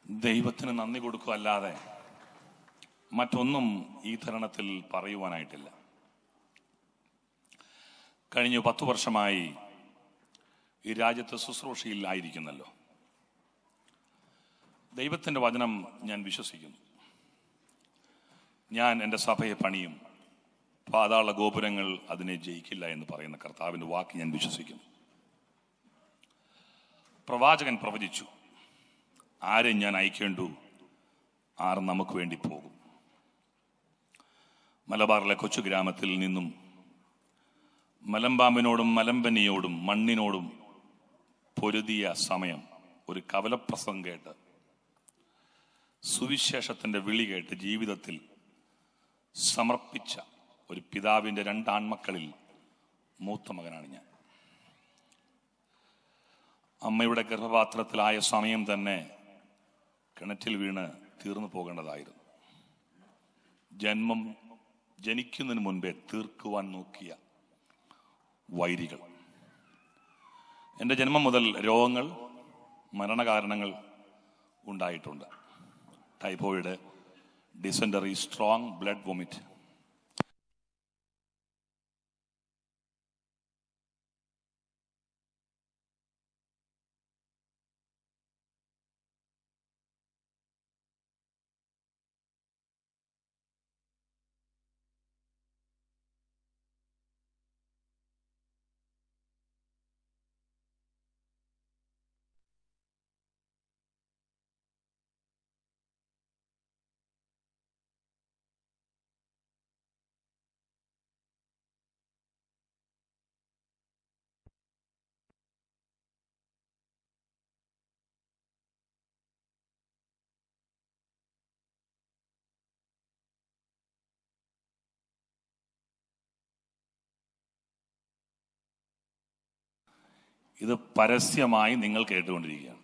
ദൈവത്തിന് നന്ദി കൊടുക്കുകയല്ലാതെ മറ്റൊന്നും ഈ തരുണത്തിൽ പറയുവാനായിട്ടില്ല കഴിഞ്ഞ പത്തു വർഷമായി ഈ രാജ്യത്ത് ശുശ്രൂഷയിൽ ആയിരിക്കുന്നല്ലോ ദൈവത്തിന്റെ വചനം ഞാൻ വിശ്വസിക്കുന്നു ഞാൻ എൻ്റെ സഭയെ പണിയും പാതാള ഗോപുരങ്ങൾ അതിനെ ജയിക്കില്ല എന്ന് പറയുന്ന കർത്താവിന്റെ വാക്ക് ഞാൻ വിശ്വസിക്കുന്നു പ്രവാചകൻ പ്രവചിച്ചു ആരെ ഞാൻ അയക്കേണ്ടു ആർ നമുക്ക് വേണ്ടി പോകും മലബാറിലെ കൊച്ചു ഗ്രാമത്തിൽ നിന്നും മലമ്പാമ്പിനോടും മലമ്പനിയോടും മണ്ണിനോടും പൊരുതിയ സമയം ഒരു കവലപ്രസംഗം കേട്ട് സുവിശേഷത്തിന്റെ വിളി കേട്ട് ജീവിതത്തിൽ സമർപ്പിച്ച ഒരു പിതാവിന്റെ രണ്ടാൺമക്കളിൽ മൂത്ത മകനാണ് ഞാൻ അമ്മയുടെ ഗർഭപാത്രത്തിലായ സമയം തന്നെ കിണറ്റിൽ വീണ് തീർന്നു പോകേണ്ടതായിരുന്നു ജന്മം ജനിക്കുന്നതിന് മുൻപേ തീർക്കുവാൻ നോക്കിയ വൈരികൾ എൻ്റെ ജന്മം മുതൽ രോഗങ്ങൾ മരണകാരണങ്ങൾ ഉണ്ടായിട്ടുണ്ട് typhoid dysentery strong blood vomit ഇത് പരസ്യമായി നിങ്ങൾ കേട്ടുകൊണ്ടിരിക്കുകയാണ്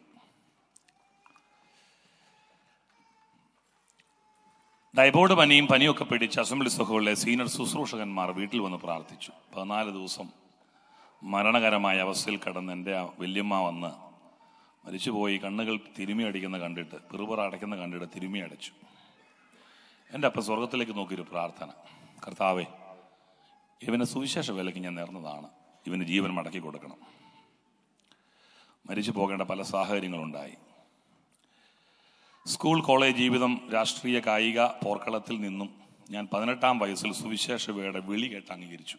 ഡൈബോർഡ് പനിയും പനിയൊക്കെ പിടിച്ച് അസംബ്ലി സഭകളിലെ സീനിയർ ശുശ്രൂഷകന്മാർ വീട്ടിൽ വന്ന് പ്രാർത്ഥിച്ചു പതിനാല് ദിവസം മരണകരമായ അവസ്ഥയിൽ കിടന്ന് എൻ്റെ ആ വല്യമ്മ വന്ന് മരിച്ചുപോയി കണ്ണുകൾ തിരുമി അടിക്കുന്ന കണ്ടിട്ട് പിറുപിറ അടയ്ക്കുന്ന കണ്ടിട്ട് തിരുമി അടച്ചു എൻ്റെ അപ്പം സ്വർഗത്തിലേക്ക് നോക്കിയൊരു പ്രാർത്ഥന കർത്താവേ ഇവന് സുവിശേഷ വിലയ്ക്ക് ഞാൻ നേർന്നതാണ് ഇവന് ജീവൻ മടക്കി കൊടുക്കണം മരിച്ചു പോകേണ്ട പല സാഹചര്യങ്ങളുണ്ടായി സ്കൂൾ കോളേജ് ജീവിതം രാഷ്ട്രീയ കായിക പോർക്കളത്തിൽ നിന്നും ഞാൻ പതിനെട്ടാം വയസ്സിൽ സുവിശേഷവയുടെ വിളി കേട്ട് അംഗീകരിച്ചു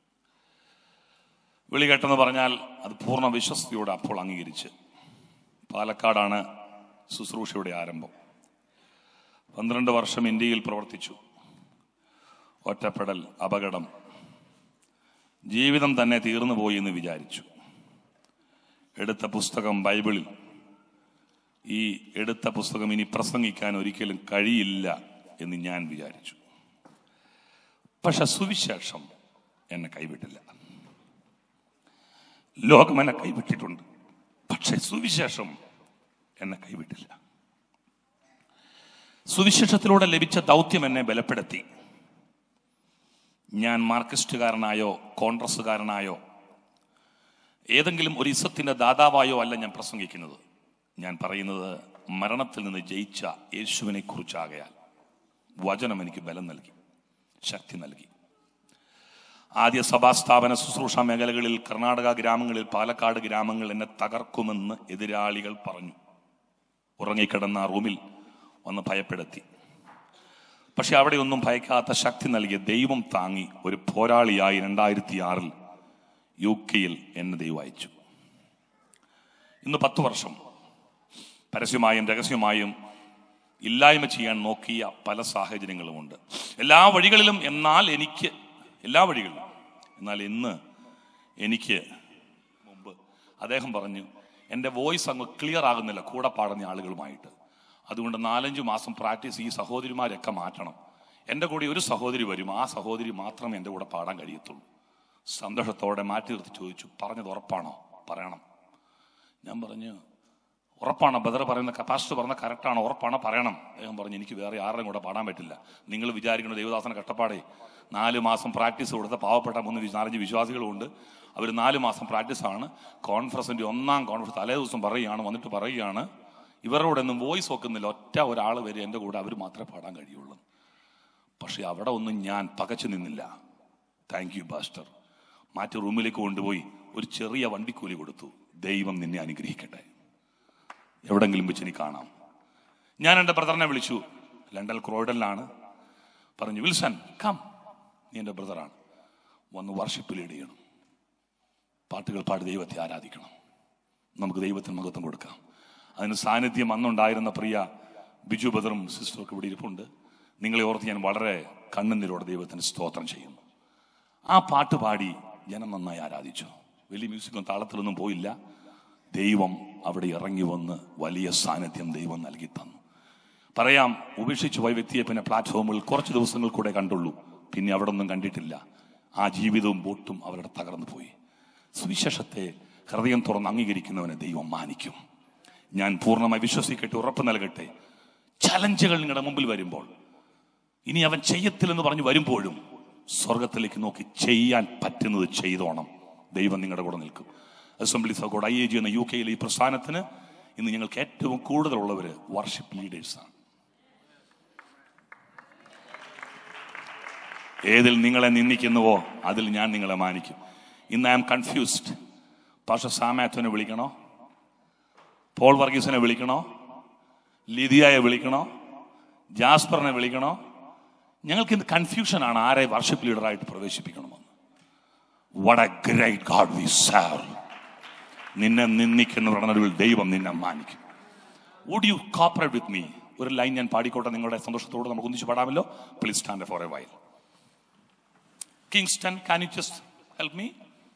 വിളി കേട്ടെന്ന് പറഞ്ഞാൽ അത് പൂർണ്ണ വിശ്വസ്തയോടെ അപ്പോൾ അംഗീകരിച്ച് പാലക്കാടാണ് ശുശ്രൂഷയുടെ ആരംഭം പന്ത്രണ്ട് വർഷം ഇന്ത്യയിൽ പ്രവർത്തിച്ചു ഒറ്റപ്പെടൽ അപകടം ജീവിതം തന്നെ തീർന്നു പോയി എന്ന് വിചാരിച്ചു എടുത്ത പുസ്തകം ബൈബിളിൽ ഈ എടുത്ത പുസ്തകം ഇനി പ്രസംഗിക്കാൻ ഒരിക്കലും കഴിയില്ല എന്ന് ഞാൻ വിചാരിച്ചു പക്ഷെ സുവിശേഷം എന്നെ കൈവിട്ടില്ല ലോകം എന്നെ കൈവിട്ടിട്ടുണ്ട് പക്ഷെ സുവിശേഷം എന്നെ കൈവിട്ടില്ല സുവിശേഷത്തിലൂടെ ലഭിച്ച ദൗത്യം എന്നെ ബലപ്പെടുത്തി ഞാൻ മാർക്സിസ്റ്റുകാരനായോ കോൺഗ്രസ്സുകാരനായോ ഏതെങ്കിലും ഒരു ഇസത്തിന്റെ ദാതാവായോ അല്ല ഞാൻ പ്രസംഗിക്കുന്നത് ഞാൻ പറയുന്നത് മരണത്തിൽ നിന്ന് ജയിച്ച യേശുവിനെ കുറിച്ചാകയാൽ വചനം എനിക്ക് ബലം നൽകി ശക്തി നൽകി ആദ്യ സഭാസ്ഥാപന ശുശ്രൂഷ മേഖലകളിൽ കർണാടക ഗ്രാമങ്ങളിൽ പാലക്കാട് ഗ്രാമങ്ങൾ എന്നെ തകർക്കുമെന്ന് എതിരാളികൾ പറഞ്ഞു ഉറങ്ങിക്കിടന്ന ആ റൂമിൽ വന്ന് ഭയപ്പെടുത്തി പക്ഷെ അവിടെ ഒന്നും ഭയക്കാത്ത ശക്തി നൽകിയ ദൈവം താങ്ങി ഒരു പോരാളിയായി രണ്ടായിരത്തി ആറിൽ യു കെയിൽ എന്നെ ദൈവം അയച്ചു ഇന്ന് പത്ത് വർഷം പരസ്യമായും രഹസ്യമായും ഇല്ലായ്മ ചെയ്യാൻ നോക്കിയ പല സാഹചര്യങ്ങളുമുണ്ട് എല്ലാ വഴികളിലും എന്നാൽ എനിക്ക് എല്ലാ വഴികളിലും എന്നാൽ ഇന്ന് എനിക്ക് മുമ്പ് അദ്ദേഹം പറഞ്ഞു എൻ്റെ വോയിസ് അങ്ങ് ക്ലിയർ ആകുന്നില്ല കൂടെ പാടുന്ന ആളുകളുമായിട്ട് അതുകൊണ്ട് നാലഞ്ച് മാസം പ്രാക്ടീസ് ഈ സഹോദരിമാരൊക്കെ മാറ്റണം എൻ്റെ കൂടെ ഒരു സഹോദരി വരും ആ സഹോദരി മാത്രമേ എൻ്റെ കൂടെ പാടാൻ കഴിയത്തുള്ളൂ സന്തോഷത്തോടെ മാറ്റി നിർത്തി ചോദിച്ചു പറഞ്ഞത് ഉറപ്പാണോ പറയണം ഞാൻ പറഞ്ഞു ഉറപ്പാണ് ബദർ പറയുന്ന കപ്പാസിറ്റി പറഞ്ഞ കറക്റ്റാണ് ഉറപ്പാണ് പറയണം അദ്ദേഹം പറഞ്ഞു എനിക്ക് വേറെ ആരുടെയും കൂടെ പാടാൻ പറ്റില്ല നിങ്ങൾ വിചാരിക്കുന്ന ദേവദാസന കഷ്ടപ്പാടേ നാല് മാസം പ്രാക്ടീസ് കൊടുത്ത പാവപ്പെട്ട മൂന്ന് വി- നാലഞ്ച് വിശ്വാസികളുണ്ട് അവർ നാല് മാസം പ്രാക്ടീസാണ് കോൺഫറൻസിന്റെ ഒന്നാം കോൺഫറൻസ് തലേ ദിവസം പറയുകയാണ് വന്നിട്ട് പറയുകയാണ് ഇവരോടൊന്നും വോയിസ് വെക്കുന്നില്ല ഒറ്റ ഒരാൾ വരെ എൻ്റെ കൂടെ അവർ മാത്രമേ പാടാൻ കഴിയുള്ളൂ പക്ഷെ അവിടെ ഒന്നും ഞാൻ പകച്ചു നിന്നില്ല താങ്ക് യു ബാസ്റ്റർ മാറ്റി റൂമിലേക്ക് കൊണ്ടുപോയി ഒരു ചെറിയ വണ്ടിക്കൂലി കൊടുത്തു ദൈവം നിന്നെ അനുഗ്രഹിക്കട്ടെ എവിടെങ്കിലും വെച്ച് നീ കാണാം ഞാൻ എൻ്റെ ബ്രദറിനെ വിളിച്ചു ലണ്ടൻ ക്രോയിഡനിലാണ് പറഞ്ഞു വിൽസൺ കം നീ എൻ്റെ ബ്രദറാണ് വന്ന് വർഷിപ്പ് ലീഡ് ചെയ്യണം പാട്ടുകൾ പാടി ദൈവത്തെ ആരാധിക്കണം നമുക്ക് ദൈവത്തിന് മഹത്വം കൊടുക്കാം അതിന് സാന്നിധ്യം അന്നുണ്ടായിരുന്ന പ്രിയ ബിജു ബദറും സിസ്റ്റർക്ക് ഇവിടെ ഇരിപ്പുണ്ട് നിങ്ങളെ ഓർത്ത് ഞാൻ വളരെ കണ്ണുനീരോടെ ദൈവത്തിന് സ്തോത്രം ചെയ്യുന്നു ആ പാട്ട് പാടി ജനം നന്നായി ആരാധിച്ചു വലിയ മ്യൂസിക്കും താളത്തിലൊന്നും പോയില്ല ദൈവം അവിടെ ഇറങ്ങി വന്ന് വലിയ സാന്നിധ്യം ദൈവം നൽകി തന്നു പറയാം ഉപേക്ഷിച്ചു പോയ വ്യക്തിയെ പിന്നെ പ്ലാറ്റ്ഫോമിൽ കുറച്ച് ദിവസങ്ങൾ കൂടെ കണ്ടുള്ളൂ പിന്നെ അവിടെ ഒന്നും കണ്ടിട്ടില്ല ആ ജീവിതവും ബോട്ടും അവരുടെ തകർന്നു പോയി സുവിശേഷത്തെ ഹൃദയം തുറന്ന് അംഗീകരിക്കുന്നവനെ ദൈവം മാനിക്കും ഞാൻ പൂർണ്ണമായി വിശ്വസിക്കട്ടെ ഉറപ്പ് നൽകട്ടെ ചലഞ്ചുകൾ നിങ്ങളുടെ മുമ്പിൽ വരുമ്പോൾ ഇനി അവൻ ചെയ്യത്തില്ലെന്ന് പറഞ്ഞു വരുമ്പോഴും സ്വർഗത്തിലേക്ക് നോക്കി ചെയ്യാൻ പറ്റുന്നത് ചെയ്തോണം ദൈവം നിങ്ങളുടെ കൂടെ നിൽക്കും assemblies of God I A G എന്ന യു കെയിലെ ഈ പ്രസ്ഥാനത്തിന് ഇന്ന് ഞങ്ങൾക്ക് ഏറ്റവും കൂടുതലുള്ളവർ വർഷിപ്പ് ലീഡേഴ്സാണ് ഏതിൽ നിങ്ങളെ നിന്ദിക്കുന്നുവോ അതിൽ ഞാൻ നിങ്ങളെ മാനിക്കും ഇന്ന് ഐ ആം കൺഫ്യൂസ്ഡ് പാഷ സാമാത്വനെ വിളിക്കണോ പോൾ വർഗീസിനെ വിളിക്കണോ ലിതിയായെ വിളിക്കണോ ജാസ്പറിനെ വിളിക്കണോ ഞങ്ങൾക്ക് ഇന്ന് കൺഫ്യൂഷനാണ് ആരെ വർഷിപ്പ് ലീഡറായിട്ട് പ്രവേശിപ്പിക്കണമെന്ന് വട ഗ്രേറ്റ് ഗാഡ് വി സാർ നിന്നെ നിന്ദിക്കുന്നവരുടെ നടുവിൽ ദൈവം നിന്നെ മാനിക്കും would you cooperate with me ഒരു ലൈൻ ഞാൻ പാടിക്കോട്ടെ നിങ്ങളുടെ സന്തോഷത്തോട് നമുക്ക് ഒന്നിച്ച് പാടാമല്ലോ please stand for a while Kingston can you just help me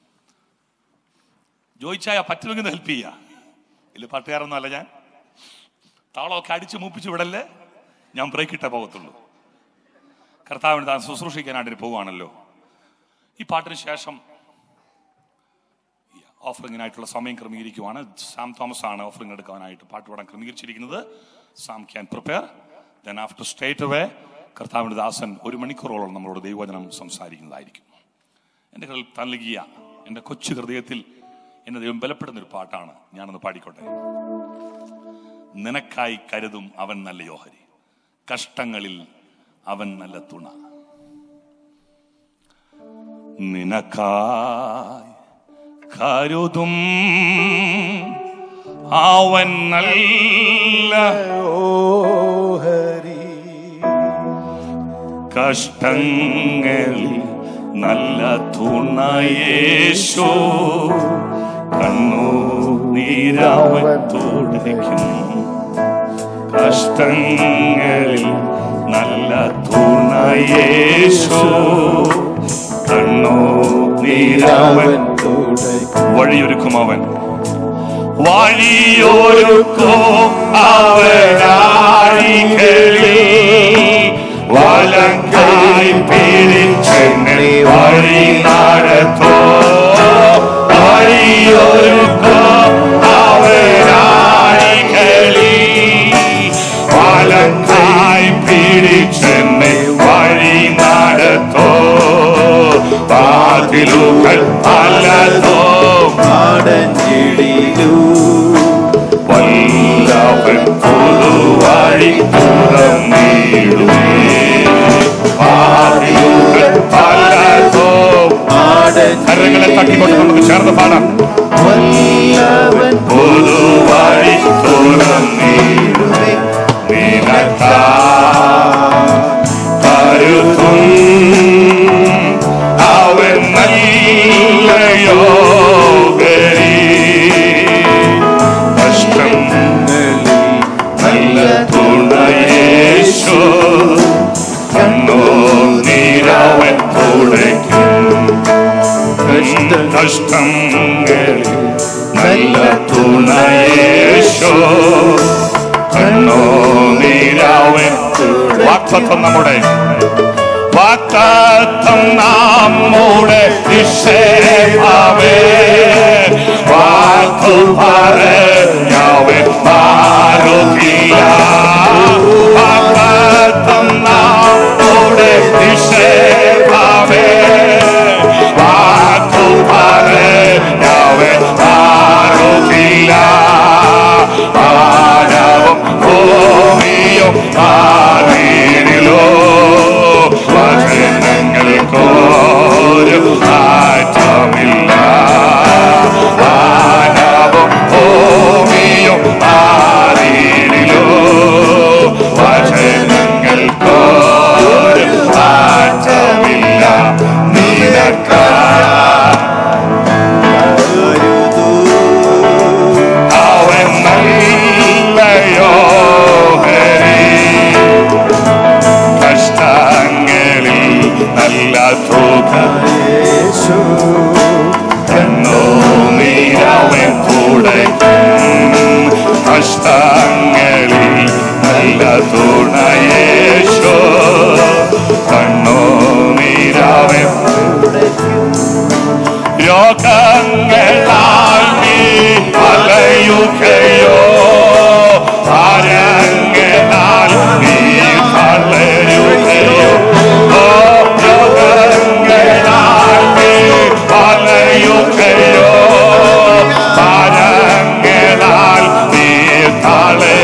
ജോയിച്ചായ പറ്റുമെങ്കിൽ ഹെൽപ്പ് ചെയ്യുക ഇല്ല പാട്ടുകാരൊന്നും അല്ല ഞാൻ താളമൊക്കെ അടിച്ച് മൂപ്പിച്ച് വിടല്ലേ ഞാൻ ബ്രേക്ക് ഇട്ടേ പോകത്തുള്ളൂ കർത്താവിന് താൻ ശുശ്രൂഷിക്കാനായിട്ട് പോവുകയാണല്ലോ ഈ പാട്ടിന് ശേഷം ഓഫറിങ്ങിനായിട്ടുള്ള സമയം ക്രമീകരിക്കുവാണ് സാം തോമസ് ആണ് ഓഫറിംഗ് എടുക്കാനായിട്ട് പാട്ട് പാടാൻ ക്രമീകരിച്ചിരിക്കുന്നത് Sam can prepare then after straight away കർത്താവിന്റെ ദാസൻ ഒരു മണിക്കൂറോളം നമ്മളോട് ദൈവവചനം സംസാരിക്കുന്നതായിരിക്കും എൻ്റെ കയ്യിൽ നൽകിയ എൻ്റെ കൊച്ചു ഹൃദയത്തിൽ എന്നെ ദൈവം ബലപ്പെടുന്ന ഒരു പാട്ടാണ് ഞാനൊന്ന് പാടിക്കോട്ടെ നിനക്കായി കരുതും അവൻ നല്ല യോഹരി കഷ്ടങ്ങളിൽ അവൻ നല്ല തുണ നിനക്കായി കരുതും അവൻ നല്ല ഓഹരി കഷ്ടങ്ങളിൽ നല്ല തുണയേശോ കണ്ണു നീരാവൻ തുടയ്ക്കും കഷ്ടങ്ങളിൽ നല്ല തുണയേശോ കണ്ണു നീരാവൻ അവൻ തുടയ്ക്കും വഴിയൊരുക്കും അവൻ വഴിയൊരുക്കും അവനാഴികളിൽ വലങ്കായി പിരിച്ചെന്നെ വഴി നടത്തോ വഴിയൊരുക്കും അവനാഴികളിൽ വലങ്കായി പിടിച്ചെന്നെ വഴി നടത്തോ വാതിലുകൾ പലതോ പാടഞ്ചിടിലൂ വല്ലവൻ പുതുവഴി തുറന്നിടുമേ വാതിലുകൾ പലതോ കരങ്ങളെ തട്ടിക്കൊണ്ട് നമുക്ക് ചേർന്ന് പാടാം വല്ലവൻ പുതുവഴി തുറന്നിടുമേ നിനക്കാ കരുത്തും അവൻ നല്ലയോകരി കഷ്ടം നല്ല തുണയേശോ കണ്ണോ നീരവൻ തുടയ്ക്കും കഷ്ടങ്ങളിൽ നല്ല തുണയേശോ കണ്ണോ നീരാവൻ വാക്തത്വം നമ്മുടെ വാക്തത്വം നമ്മുടെ നിക്ഷേപമേ വാക്കു പറഞ്ഞവൻ മാറുകില്ല വാക്തത്വം നമ്മുടെ നിക്ഷേപമേ വാക്കു പറഞ്ഞവൻ മാറുകില്ല മാനവ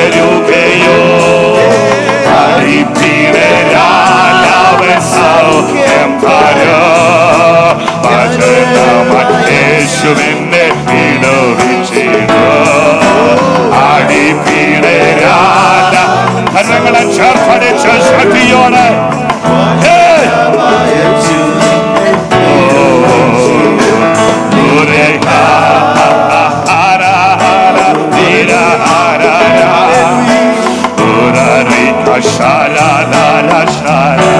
വരുകയോ അരിപ്പിടരാലവൻ സൗഖ്യം തരോ യേശുവിന്റെ വിടുവിച്ചിടോ അടിപ്പിടരാല കരങ്ങളെ ചേർപ്പടിച്ച് ശക്തിയോടെ Hey! Ure ha ha ha ha ra ha ra di ra ha ra ra. Ura ri ka sha la la la sha la.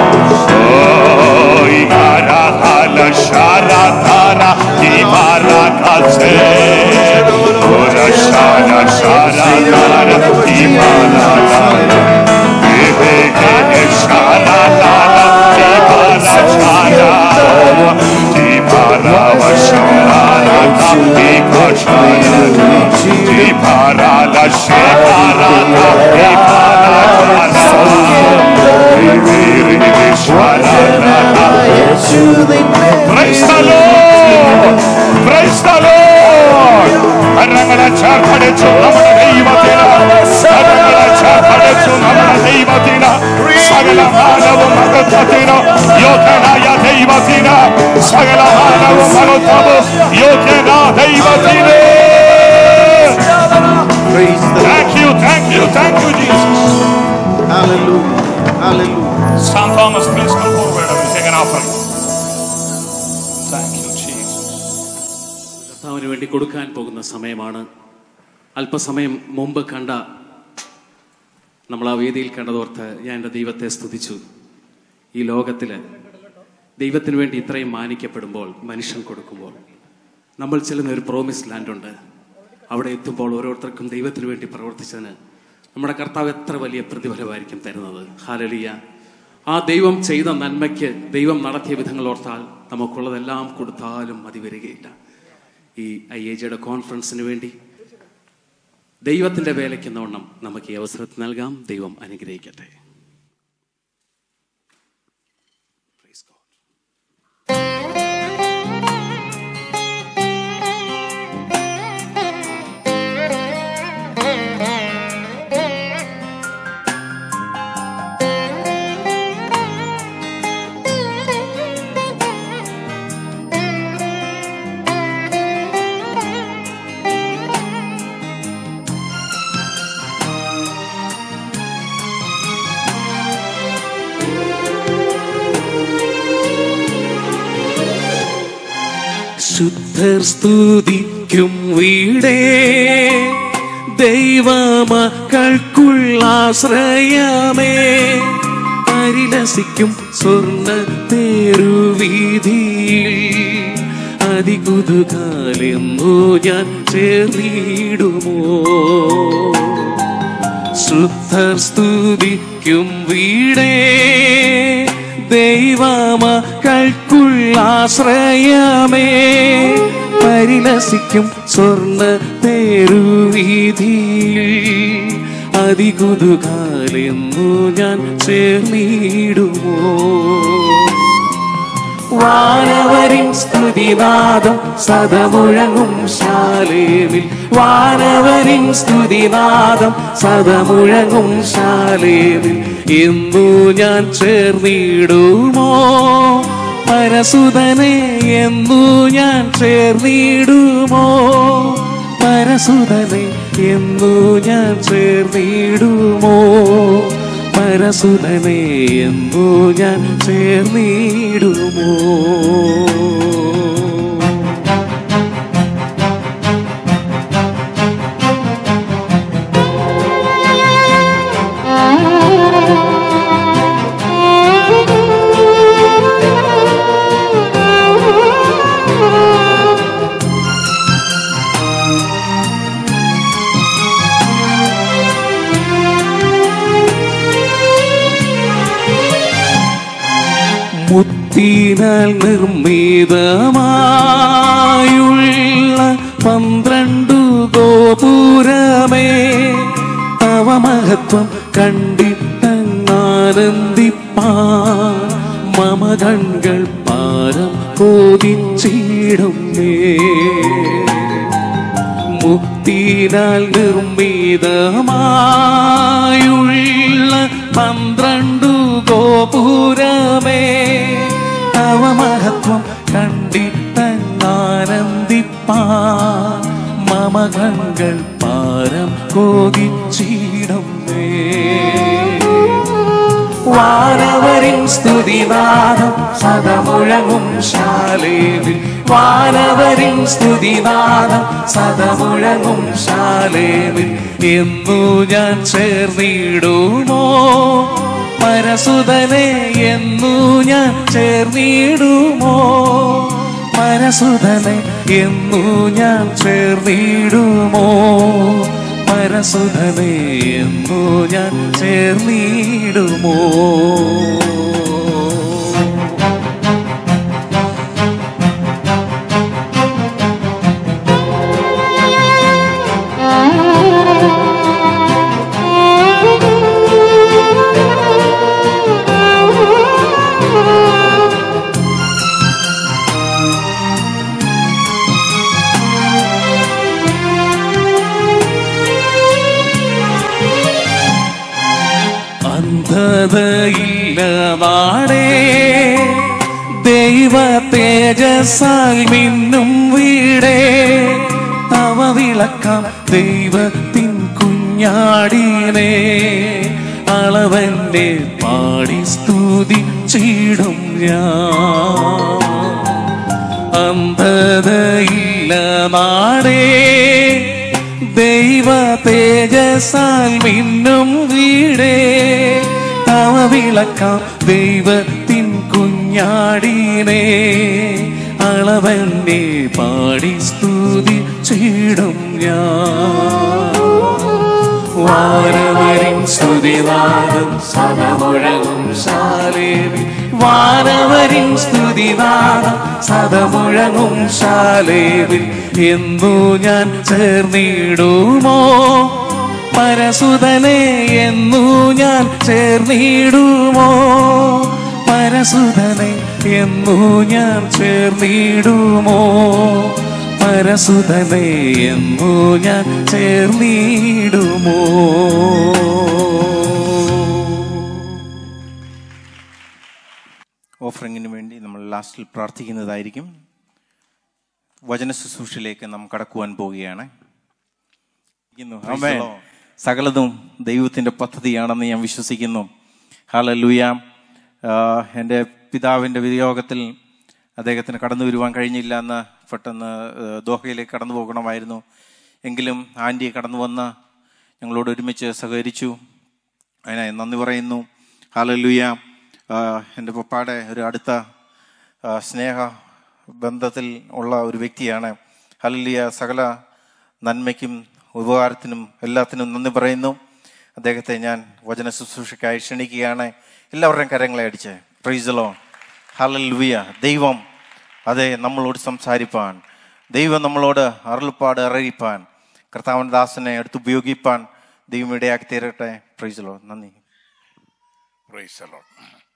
Oi ha ra ha la sha ra ta la di ba ra ka se. Ura sha la sha ra ta la di ba la la. He he he he sha la la la di ba la sha la. Di ba ra wa sha la la ta di ka sha la la. Di ba ra la sha la la ta di ba la sha la la. Di di di di sha la la la. Praise the Lord! Praise the Lord! കരങ്ങളെ ചേർത്തടിച്ചു നമ്മുടെ ദൈവത്തിന് കരങ്ങളെ ചേർത്തടിച്ചു നമ്മുടെ ദൈവത്തിന് സകല മാനവും മഹത്വത്തിന് യോഗ്യനായ ദൈവത്തിന് സകല മാനവും മഹത്വവും യോഗ്യന ദൈവത്തിന് Praise the Lord. Thank you thank you thank you Jesus Hallelujah. Hallelujah. Sam Thomas, please come forward and take an offering. Thank you, Jesus. കർത്താവിന് വേണ്ടി കൊടുക്കാൻ പോകുന്ന സമയമാണ് അല്പസമയം മുമ്പ് കണ്ട നമ്മൾ ആ വേദിയിൽ കണ്ടതോർത്ത് ഞാൻ എൻ്റെ ദൈവത്തെ സ്തുതിച്ചു ഈ ലോകത്തിൽ ദൈവത്തിന് വേണ്ടി ഇത്രയും മാനിക്കപ്പെടുമ്പോൾ മനുഷ്യൻ കൊടുക്കുമ്പോൾ നമ്മൾ ചെല്ലുന്ന ഒരു പ്രോമിസ് ലാൻഡ് ഉണ്ട് അവിടെ എത്തുമ്പോൾ ഓരോരുത്തർക്കും ദൈവത്തിന് വേണ്ടി പ്രവർത്തിച്ചതിന് നമ്മുടെ കർത്താവ് എത്ര വലിയ പ്രതിഫലമായിരിക്കും തരുന്നത് ഹാലലിയ ആ ദൈവം ചെയ്ത നന്മയ്ക്ക് ദൈവം നടത്തിയ വിധങ്ങൾ ഓർത്താൽ നമുക്കുള്ളതെല്ലാം കൊടുത്താലും മതി വരികയില്ല ഈ ഐ എ ജിയുടെ കോൺഫറൻസിന് വേണ്ടി ദൈവത്തിന്റെ വേലയ്ക്കെന്നവണ്ണം നമുക്ക് ഈ അവസരത്തിൽ നൽകാം ദൈവം അനുഗ്രഹിക്കട്ടെ Praise God. ശുദ്ധർ സ്തുതിക്കും വീടേ ദൈവമക്കൾക്കുള്ള ആശ്രയമേ പരിലസിക്കും സ്വർണ്ണ തേരുവീതിയിൽ അതികുതുകാലെന്നു ഞാൻ ചേർന്നിടുമോ ശുദ്ധർ സ്തുതിക്കും വീടേ ദൈവമക്കൾക്കുള്ള ആശ്രയമേ പരിലസിക്കും സ്വർണ്ണ തേരുവീതിയിൽ അതികുതുകാലെന്നു ഞാൻ ചേർന്നിടുമോ വാനവരിൻ സ്തുതിനാദം സദമുഴങ്ങും ശാലേവിൽ വാനവരിൻ സ്തുതിനാദം സദമുഴങ്ങും ശാലേവിൽ എന്നു ഞാൻ ചേർന്നിടുമോ പരസുതനെ എന്നു ഞാൻ ചേർന്നിടുമോ പരസുതനെ എന്നു ഞാൻ ചേർന്നിടുമോ പരസുതനെ എന്നു ഞാൻ ചേർന്നിടുമോ മുത്തിനാൽ നിർമ്മിതമായുള്ള പന്ത്രണ്ടു ഗോപുരമേ തവ മഹത്വം കണ്ടിട്ടങ്ങാനന്ദിപ്പാൻ മമ കൺകൾ പാരം കോതിച്ചിടുന്നേ മുത്തിനാൽ നിർമ്മിതമായുള്ള പന്ത്രണ്ടു ഗോപുരമേ തവ മഹത്വം കണ്ടിട്ടങ്ങാനന്ദിപ്പാ മമ കൺകൾ പാരം കോകിച്ചിടമേ വാനവരിൻ സ്തുതിനാദം സദമുഴങ്ങും ശാലേവിൽ വാനവരിൻ സ്തുതിനാദം സദമുഴങ്ങും ശാലേവിൽ എന്നു ഞാൻ ചേർന്നിടുമോ പരസുതനെ എന്നു ഞാൻ ചേർന്നിടുമോ പരസുതനെ എന്നു ഞാൻ ചേർന്നിടുമോ പരസുതനെ എന്നു ഞാൻ ചേർന്നിടുമോ അന്ധതയില്ല നാടേ ദൈവ തേജസാൽ മിന്നും വീടേ തവ വിളക്കാം ദൈവത്തിൻ കുഞ്ഞാടിനെ അളവന്റെ പാടി സ്തുതി ചീടും ഞാൻ അന്ധതയില്ല നാടേ ദൈവ തേജസാൽ മിന്നും വീടേ തവ വിളക്കാം ദൈവത്തിൻ കുഞ്ഞാടിനെ അളവന്നെ പാടി സ്തുതി ചീടും ഞാൻ വാനവരിൻ സ്തുതിനാദം സദമുഴങ്ങും ശാലേവി വാനവരിൻ സ്തുതിനാദം സദമുഴങ്ങും ശാലേവിൽ എന്നു ഞാൻ ചേർന്നിടുമോ പരസുതനെ എന്നു ഞാൻ ചേർന്നിടുമോ പരസുതനെ എന്നു ഞാൻ ചേർന്നിടുമോ പരസുതനെ എന്നു ഞാൻ ചേർന്നിടുമോ ഓഫറിങ്ങിന് വേണ്ടി നമ്മൾ ലാസ്റ്റിൽ പ്രാർത്ഥിക്കുന്നതായിരിക്കും വചന ശുശ്രൂഷയിലേക്ക് നാം കടക്കുവാൻ പോവുകയാണ് ആമേൻ. സകലതും ദൈവത്തിന്റെ പദ്ധതിയാണെന്ന് ഞാൻ വിശ്വസിക്കുന്നു ഹാലലൂയ എൻ്റെ പിതാവിൻ്റെ വിയോഗത്തിൽ അദ്ദേഹത്തിന് കടന്നു വരുവാൻ കഴിഞ്ഞില്ല എന്ന് പെട്ടെന്ന് ആ, ദോഹയിലേക്ക് കടന്നു പോകണമായിരുന്നു എങ്കിലും ആൻറ്റി കടന്നു വന്ന് ഞങ്ങളോട് ഒരുമിച്ച് സഹകരിച്ചു അതിനായി നന്ദി പറയുന്നു ഹാലലുയ എൻ്റെ പപ്പാടെ ഒരു അടുത്ത ആ, സ്നേഹ ബന്ധത്തിൽ ഉള്ള ഒരു വ്യക്തിയാണ് ഹലലിയ സകല നന്മയ്ക്കും ഉപകാരത്തിനും എല്ലാത്തിനും നന്ദി പറയുന്നു അദ്ദേഹത്തെ ഞാൻ വചന ശുശ്രൂഷയ്ക്കായി ക്ഷണിക്കുകയാണ് എല്ലാവരുടെയും കരങ്ങളെ അടിച്ച് പ്രൈസലോ ഹലലുയ ദൈവം അതെ നമ്മളോട് സംസാരിപ്പാൻ ദൈവം നമ്മളോട് അരുൾപ്പാട് അറിയിപ്പാൻ കർത്താവൻ ദാസനെ എടുത്ത് ഉപയോഗിപ്പാൻ ദൈവം ഇടയാക്കി തീരട്ടെ പ്രൈസലോ നന്ദി Praise the Lord.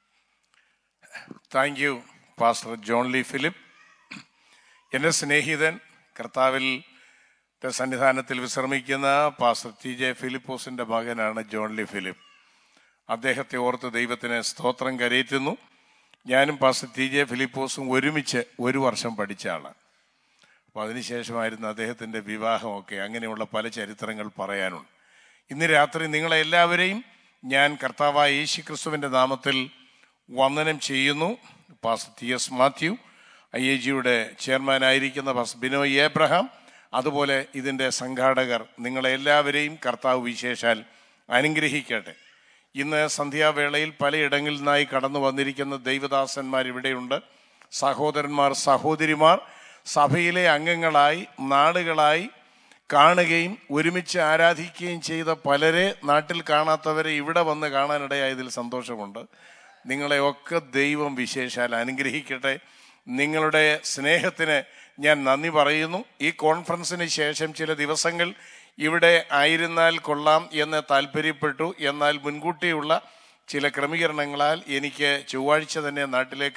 Thank you pastor John Lee Philip എൻ്റെ സ്നേഹിതൻ കർത്താവിൽ ന്റെ സന്നിധാനത്തിൽ വിശ്രമിക്കുന്ന പാസ്റ്റർ ടി ജെ ഫിലിപ്പോസിന്റെ മകനാണ് ജോൺ ലി ഫിലിപ്പ് അദ്ദേഹത്തെ ഓർത്ത് ദൈവത്തിന് സ്തോത്രം കരയറ്റുന്നു ഞാനും പാസ്റ്റർ ടി ജെ ഫിലിപ്പോസും ഒരുമിച്ച് ഒരു വർഷം പഠിച്ച ആളാണ് അപ്പോൾ അതിനുശേഷമായിരുന്നു അദ്ദേഹത്തിൻ്റെ വിവാഹമൊക്കെ അങ്ങനെയുള്ള പല ചരിത്രങ്ങൾ പറയാനുണ്ട് ഇന്ന് രാത്രി നിങ്ങളെ എല്ലാവരെയും ഞാൻ കർത്താവായ യേശു ക്രിസ്തുവിൻ്റെ നാമത്തിൽ വന്ദനം ചെയ്യുന്നു pas T S Mathew I A ജിയുടെ ചെയർമാനായിരിക്കുന്ന പാസ് ബിനോയ് ഏബ്രഹാം അതുപോലെ ഇതിൻ്റെ സംഘാടകർ നിങ്ങളെ എല്ലാവരെയും കർത്താവ് വിശേഷാൽ അനുഗ്രഹിക്കട്ടെ ഇന്ന് സന്ധ്യാവേളയിൽ പലയിടങ്ങളിൽ നിന്നായി കടന്നു വന്നിരിക്കുന്ന ദൈവദാസന്മാർ ഇവിടെയുണ്ട് സഹോദരന്മാർ സഹോദരിമാർ സഭയിലെ അംഗങ്ങളായി നാടുകളായി കാണുകയും ഒരുമിച്ച് ആരാധിക്കുകയും ചെയ്ത പലരെ നാട്ടിൽ കാണാത്തവരെ ഇവിടെ വന്ന് കാണാനിടയായതിൽ സന്തോഷമുണ്ട് നിങ്ങളെ ഒക്കെ ദൈവം വിശേഷാൽ അനുഗ്രഹിക്കട്ടെ നിങ്ങളുടെ സ്നേഹത്തിന് ഞാൻ നന്ദി പറയുന്നു ഈ കോൺഫറൻസിന് ശേഷം ചില ദിവസങ്ങൾ ഇവിടെ ആയിരുന്നാൽ കൊള്ളാം എന്ന് താല്പര്യപ്പെട്ടു എന്നാൽ മുൻകൂട്ടിയുള്ള ചില ക്രമീകരണങ്ങളാൽ എനിക്ക് ചൊവ്വാഴ്ച തന്നെ നാട്ടിലേക്ക്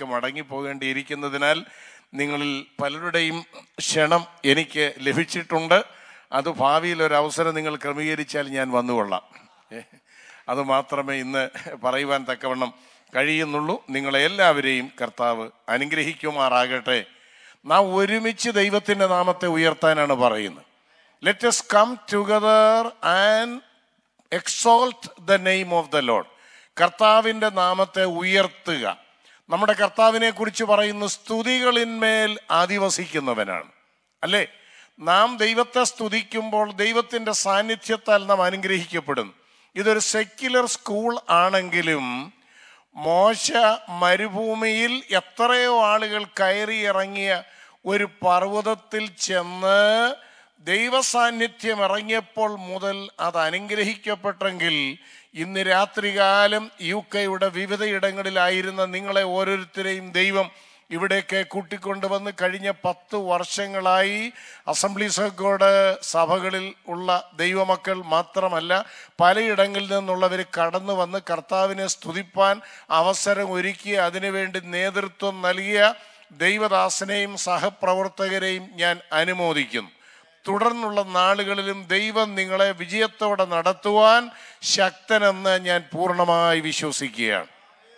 മടങ്ങിപ്പോകേണ്ടിയിരിക്കുന്നതിനാൽ നിങ്ങളിൽ പലരുടെയും ക്ഷണം എനിക്ക് ലഭിച്ചിട്ടുണ്ട് അത് ഭാവിയിൽ ഒരു അവസരം നിങ്ങൾ ക്രമീകരിച്ചാൽ ഞാൻ വന്നുകൊള്ളാം ഏ, അത് മാത്രമേ ഇന്ന് പറയുവാൻ തക്കവണ്ണം കഴിയുന്നുള്ളൂ നിങ്ങളെ എല്ലാവരെയും കർത്താവ് അനുഗ്രഹിക്കുമാറാകട്ടെ നാം ഒരുമിച്ച് ദൈവത്തിന്റെ നാമത്തെ ഉയർത്താനാണ് പറയുന്നത് let us come together and exalt the name of the Lord കർത്താവിന്റെ നാമത്തെ ഉയർത്തുക നമ്മുടെ കർത്താവിനെ കുറിച്ച് പറയുന്ന സ്തുതികളിന്മേൽ ആദിവസിക്കുന്നവനാണ് അല്ലേ നാം ദൈവത്തെ സ്തുതിക്കുമ്പോൾ ദൈവത്തിന്റെ സാന്നിധ്യത്താൽ നാം അനുഗ്രഹിക്കപ്പെടും ഇതൊരു സെക്യുലർ സ്കൂൾ ആണെങ്കിലും മോശ മരുഭൂമിയിൽ എത്രയോ ആളുകൾ കയറി ഇറങ്ങിയ ഒരു പർവ്വതത്തിൽ ചെന്ന് ദൈവസാന്നിധ്യം ഇറങ്ങിയപ്പോൾ മുതൽ അത് അനുഗ്രഹിക്കപ്പെട്ടെങ്കിൽ ഇന്ന് രാത്രികാലം യു കെയുടെ വിവിധയിടങ്ങളിലായിരുന്ന നിങ്ങളെ ഓരോരുത്തരെയും ദൈവം ഇവിടേക്ക് കൂട്ടിക്കൊണ്ടുവന്ന് കഴിഞ്ഞ പത്ത് വർഷങ്ങളായി അസംബ്ലീസ് ഓഫ് ഗോഡ് സഭകളിൽ ഉള്ള ദൈവമക്കൾ മാത്രമല്ല പലയിടങ്ങളിൽ നിന്നുള്ളവർ കടന്നു വന്ന് കർത്താവിനെ സ്തുതിപ്പാൻ അവസരം ഒരുക്കി അതിനുവേണ്ടി നേതൃത്വം നൽകിയ ദൈവദാസനെയും സഹപ്രവർത്തകരെയും ഞാൻ അനുമോദിക്കുന്നു തുടർന്നുള്ള നാളുകളിലും ദൈവം നിങ്ങളെ വിജയത്തോടെ നടത്തുവാൻ ശക്തനെന്ന് ഞാൻ പൂർണ്ണമായി വിശ്വസിക്കുകയാണ്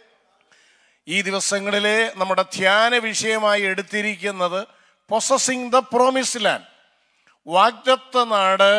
ഈ ദിവസങ്ങളിലെ നമ്മുടെ ധ്യാന വിഷയമായി എടുത്തിരിക്കുന്നത് പൊസസിങ് ദ പ്രോമിസ് ലാൻഡ് വാഗ്ദത്ത നാട്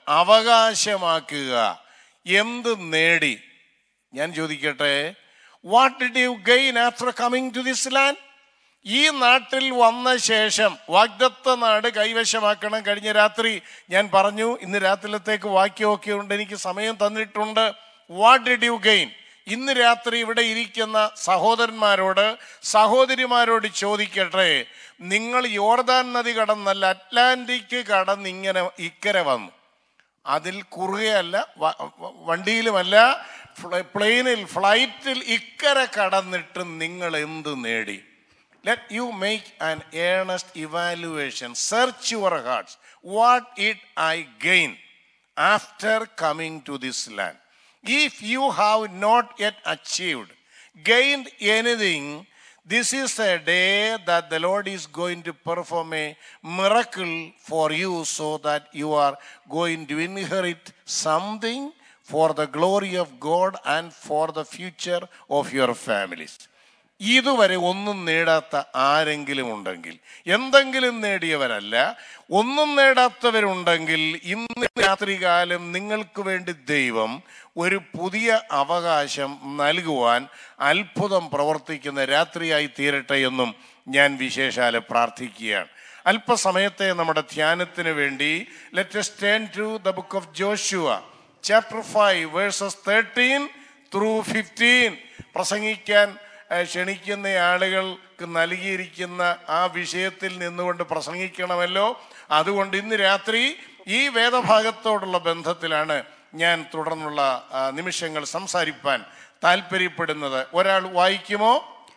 അവകാശമാക്കുക എന്ത് നേടി ഞാൻ ചോദിക്കട്ടെ what did you gain after coming to this land ഈ നാട്ടിൽ വന്ന ശേഷം വാഗ്ദത്ത നാട് കൈവശമാക്കണം കഴിഞ്ഞ രാത്രി ഞാൻ പറഞ്ഞു ഇന്ന് രാത്രിയിലത്തേക്ക് വാക്യമൊക്കെ ഉണ്ട് എനിക്ക് സമയം തന്നിട്ടുണ്ട് വാട്ട് ഡിഡ് യു ഗെയിൻ ഇന്ന് രാത്രി ഇവിടെ ഇരിക്കുന്ന സഹോദരന്മാരോട് സഹോദരിമാരോട് ചോദിക്കട്ടെ നിങ്ങൾ യോർദാൻ നദി കടന്നല്ല അറ്റ്ലാന്റിക് കടന്ന് ഇങ്ങനെ ഇക്കരെ വന്നു അതിൽ കുറുകയല്ല വ- വ- വണ്ടിയിലുമല്ല ഫ്ല- പ്ലെയിനിൽ ഫ്ലൈറ്റിൽ ഇക്കരെ കടന്നിട്ട് നിങ്ങൾ എന്ത് നേടി let you make an earnest evaluation search your hearts what it I gain after coming to this land if you have not yet achieved gained anything This is a day that the Lord is going to perform a miracle for you so that you are going to inherit something for the glory of God and for the future of your families. ഇതുവരെ ഒന്നും നേടാത്ത ആരെങ്കിലും ഉണ്ടെങ്കിൽ എന്തെങ്കിലും നേടിയവരല്ല ഒന്നും നേടാത്തവരുണ്ടെങ്കിൽ ഇന്ന് രാത്രികാലം നിങ്ങൾക്ക് വേണ്ടി ദൈവം ഒരു പുതിയ അവകാശം നൽകുവാൻ അത്ഭുതം പ്രവർത്തിക്കുന്ന രാത്രിയായി തീരട്ടെ എന്നും ഞാൻ വിശേഷാല പ്രാർത്ഥിക്കുകയാണ് അല്പസമയത്തെ നമ്മുടെ ധ്യാനത്തിന് വേണ്ടി let's turn to the book of Joshua chapter five verses thirteen through fifteen പ്രസംഗിക്കാൻ ഏഹ്, ക്ഷണിക്കുന്ന ആളുകൾക്ക് നൽകിയിരിക്കുന്ന ആ വിഷയത്തിൽ നിന്നുകൊണ്ട് പ്രസംഗിക്കണമല്ലോ അതുകൊണ്ട് ഇന്ന് രാത്രി ഈ വേദഭാഗത്തോടുള്ള ബന്ധത്തിലാണ് ഞാൻ തുടർന്നുള്ള ആ, നിമിഷങ്ങൾ സംസാരിപ്പാൻ താല്പര്യപ്പെടുന്നത് ഒരാൾ വായിക്കുമോ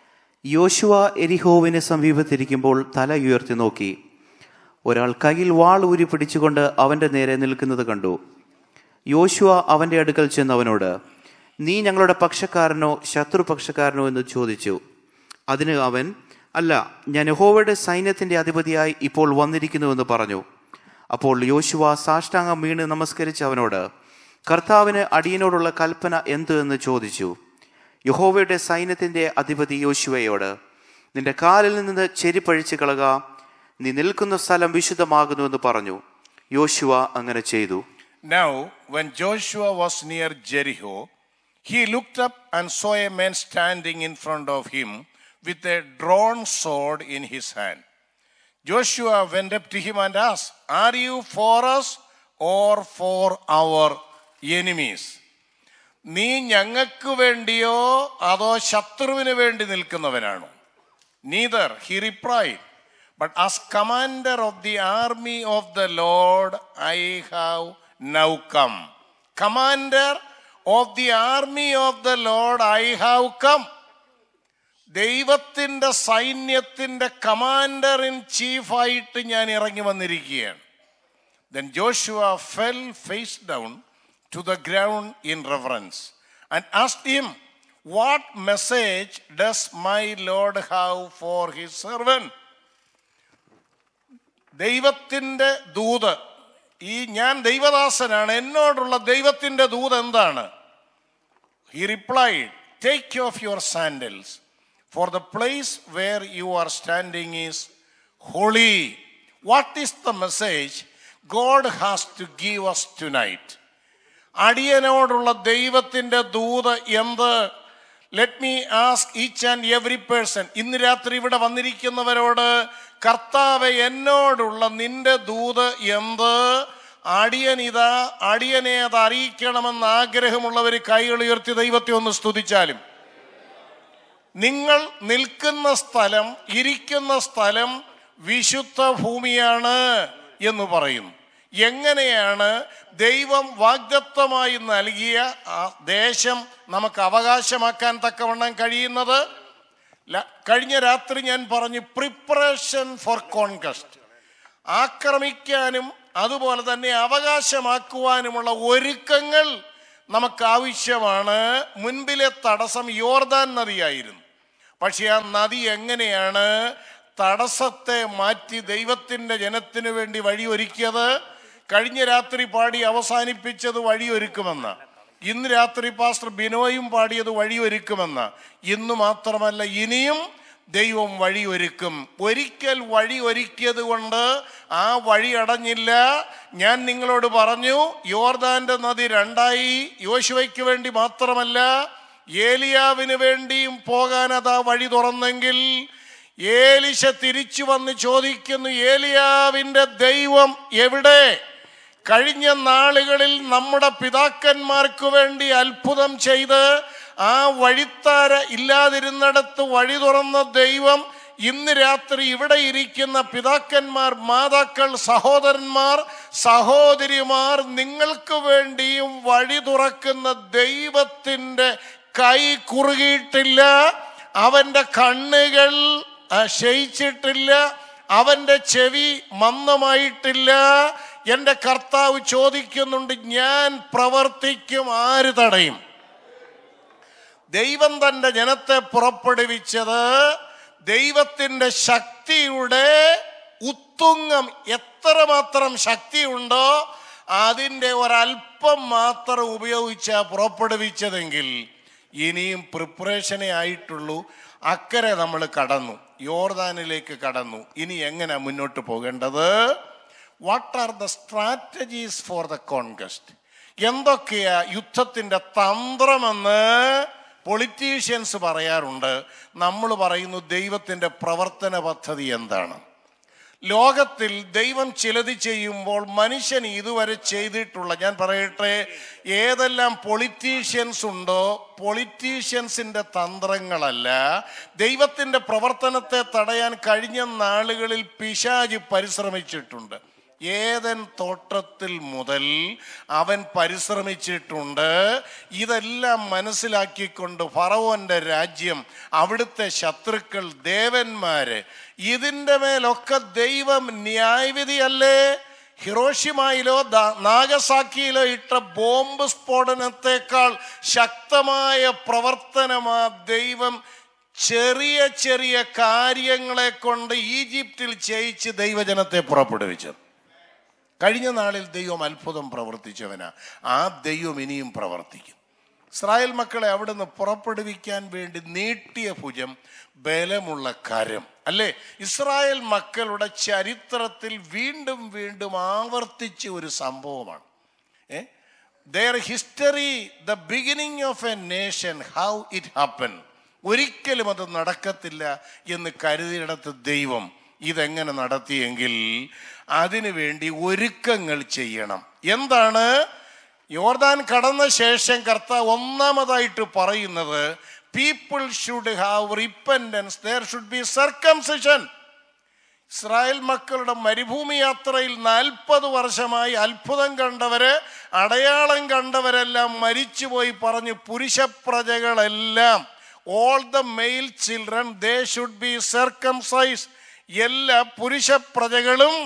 യോശുവ എരിഹോവിന് സമീപത്തിരിക്കുമ്പോൾ തല ഉയർത്തി നോക്കി ഒരാൾ കയ്യിൽ വാൾ ഊരി പിടിച്ചുകൊണ്ട് അവന്റെ നേരെ നിൽക്കുന്നത് കണ്ടു യോശുവ അവന്റെ അടുക്കൽ ചെന്ന് അവനോട് നീ ഞങ്ങളുടെ പക്ഷക്കാരനോ ശത്രുപക്ഷക്കാരനോ എന്ന് ചോദിച്ചു അതിന് അവൻ അല്ല ഞാൻ യഹോവയുടെ സൈന്യത്തിന്റെ അധിപതിയായി ഇപ്പോൾ വന്നിരിക്കുന്നുവെന്ന് പറഞ്ഞു അപ്പോൾ യോശുവ സാഷ്ടാംഗം വീണ് നമസ്കരിച്ച് അവനോട് കർത്താവിന് അടിയനോടുള്ള കൽപ്പന എന്ത് എന്ന് ചോദിച്ചു യഹോവയുടെ സൈന്യത്തിന്റെ അധിപതി യോശുവയോട് നിന്റെ കാലിൽ നിന്ന് ചെരിപ്പഴിച്ച് കളക നീ നിൽക്കുന്ന സ്ഥലം വിശുദ്ധമാകുന്നുവെന്ന് പറഞ്ഞു യോശുവ അങ്ങനെ ചെയ്തു Now, when Joshua was near Jericho, he looked up and saw a man standing in front of him with a drawn sword in his hand. Joshua went up to him and asked, Are you for us or for our enemies? നീ ഞങ്ങൾക്ക് വേണ്ടിയോ അതോ ശത്രുവിന് വേണ്ടി നിൽക്കുന്നവനാണോ neither he replied but as commander of the army of the Lord I have now come commander of the army of the Lord I have come ദൈവത്തിന്റെ സൈന്യത്തിന്റെ commander in ചീഫായിട്ട് ഞാൻ ഇറങ്ങി വന്നിരിക്കുകയാണ് Then Joshua fell face down to the ground in reverence and asked him, What message does my Lord have for his servant? ദൈവത്തിന്റെ ദൂത് ഈ ഞാൻ ദൈവദാസനാണ് എന്നോടുള്ള ദൈവത്തിന്റെ ദൂത് എന്താണ് He replied, Take off your sandals, for the place where you are standing is holy. What is the message God has to give us tonight? അടിയനോടുള്ള ദൈവത്തിന്റെ ദൂത് എന്ത് let me ask each and every person ഇന്ന് രാത്രി ഇവിടെ വന്നിരിക്കുന്നവരോട് കർത്താവ് എന്നോടുള്ള നിന്റെ ദൂത് എന്ത് അടിയൻ ഇതാ അടിയനെ അത് അറിയിക്കണമെന്ന് ആഗ്രഹമുള്ളവർ കൈകൾ ഉയർത്തി ദൈവത്തെ ഒന്ന് സ്തുതിച്ചാലും നിങ്ങൾ നിൽക്കുന്ന സ്ഥലം ഇരിക്കുന്ന സ്ഥലം വിശുദ്ധ ഭൂമിയാണ് എന്ന് പറയും എങ്ങനെയാണ് ദൈവം വാഗ്ദത്വമായി നൽകിയ ആ ദേശം നമുക്ക് അവകാശമാക്കാൻ തക്കവണ്ണം കഴിയുന്നത് ല- കഴിഞ്ഞ രാത്രി ഞാൻ പറഞ്ഞു പ്രിപ്പറേഷൻ ഫോർ കോൺകസ്റ്റ് ആക്രമിക്കാനും അതുപോലെ തന്നെ അവകാശമാക്കുവാനുമുള്ള ഒരുക്കങ്ങൾ നമുക്ക് ആവശ്യമാണ് മുൻപിലെ തടസ്സം യോർദാൻ നദിയായിരുന്നു പക്ഷെ ആ നദി എങ്ങനെയാണ് തടസ്സത്തെ മാറ്റി ദൈവത്തിന്റെ ജനത്തിനു വേണ്ടി വഴിയൊരുക്കിയത് കഴിഞ്ഞ രാത്രി പാടി അവസാനിപ്പിച്ചത് വഴിയൊരുക്കുമെന്ന് ഇന്ന് രാത്രി പാസ്റ്റർ ബിനോയും പാടിയത് വഴിയൊരുക്കുമെന്ന ഇന്ന് മാത്രമല്ല ഇനിയും ദൈവം വഴിയൊരുക്കും ഒരിക്കൽ വഴി ഒരുക്കിയത് കൊണ്ട് ആ വഴി അടഞ്ഞില്ല ഞാൻ നിങ്ങളോട് പറഞ്ഞു യോർദാന്റെ നദി രണ്ടായി യോശുവയ്ക്ക് വേണ്ടി മാത്രമല്ല ഏലിയാവിന് വേണ്ടിയും പോകാൻ അതാ വഴി തുറന്നെങ്കിൽ ഏലിശ തിരിച്ചു വന്ന് ചോദിക്കുന്നു ഏലിയാവിന്റെ ദൈവം എവിടെ കഴിഞ്ഞ നാളുകളിൽ നമ്മുടെ പിതാക്കന്മാർക്ക് വേണ്ടി അത്ഭുതം ചെയ്ത് ആ വഴിത്താര ഇല്ലാതിരുന്നിടത്ത് വഴി തുറന്ന ദൈവം ഇന്ന് രാത്രി ഇവിടെ ഇരിക്കുന്ന പിതാക്കന്മാർ മാതാക്കൾ സഹോദരന്മാർ സഹോദരിമാർ നിങ്ങൾക്ക് വേണ്ടിയും വഴി തുറക്കുന്ന ദൈവത്തിൻ്റെ കൈ കുറുകിയിട്ടില്ല അവന്റെ കണ്ണുകൾ ആ, ക്ഷയിച്ചിട്ടില്ല അവന്റെ ചെവി മന്ദമായിട്ടില്ല എൻ്റെ കർത്താവ് ചോദിക്കുന്നുണ്ട് ഞാൻ പ്രവർത്തിക്കും ആര് തടയും ദൈവം തന്റെ ജനത്തെ പുറപ്പെടുവിച്ചത് ദൈവത്തിന്റെ ശക്തിയുടെ ഉത്തുംഗം എത്രമാത്രം ശക്തിയുണ്ടോ അതിൻ്റെ ഒരല്പം മാത്രം ഉപയോഗിച്ച പുറപ്പെടുവിച്ചതെങ്കിൽ ഇനിയും പ്രിപ്പറേഷനേ ആയിട്ടുള്ളൂ അക്കരെ നമ്മൾ കടന്നു യോർദാനിലേക്ക് കടന്നു ഇനി എങ്ങനെ മുന്നോട്ട് പോകേണ്ടത് what are the strategies for the conquest എന്തൊക്കെയാ യുദ്ധത്തിന്റെ തന്ത്രമെന്ന് പൊളിറ്റീഷ്യൻസ് പറയാറുണ്ട് നമ്മൾ പറയുന്നു ദൈവത്തിന്റെ പ്രവർത്തന പദ്ധതി എന്താണ് ലോകത്തിൽ ദൈവം ചിലത് ചെയ്യുമ്പോൾ മനുഷ്യൻ ഇതുവരെ ചെയ്തിട്ടുള്ള ഞാൻ പറയട്ടെ ഏതെല്ലാം പൊളിറ്റീഷ്യൻസ് ഉണ്ടോ പൊളിറ്റീഷ്യൻസിന്റെ തന്ത്രങ്ങളല്ല ദൈവത്തിന്റെ പ്രവർത്തനത്തെ തടയാൻ കഴിഞ്ഞ നാളുകളിൽ പിശാജ് പരിശ്രമിച്ചിട്ടുണ്ട് ഏതൻ തോട്ടത്തിൽ മുതൽ അവൻ പരിശ്രമിച്ചിട്ടുണ്ട് ഇതെല്ലാം മനസ്സിലാക്കിക്കൊണ്ട് ഫറവോന്റെ രാജ്യം അവിടുത്തെ ശത്രുക്കൾ ദേവന്മാര് ഇതിൻ്റെ മേലൊക്കെ ദൈവം ന്യായവിധിയല്ലേ ഹിറോഷിമയിലോ ദാ- നാഗസാക്കിയിലോ ഇട്ട ബോംബ് സ്ഫോടനത്തെക്കാൾ ശക്തമായ പ്രവർത്തനമാ ദൈവം ചെറിയ ചെറിയ കാര്യങ്ങളെ കൊണ്ട് ഈജിപ്തിൽ ചെയ്യിച്ച് ദൈവജനത്തെ പുറപ്പെടുവിച്ചത് കഴിഞ്ഞ നാളിൽ ദൈവം അത്ഭുതം പ്രവർത്തിച്ചവനാ ആ ദൈവം ഇനിയും പ്രവർത്തിക്കും ഇസ്രായേൽ മക്കളെ അവിടുന്ന് പുറപ്പെടുവിക്കാൻ വേണ്ടി നീട്ടിയ ഭുജം ബലമുള്ള കരം അല്ലേ ഇസ്രായേൽ മക്കളുടെ ചരിത്രത്തിൽ വീണ്ടും വീണ്ടും ആവർത്തിച്ച ഒരു സംഭവമാണ് uh there history the beginning of a nation how it happen ഒരിക്കലും അത് നടക്കത്തില്ല എന്ന് കരുതിയിടത്ത് ദൈവം ഇതെങ്ങനെ നടത്തിയെങ്കിൽ അതിനു വേണ്ടി ഒരുക്കങ്ങൾ ചെയ്യണം എന്താണ് യോർദാൻ കടന്ന ശേഷം കർത്താവ് ഒന്നാമതായിട്ട് പറയുന്നത് people should have repentance there should be circumcision Israel മക്കളുടെ മരുഭൂമി യാത്രയിൽ നാൽപ്പത് വർഷമായി അത്ഭുതം കണ്ടവര് അടയാളം കണ്ടവരെല്ലാം മരിച്ചുപോയി പറഞ്ഞു പുരുഷപ്രജകളെല്ലാം all the male children they should be circumcise എല്ലാ പുരുഷപ്രജകളും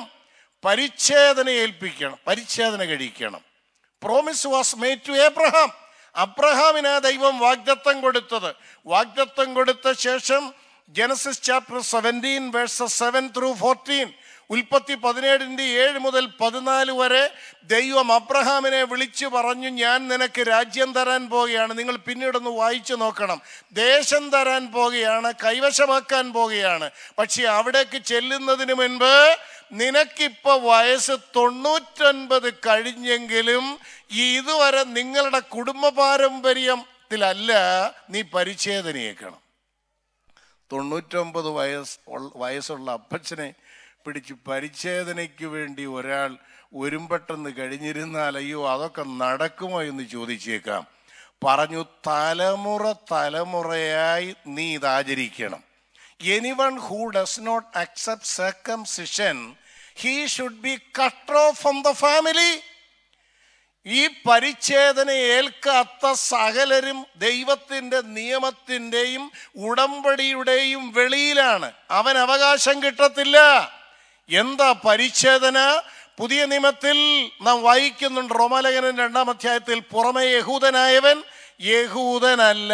പരിച്ഛേദന ഏൽപ്പിക്കണം പരിച്ഛേദന കഴിക്കണം promise was made to Abraham അബ്രഹാമിന് ദൈവം വാഗ്ദത്തം കൊടുത്തത് വാഗ്ദത്തം കൊടുത്ത ശേഷം Genesis chapter seventeen verses seven through fourteen ഉൽപ്പത്തി പതിനേഴിൻ്റെ ഏഴ് മുതൽ പതിനാല് വരെ ദൈവം അബ്രഹാമിനെ വിളിച്ചു പറഞ്ഞു ഞാൻ നിനക്ക് രാജ്യം തരാൻ പോവുകയാണ് നിങ്ങൾ പിന്നീടൊന്ന് വായിച്ചു നോക്കണം ദേശം തരാൻ പോവുകയാണ് കൈവശമാക്കാൻ പോവുകയാണ് പക്ഷെ അവിടേക്ക് ചെല്ലുന്നതിന് മുൻപ് നിനക്കിപ്പോ വയസ്സ് തൊണ്ണൂറ്റൊൻപത് കഴിഞ്ഞെങ്കിലും ഈ ഇതുവരെ നിങ്ങളുടെ കുടുംബ പാരമ്പര്യത്തിലല്ല നീ പരിച്ഛേദനയേക്കണം തൊണ്ണൂറ്റൊമ്പത് വയസ്സ് ഉള്ള- വയസ്സുള്ള അപ്പച്ചനെ പിടിച്ച് പരിച്ഛേദനയ്ക്ക് വേണ്ടി ഒരാൾ ഒരുമ്പെട്ടെന്ന് കഴിഞ്ഞിരുന്നാൽ അയ്യോ അതൊക്കെ നടക്കുമോ എന്ന് ചോദിച്ചേക്കാം പറഞ്ഞു തലമുറ തലമുറയായി നീ ഇത് ആചരിക്കണം anyone who does not accept circumcision he should be cut off from the family ഈ പരിച്ഛേദന ഏൽക്കാത്ത സകലരും ദൈവത്തിന്റെ നിയമത്തിന്റെയും ഉടമ്പടിയുടെയും വെളിയിലാണ് അവൻ അവകാശം കിട്ടത്തില്ല എന്താ പരിച്ഛേദന പുതിയ നിയമത്തിൽ നാം വായിക്കുന്നുണ്ട് റോമാലേഖനൻ രണ്ടാം അധ്യായത്തിൽ പുറമെ യഹൂദനായവൻ യഹൂദനല്ല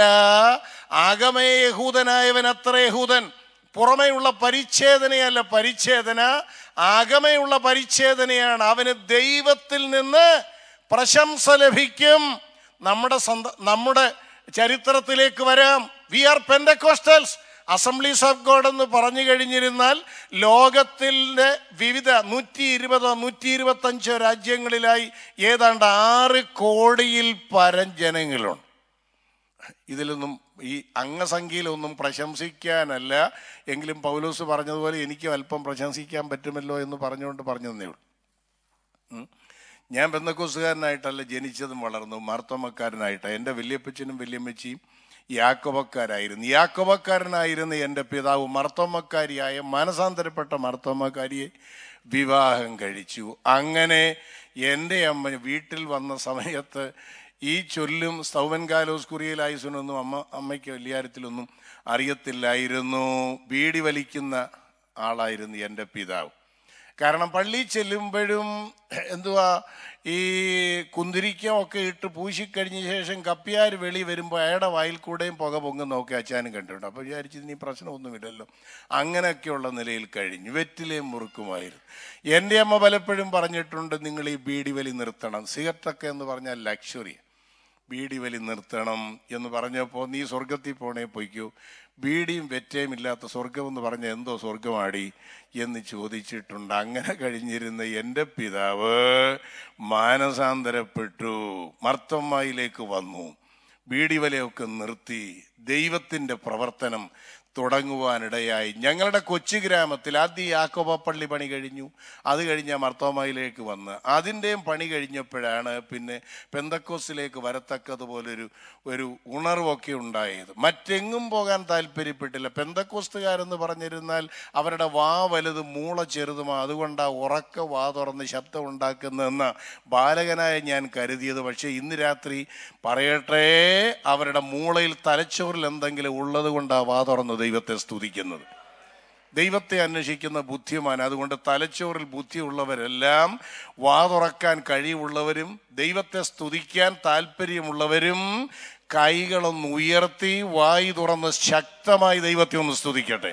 ആകമേ യഹൂദനായവൻ അത്ര യഹൂദൻ പുറമേയുള്ള പരിച്ഛേദനയല്ല പരിച്ഛേദന ആകമയുള്ള പരിച്ഛേദനയാണ് അവന് ദൈവത്തിൽ നിന്ന് പ്രശംസ ലഭിക്കും നമ്മുടെ സ്വന്ത നമ്മുടെ ചരിത്രത്തിലേക്ക് വരാം we are Pentecostals assemblies of God എന്ന് പറഞ്ഞു കഴിഞ്ഞിരുന്നാൽ ലോകത്തിൻ്റെ വിവിധ നൂറ്റി ഇരുപതോ നൂറ്റി ഇരുപത്തഞ്ചോ രാജ്യങ്ങളിലായി ഏതാണ്ട് ആറ് കോടിയിൽ പരം ജനങ്ങളുണ്ട് ഇതിലൊന്നും ഈ അംഗസംഖ്യയിലൊന്നും പ്രശംസിക്കാനല്ല എങ്കിലും പൗലോസ് പറഞ്ഞതുപോലെ എനിക്കും അല്പം പ്രശംസിക്കാൻ പറ്റുമല്ലോ എന്ന് പറഞ്ഞുകൊണ്ട് പറഞ്ഞു തന്നേ ഉള്ളൂ ഉം. ഞാൻ ബന്ധക്കോസുകാരനായിട്ടല്ല ജനിച്ചതും വളർന്നു മാർത്തോമക്കാരനായിട്ട് എൻ്റെ വല്യപ്പച്ചനും വല്യമ്മച്ചിയും യാക്കോബക്കാരായിരുന്നു യാക്കോബക്കാരനായിരുന്ന എൻ്റെ പിതാവ് മർത്തോമക്കാരിയായ മാനസാന്തരപ്പെട്ട മർത്തോമക്കാരിയെ വിവാഹം കഴിച്ചു അങ്ങനെ എൻ്റെ അമ്മ വീട്ടിൽ വന്ന സമയത്ത് ഈ ചൊല്ലും സ്തൗവൻ കാലോസ് കുറിയലായുസനൊന്നും അമ്മ അമ്മയ്ക്ക് വലിയാരത്തിലൊന്നും അറിയത്തില്ലായിരുന്നു ബീഡി വലിക്കുന്ന ആളായിരുന്നു എൻ്റെ പിതാവ് കാരണം പള്ളി ചെല്ലുമ്പോഴും എന്തുവാ ഈ കുന്തിരിക്കം ഒക്കെ ഇട്ട് പൂശിക്കഴിഞ്ഞ ശേഷം കപ്പിയാർ വെളി വരുമ്പോൾ അയാളുടെ വായിൽ കൂടെയും പുക പൊങ്ങുന്നൊക്കെ അച്ചാനും കണ്ടിട്ടുണ്ട് അപ്പോൾ വിചാരിച്ചു ഇനി പ്രശ്നമൊന്നുമില്ലല്ലോ അങ്ങനെയൊക്കെയുള്ള നിലയിൽ കഴിഞ്ഞു വെറ്റിലെയും മുറുക്കുമായിരുന്നു എൻ്റെ അമ്മ പലപ്പോഴും പറഞ്ഞിട്ടുണ്ട് നിങ്ങൾ ഈ ബീഡി വലി നിർത്തണം സിഗരറ്റൊക്കെ എന്ന് പറഞ്ഞാൽ ലക്ഷറി ബീഡി വലി നിർത്തണം എന്ന് പറഞ്ഞപ്പോൾ നീ സ്വർഗത്തിൽ പോണേ പൊയ്ക്കൂ ബീഡിയും വെറ്റയും ഇല്ലാത്ത സ്വർഗം എന്ന് പറഞ്ഞ എന്തോ സ്വർഗമാടി എന്ന് ചോദിച്ചിട്ടുണ്ട് അങ്ങനെ കഴിഞ്ഞിരുന്ന എൻ്റെ പിതാവ് മാനസാന്തരപ്പെട്ടു മർത്തമ്മയിലേക്ക് വന്നു ബീഡി വലയൊക്കെ നിർത്തി ദൈവത്തിൻ്റെ പ്രവർത്തനം തുടങ്ങുവാനിടയായി ഞങ്ങളുടെ കൊച്ചു ഗ്രാമത്തിൽ ആദ്യം യാക്കോബ പള്ളി പണി കഴിഞ്ഞു അത് കഴിഞ്ഞ മർത്തോമയിലേക്ക് വന്ന് അതിൻ്റെയും പണി കഴിഞ്ഞപ്പോഴാണ് പിന്നെ പെന്തക്കോസിലേക്ക് വരത്തക്കതുപോലൊരു ഒരു ഉണർവൊക്കെ ഉണ്ടായത് മറ്റെങ്ങും പോകാൻ താല്പര്യപ്പെട്ടില്ല പെന്തക്കോസ്തുകാരെന്ന് പറഞ്ഞിരുന്നാൽ അവരുടെ വാ വലുത് മൂള ചെറുതുമാ അതുകൊണ്ടാ ഉറക്ക വാ തുറന്ന് ശബ്ദം ഉണ്ടാക്കുന്നതെന്ന ബാലകനായ ഞാൻ കരുതിയത് പക്ഷേ ഇന്ന് രാത്രി പറയട്ടെ അവരുടെ മൂളയിൽ തലച്ചോറിൽ എന്തെങ്കിലും ഉള്ളത് കൊണ്ടാ വാ തുറന്ന് ദൈവത്തെ സ്തുതിക്കുന്നത് ദൈവത്തെ അന്വേഷിക്കുന്ന ബുദ്ധിമാൻ അതുകൊണ്ട് തലച്ചോറിൽ ബുദ്ധിയുള്ളവരെല്ലാം വാ തുറക്കാൻ കഴിവുള്ളവരും ദൈവത്തെ സ്തുതിക്കാൻ താല്പര്യമുള്ളവരും കൈകളൊന്ന് ഉയർത്തി വായി തുറന്ന് ശക്തമായി ദൈവത്തെ ഒന്ന് സ്തുതിക്കട്ടെ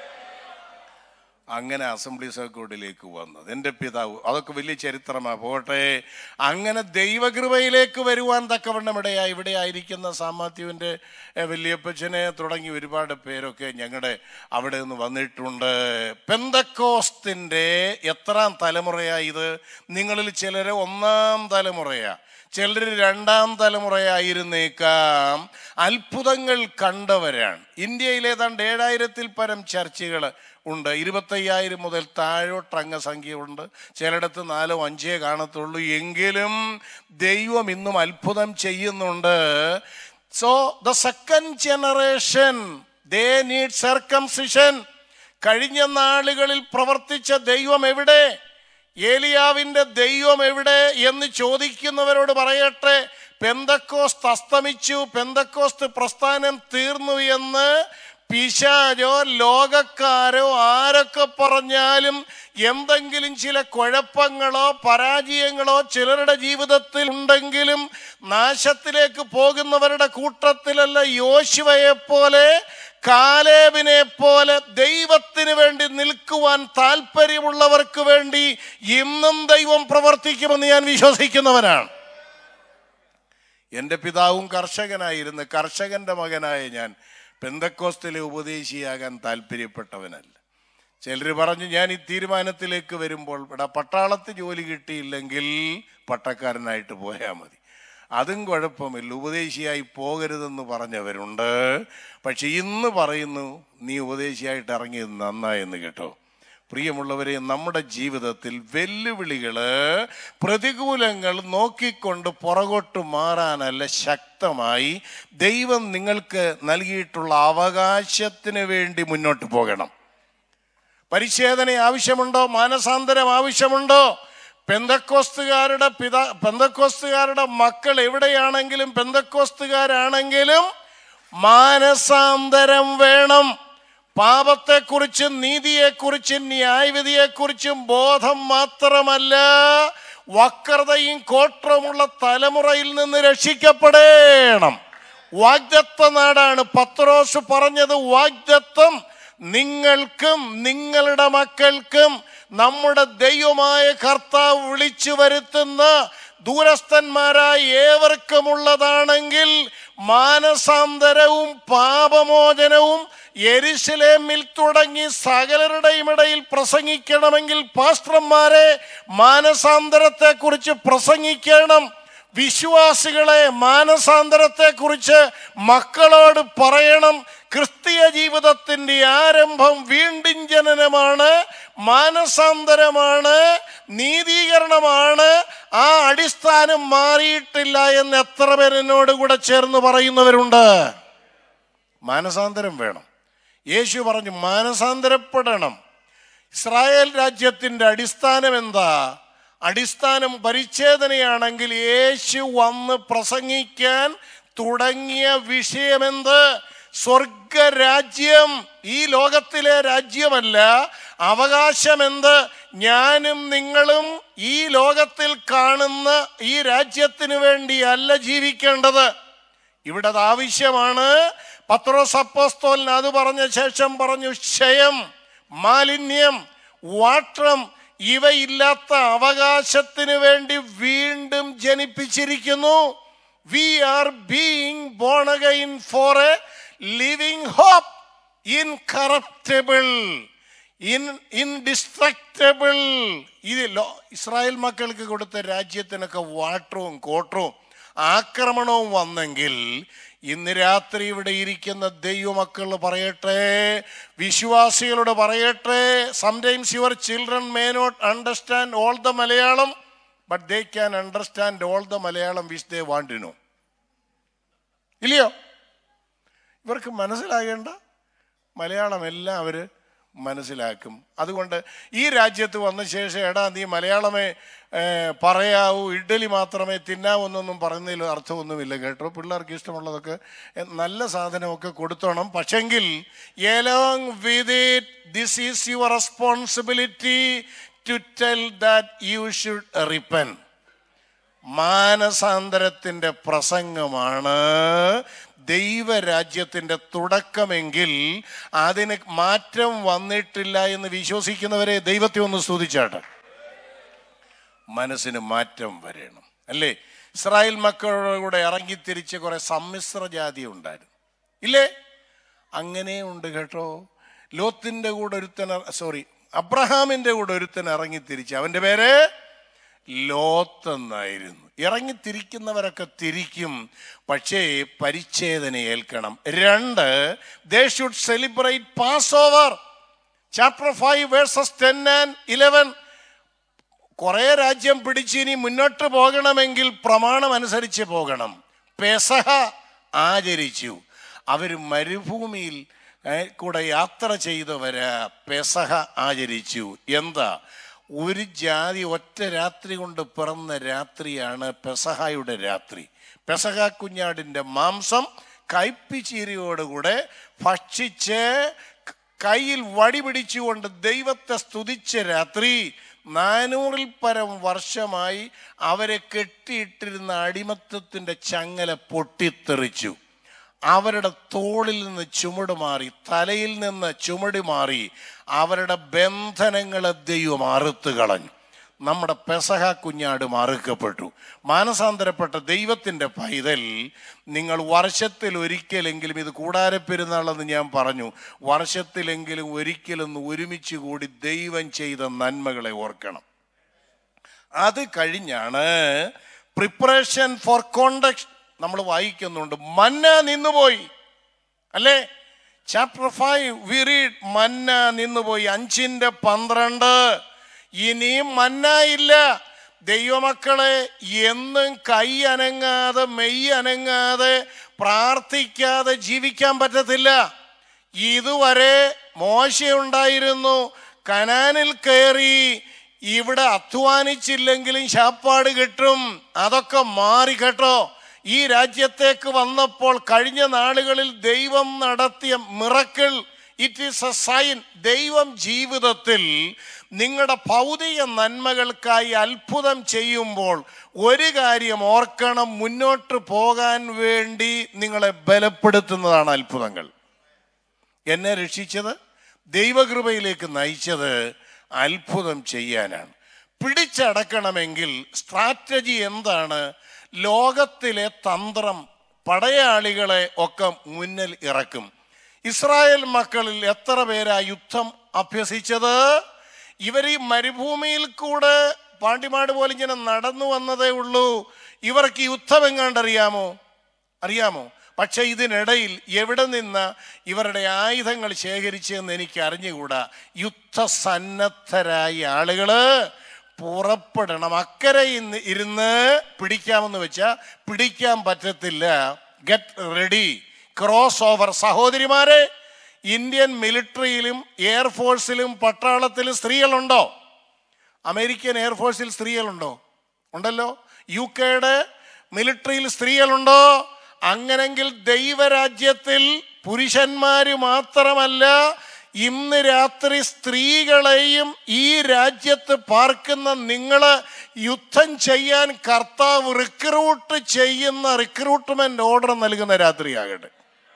അങ്ങനെ അസംബ്ലീസ് ഓഫ് ഗോഡിലേക്ക് വന്നത് എൻ്റെ പിതാവ് അതൊക്കെ വലിയ ചരിത്രമാണ് പോട്ടെ അങ്ങനെ ദൈവകൃപയിലേക്ക് വരുവാൻ തക്കവണ്ണം ഇടയാ ഇവിടെ ആയിരിക്കുന്ന സാമാത്യുവിൻ്റെ വലിയപ്പച്ചനെ തുടങ്ങി ഒരുപാട് പേരൊക്കെ ഞങ്ങളുടെ അവിടെ നിന്ന് വന്നിട്ടുണ്ട് പെന്തക്കോസ്തിൻ്റെ എത്രാം തലമുറയാ ഇത് നിങ്ങളിൽ ചിലർ ഒന്നാം തലമുറയാ ചിലർ രണ്ടാം തലമുറയായിരുന്നേക്കാം അത്ഭുതങ്ങൾ കണ്ടവരാണ് ഇന്ത്യയിൽ ഏതാണ്ട് ഏഴായിരത്തിൽ പരം ചർച്ചുകൾ ഉണ്ട് ഇരുപത്തയ്യായിരം മുതൽ താഴോട്ട് അംഗസംഖ്യ ഉണ്ട് ചിലയിടത്ത് നാലോ അഞ്ചേ കാണത്തുള്ളൂ എങ്കിലും ദൈവം ഇന്നും അത്ഭുതം ചെയ്യുന്നുണ്ട് so the second generation they need circumcision കഴിഞ്ഞ നാളുകളിൽ പ്രവർത്തിച്ച ദൈവം എവിടെ ഏലിയാവിന്റെ ദൈവം എവിടെ എന്ന് ചോദിക്കുന്നവരോട് പറയട്ടെ പെന്തക്കോസ്ത് അസ്തമിച്ചു പെന്തക്കോസ്ത് പ്രസ്ഥാനം തീർന്നു എന്ന് പിശാചോ ലോകക്കാരോ ആരൊക്കെ പറഞ്ഞാലും എന്തെങ്കിലും ചില കുഴപ്പങ്ങളോ പരാജയങ്ങളോ ചിലരുടെ ജീവിതത്തിൽ ഉണ്ടെങ്കിലും നാശത്തിലേക്ക് പോകുന്നവരുടെ കൂട്ടത്തിലല്ല യോശുവയെ പോലെ കാലേബിനെ പോലെ ദൈവത്തിന് വേണ്ടി നിൽക്കുവാൻ താല്പര്യമുള്ളവർക്ക് വേണ്ടി ഇന്നും ദൈവം പ്രവർത്തിക്കുമെന്ന് ഞാൻ വിശ്വസിക്കുന്നവനാണ് എൻ്റെ പിതാവും കർഷകനായിരുന്നു കർഷകന്റെ മകനായ ഞാൻ പെന്തക്കോസ്തിലെ ഉപദേശിയാകാൻ താല്പര്യപ്പെട്ടവനല്ല ചിലർ പറഞ്ഞു ഞാൻ ഈ തീരുമാനത്തിലേക്ക് വരുമ്പോൾ ഇവിടെ പട്ടാളത്ത് ജോലി കിട്ടിയില്ലെങ്കിൽ പട്ടക്കാരനായിട്ട് പോയാൽ മതി അതും കുഴപ്പമില്ല ഉപദേശിയായി പോകരുതെന്ന് പറഞ്ഞവരുണ്ട് പക്ഷെ ഇന്ന് പറയുന്നു നീ ഉപദേശിയായിട്ട് ഇറങ്ങിയത് നന്നായെന്ന് കേട്ടോ പ്രിയമുള്ളവരെ നമ്മുടെ ജീവിതത്തിൽ വെല്ലുവിളികള് പ്രതികൂലങ്ങൾ നോക്കിക്കൊണ്ട് പുറകോട്ട് മാറാനല്ല ശക്തമായി ദൈവം നിങ്ങൾക്ക് നൽകിയിട്ടുള്ള അവകാശത്തിന് വേണ്ടി മുന്നോട്ട് പോകണം പരിച്ഛേദന ആവശ്യമുണ്ടോ മാനസാന്തരം ആവശ്യമുണ്ടോ പെന്തക്കോസ്തുകാരുടെ പിതാ പെന്തക്കോസ്തുകാരുടെ മക്കൾ എവിടെയാണെങ്കിലും പെന്തക്കോസ്തുകാരാണെങ്കിലും മാനസാന്തരം വേണം പാപത്തെക്കുറിച്ചും നീതിയെക്കുറിച്ചും ന്യായവിധിയെക്കുറിച്ചും ബോധം മാത്രമല്ല വക്രതയും കോട്ടമുള്ള തലമുറയിൽ നിന്ന് രക്ഷിക്കപ്പെടേണം വാഗ്ദത്ത നാടാണ് പത്രോസ് പറഞ്ഞത് വാഗ്ദത്തം നിങ്ങൾക്കും നിങ്ങളുടെ മക്കൾക്കും നമ്മുടെ ദൈവമായ കർത്താവ് വിളിച്ചു വരുത്തുന്ന ദൂരസ്ഥന്മാരായ ഏവർക്കുമുള്ളതാണെങ്കിൽ മാനസാന്തരവും പാപമോചനവും എരിശിലേമിൽ തുടങ്ങി സകലരുടെയും ഇടയിൽ പ്രസംഗിക്കണമെങ്കിൽ പാസ്റ്റർമാരെ മാനസാന്തരത്തെ കുറിച്ച് പ്രസംഗിക്കണം വിശ്വാസികളെ മാനസാന്തരത്തെ കുറിച്ച് മക്കളോട് പറയണം ക്രിസ്തീയ ജീവിതത്തിന്റെ ആരംഭം വീണ്ടും ജനനമാണ് മാനസാന്തരമാണ് നീതീകരണമാണ് ആ അടിസ്ഥാനം മാറിയിട്ടില്ല എന്ന് എത്ര പേർ എന്നോട് കൂടെ ചേർന്ന് പറയുന്നവരുണ്ട് മാനസാന്തരം വേണം യേശു പറഞ്ഞു മാനസാന്തരപ്പെടണം ഇസ്രായേൽ രാജ്യത്തിന്റെ അടിസ്ഥാനം എന്താ അടിസ്ഥാനം പരിച്ഛേദനയാണെങ്കിൽ യേശു വന്ന് പ്രസംഗിക്കാൻ തുടങ്ങിയ വിഷയമെന്ത് സ്വർഗരാജ്യം ഈ ലോകത്തിലെ രാജ്യമല്ല അവകാശമെന്ത് ഞാനും നിങ്ങളും ഈ ലോകത്തിൽ കാണുന്ന ഈ രാജ്യത്തിന് വേണ്ടിയല്ല ജീവിക്കേണ്ടത് ഇവിടെ അത് ആവശ്യമാണ് പത്രോസ് അപ്പോസ്തോലിന് അത് പറഞ്ഞ ശേഷം പറഞ്ഞു ക്ഷയം മാലിന്യം വാട്ടം ഇവയില്ലാത്ത അവകാശത്തിന് വേണ്ടി വീണ്ടും ജനിപ്പിച്ചിരിക്കുന്നു we are being born again for a living hope incorruptible in indestructible ഇത് ലോ- ഇസ്രായേൽ മക്കൾക്ക് കൊടുത്ത രാജ്യത്തിനൊക്കെ വാട്ടവും കോട്ടവും ആക്രമണവും വന്നെങ്കിൽ ഇന്ന് രാത്രി ഇവിടെ ഇരിക്കുന്ന ദൈവമക്കൾ പറയട്ടെ വിശ്വാസികളോട് പറയട്ടെ sometimes your children may not understand all the Malayalam but they can understand all the Malayalam which they want know ഇല്ലയോ ഇവർക്ക് മനസ്സിലാകേണ്ട മലയാളം എല്ലാം അവർ മനസ്സിലാക്കും അതുകൊണ്ട് ഈ രാജ്യത്ത് വന്ന ശേഷം എടാ നീ മലയാളമേ ഏ, പറയാവൂ ഇഡ്ഡലി മാത്രമേ തിന്നാവൂ എന്നൊന്നും പറയുന്നതിൽ അർത്ഥമൊന്നുമില്ല കേട്ടോ പിള്ളേർക്ക് ഇഷ്ടമുള്ളതൊക്കെ എ, നല്ല സാധനമൊക്കെ കൊടുത്തോണം പക്ഷെങ്കിൽ along with it this is your responsibility to tell that you should repent മാനസാന്തരത്തിന്റെ പ്രസംഗമാണ് ദൈവരാജ്യത്തിന്റെ തുടക്കമെങ്കിൽ അതിന് മാറ്റം വന്നിട്ടില്ല എന്ന് വിശ്വസിക്കുന്നവരെ ദൈവത്തെ ഒന്ന് സ്തുതിച്ചാട്ടെ മനസ്സിന് മാറ്റം വരണം അല്ലേ ഇസ്രായേൽ മക്കളുടെ കൂടെ ഇറങ്ങിത്തിരിച്ച് കുറെ സമ്മിശ്ര ജാതി ഉണ്ടായിരുന്നു ഇല്ലേ അങ്ങനെ ഉണ്ട് കേട്ടോ ലോത്തിന്റെ കൂടെ ഒരുത്തൻ സോറി അബ്രഹാമിന്റെ കൂടെ ഒരുത്തൻ ഇറങ്ങിത്തിരിച്ച് അവന്റെ പേര് ലോത്ത് എന്നായിരുന്നു ഇറങ്ങിത്തിരിക്കുന്നവരൊക്കെ തിരിക്കും പക്ഷേ പരിച്ഛേദന ഏൽക്കണം രണ്ട് they should celebrate Passover chapter five verses ten and eleven കുറെ രാജ്യം പിടിച്ച് ഇനി മുന്നോട്ട് പോകണമെങ്കിൽ പ്രമാണം അനുസരിച്ച് പോകണം പെസഹ ആചരിച്ചു അവർ മരുഭൂമിയിൽ ഏ, കൂടെ യാത്ര ചെയ്തവര് പെസഹ ആചരിച്ചു എന്താ ഒരു ജാതി ഒറ്റ രാത്രി കൊണ്ട് പിറന്ന രാത്രിയാണ് പെസഹായുടെ രാത്രി പെസഹ കുഞ്ഞാടിന്റെ മാംസം കയ്പിച്ചീരിയോടുകൂടെ ഭക്ഷിച്ച് ക- കയ്യിൽ വടി പിടിച്ചുകൊണ്ട് ദൈവത്തെ സ്തുതിച്ച രാത്രി നാനൂറിൽ പരം വർഷമായി അവരെ കെട്ടിയിട്ടിരുന്ന അടിമത്തത്തിന്റെ ചങ്ങല പൊട്ടിത്തെറിച്ചു അവരുടെ തോളിൽ നിന്ന് ചുമട് മാറി തലയിൽ നിന്ന് ചുമട് മാറി അവരുടെ ബന്ധനങ്ങളെ ദൈവം അറുത്ത് കളഞ്ഞു നമ്മുടെ പെസഹ കുഞ്ഞാട് മറുക്കപ്പെട്ടു മാനസാന്തരപ്പെട്ട ദൈവത്തിൻ്റെ പൈതൽ നിങ്ങൾ വർഷത്തിൽ ഒരിക്കലെങ്കിലും ഇത് കൂടാരപ്പെരുന്നാളെന്ന് ഞാൻ പറഞ്ഞു വർഷത്തിലെങ്കിലും ഒരിക്കലൊന്ന് ഒരുമിച്ച് കൂടി ദൈവം ചെയ്ത നന്മകളെ ഓർക്കണം അത് കഴിഞ്ഞാണ് പ്രിപ്പറേഷൻ ഫോർ കോണ്ടക്ട് നമ്മൾ വായിക്കുന്നുണ്ട് മന്ന നിന്നുപോയി അല്ലേ ചാപ്റ്റർ ഫൈവ് വി റീഡ് മന്ന നിന്നുപോയി അഞ്ചിന്റെ പന്ത്രണ്ട് ഇനിയും മന്ന ഇല്ല ദൈവമക്കളെ എന്നും കൈ അനങ്ങാതെ മെയ് അനങ്ങാതെ പ്രാർത്ഥിക്കാതെ ജീവിക്കാൻ പറ്റത്തില്ല ഇതുവരെ മോശയുണ്ടായിരുന്നു കനാനിൽ കയറി ഇവിടെ അധ്വാനിച്ചില്ലെങ്കിലും ശാപ്പാട് കിട്ടും അതൊക്കെ മാറി കേട്ടോ ഈ രാജ്യത്തേക്ക് വന്നപ്പോൾ കഴിഞ്ഞ നാളുകളിൽ ദൈവം നടത്തിയ miracle it is a sign ദൈവം ജീവിതത്തിൽ നിങ്ങളുടെ ഭൗതിക നന്മകൾക്കായി അത്ഭുതം ചെയ്യുമ്പോൾ ഒരു കാര്യം ഓർക്കണം മുന്നോട്ട് പോകാൻ വേണ്ടി നിങ്ങളെ ബലപ്പെടുത്തുന്നതാണ് അത്ഭുതങ്ങൾ എന്നെ രക്ഷിച്ചത് ദൈവകൃപയിലേക്ക് നയിച്ചത് അത്ഭുതം ചെയ്യാനാണ് പിടിച്ചടക്കണമെങ്കിൽ സ്ട്രാറ്റജി എന്താണ് ലോകത്തിലെ തന്ത്രം പടയാളികളെ ഒക്കെ മുന്നിൽ ഇറക്കും ഇസ്രായേൽ മക്കളിൽ എത്ര പേരാ യുദ്ധം അഭ്യസിച്ചത് ഇവർ ഈ മരുഭൂമിയിൽ കൂടെ പാണ്ടിമാട് പോലെ ഇങ്ങനെ നടന്നു വന്നതേ ഉള്ളൂ ഇവർക്ക് യുദ്ധം എങ്ങാണ്ടറിയാമോ അറിയാമോ പക്ഷെ ഇതിനിടയിൽ എവിടെ നിന്ന് ഇവരുടെ ആയുധങ്ങൾ ശേഖരിച്ചെന്ന് എനിക്ക് അറിഞ്ഞുകൂടാ യുദ്ധസന്നദ്ധരായ ആളുകള് പുറപ്പെടണം അക്കരെ ഇന്ന് ഇരുന്ന് പിടിക്കാമെന്ന് വെച്ചാൽ പിടിക്കാൻ പറ്റത്തില്ല ഗെറ്റ് റെഡി ക്രോസ് ഓവർ സഹോദരിമാരെ ഇന്ത്യൻ മിലിറ്ററിയിലും എയർഫോഴ്സിലും പട്ടാളത്തിലും സ്ത്രീകളുണ്ടോ അമേരിക്കൻ എയർഫോഴ്സിൽ സ്ത്രീകളുണ്ടോ ഉണ്ടല്ലോ യു കെയുടെ മിലിറ്ററിയിൽ സ്ത്രീകളുണ്ടോ അങ്ങനെങ്കിൽ ദൈവരാജ്യത്തിൽ പുരുഷന്മാര് മാത്രമല്ല ഇന്ന് രാത്രി സ്ത്രീകളെയും ഈ രാജ്യത്ത് പാർക്കുന്ന നിങ്ങള് യുദ്ധം ചെയ്യാൻ കർത്താവ് റിക്രൂട്ട് ചെയ്യുന്ന റിക്രൂട്ട്മെന്റ് ഓർഡർ നൽകുന്ന രാത്രിയാകട്ടെ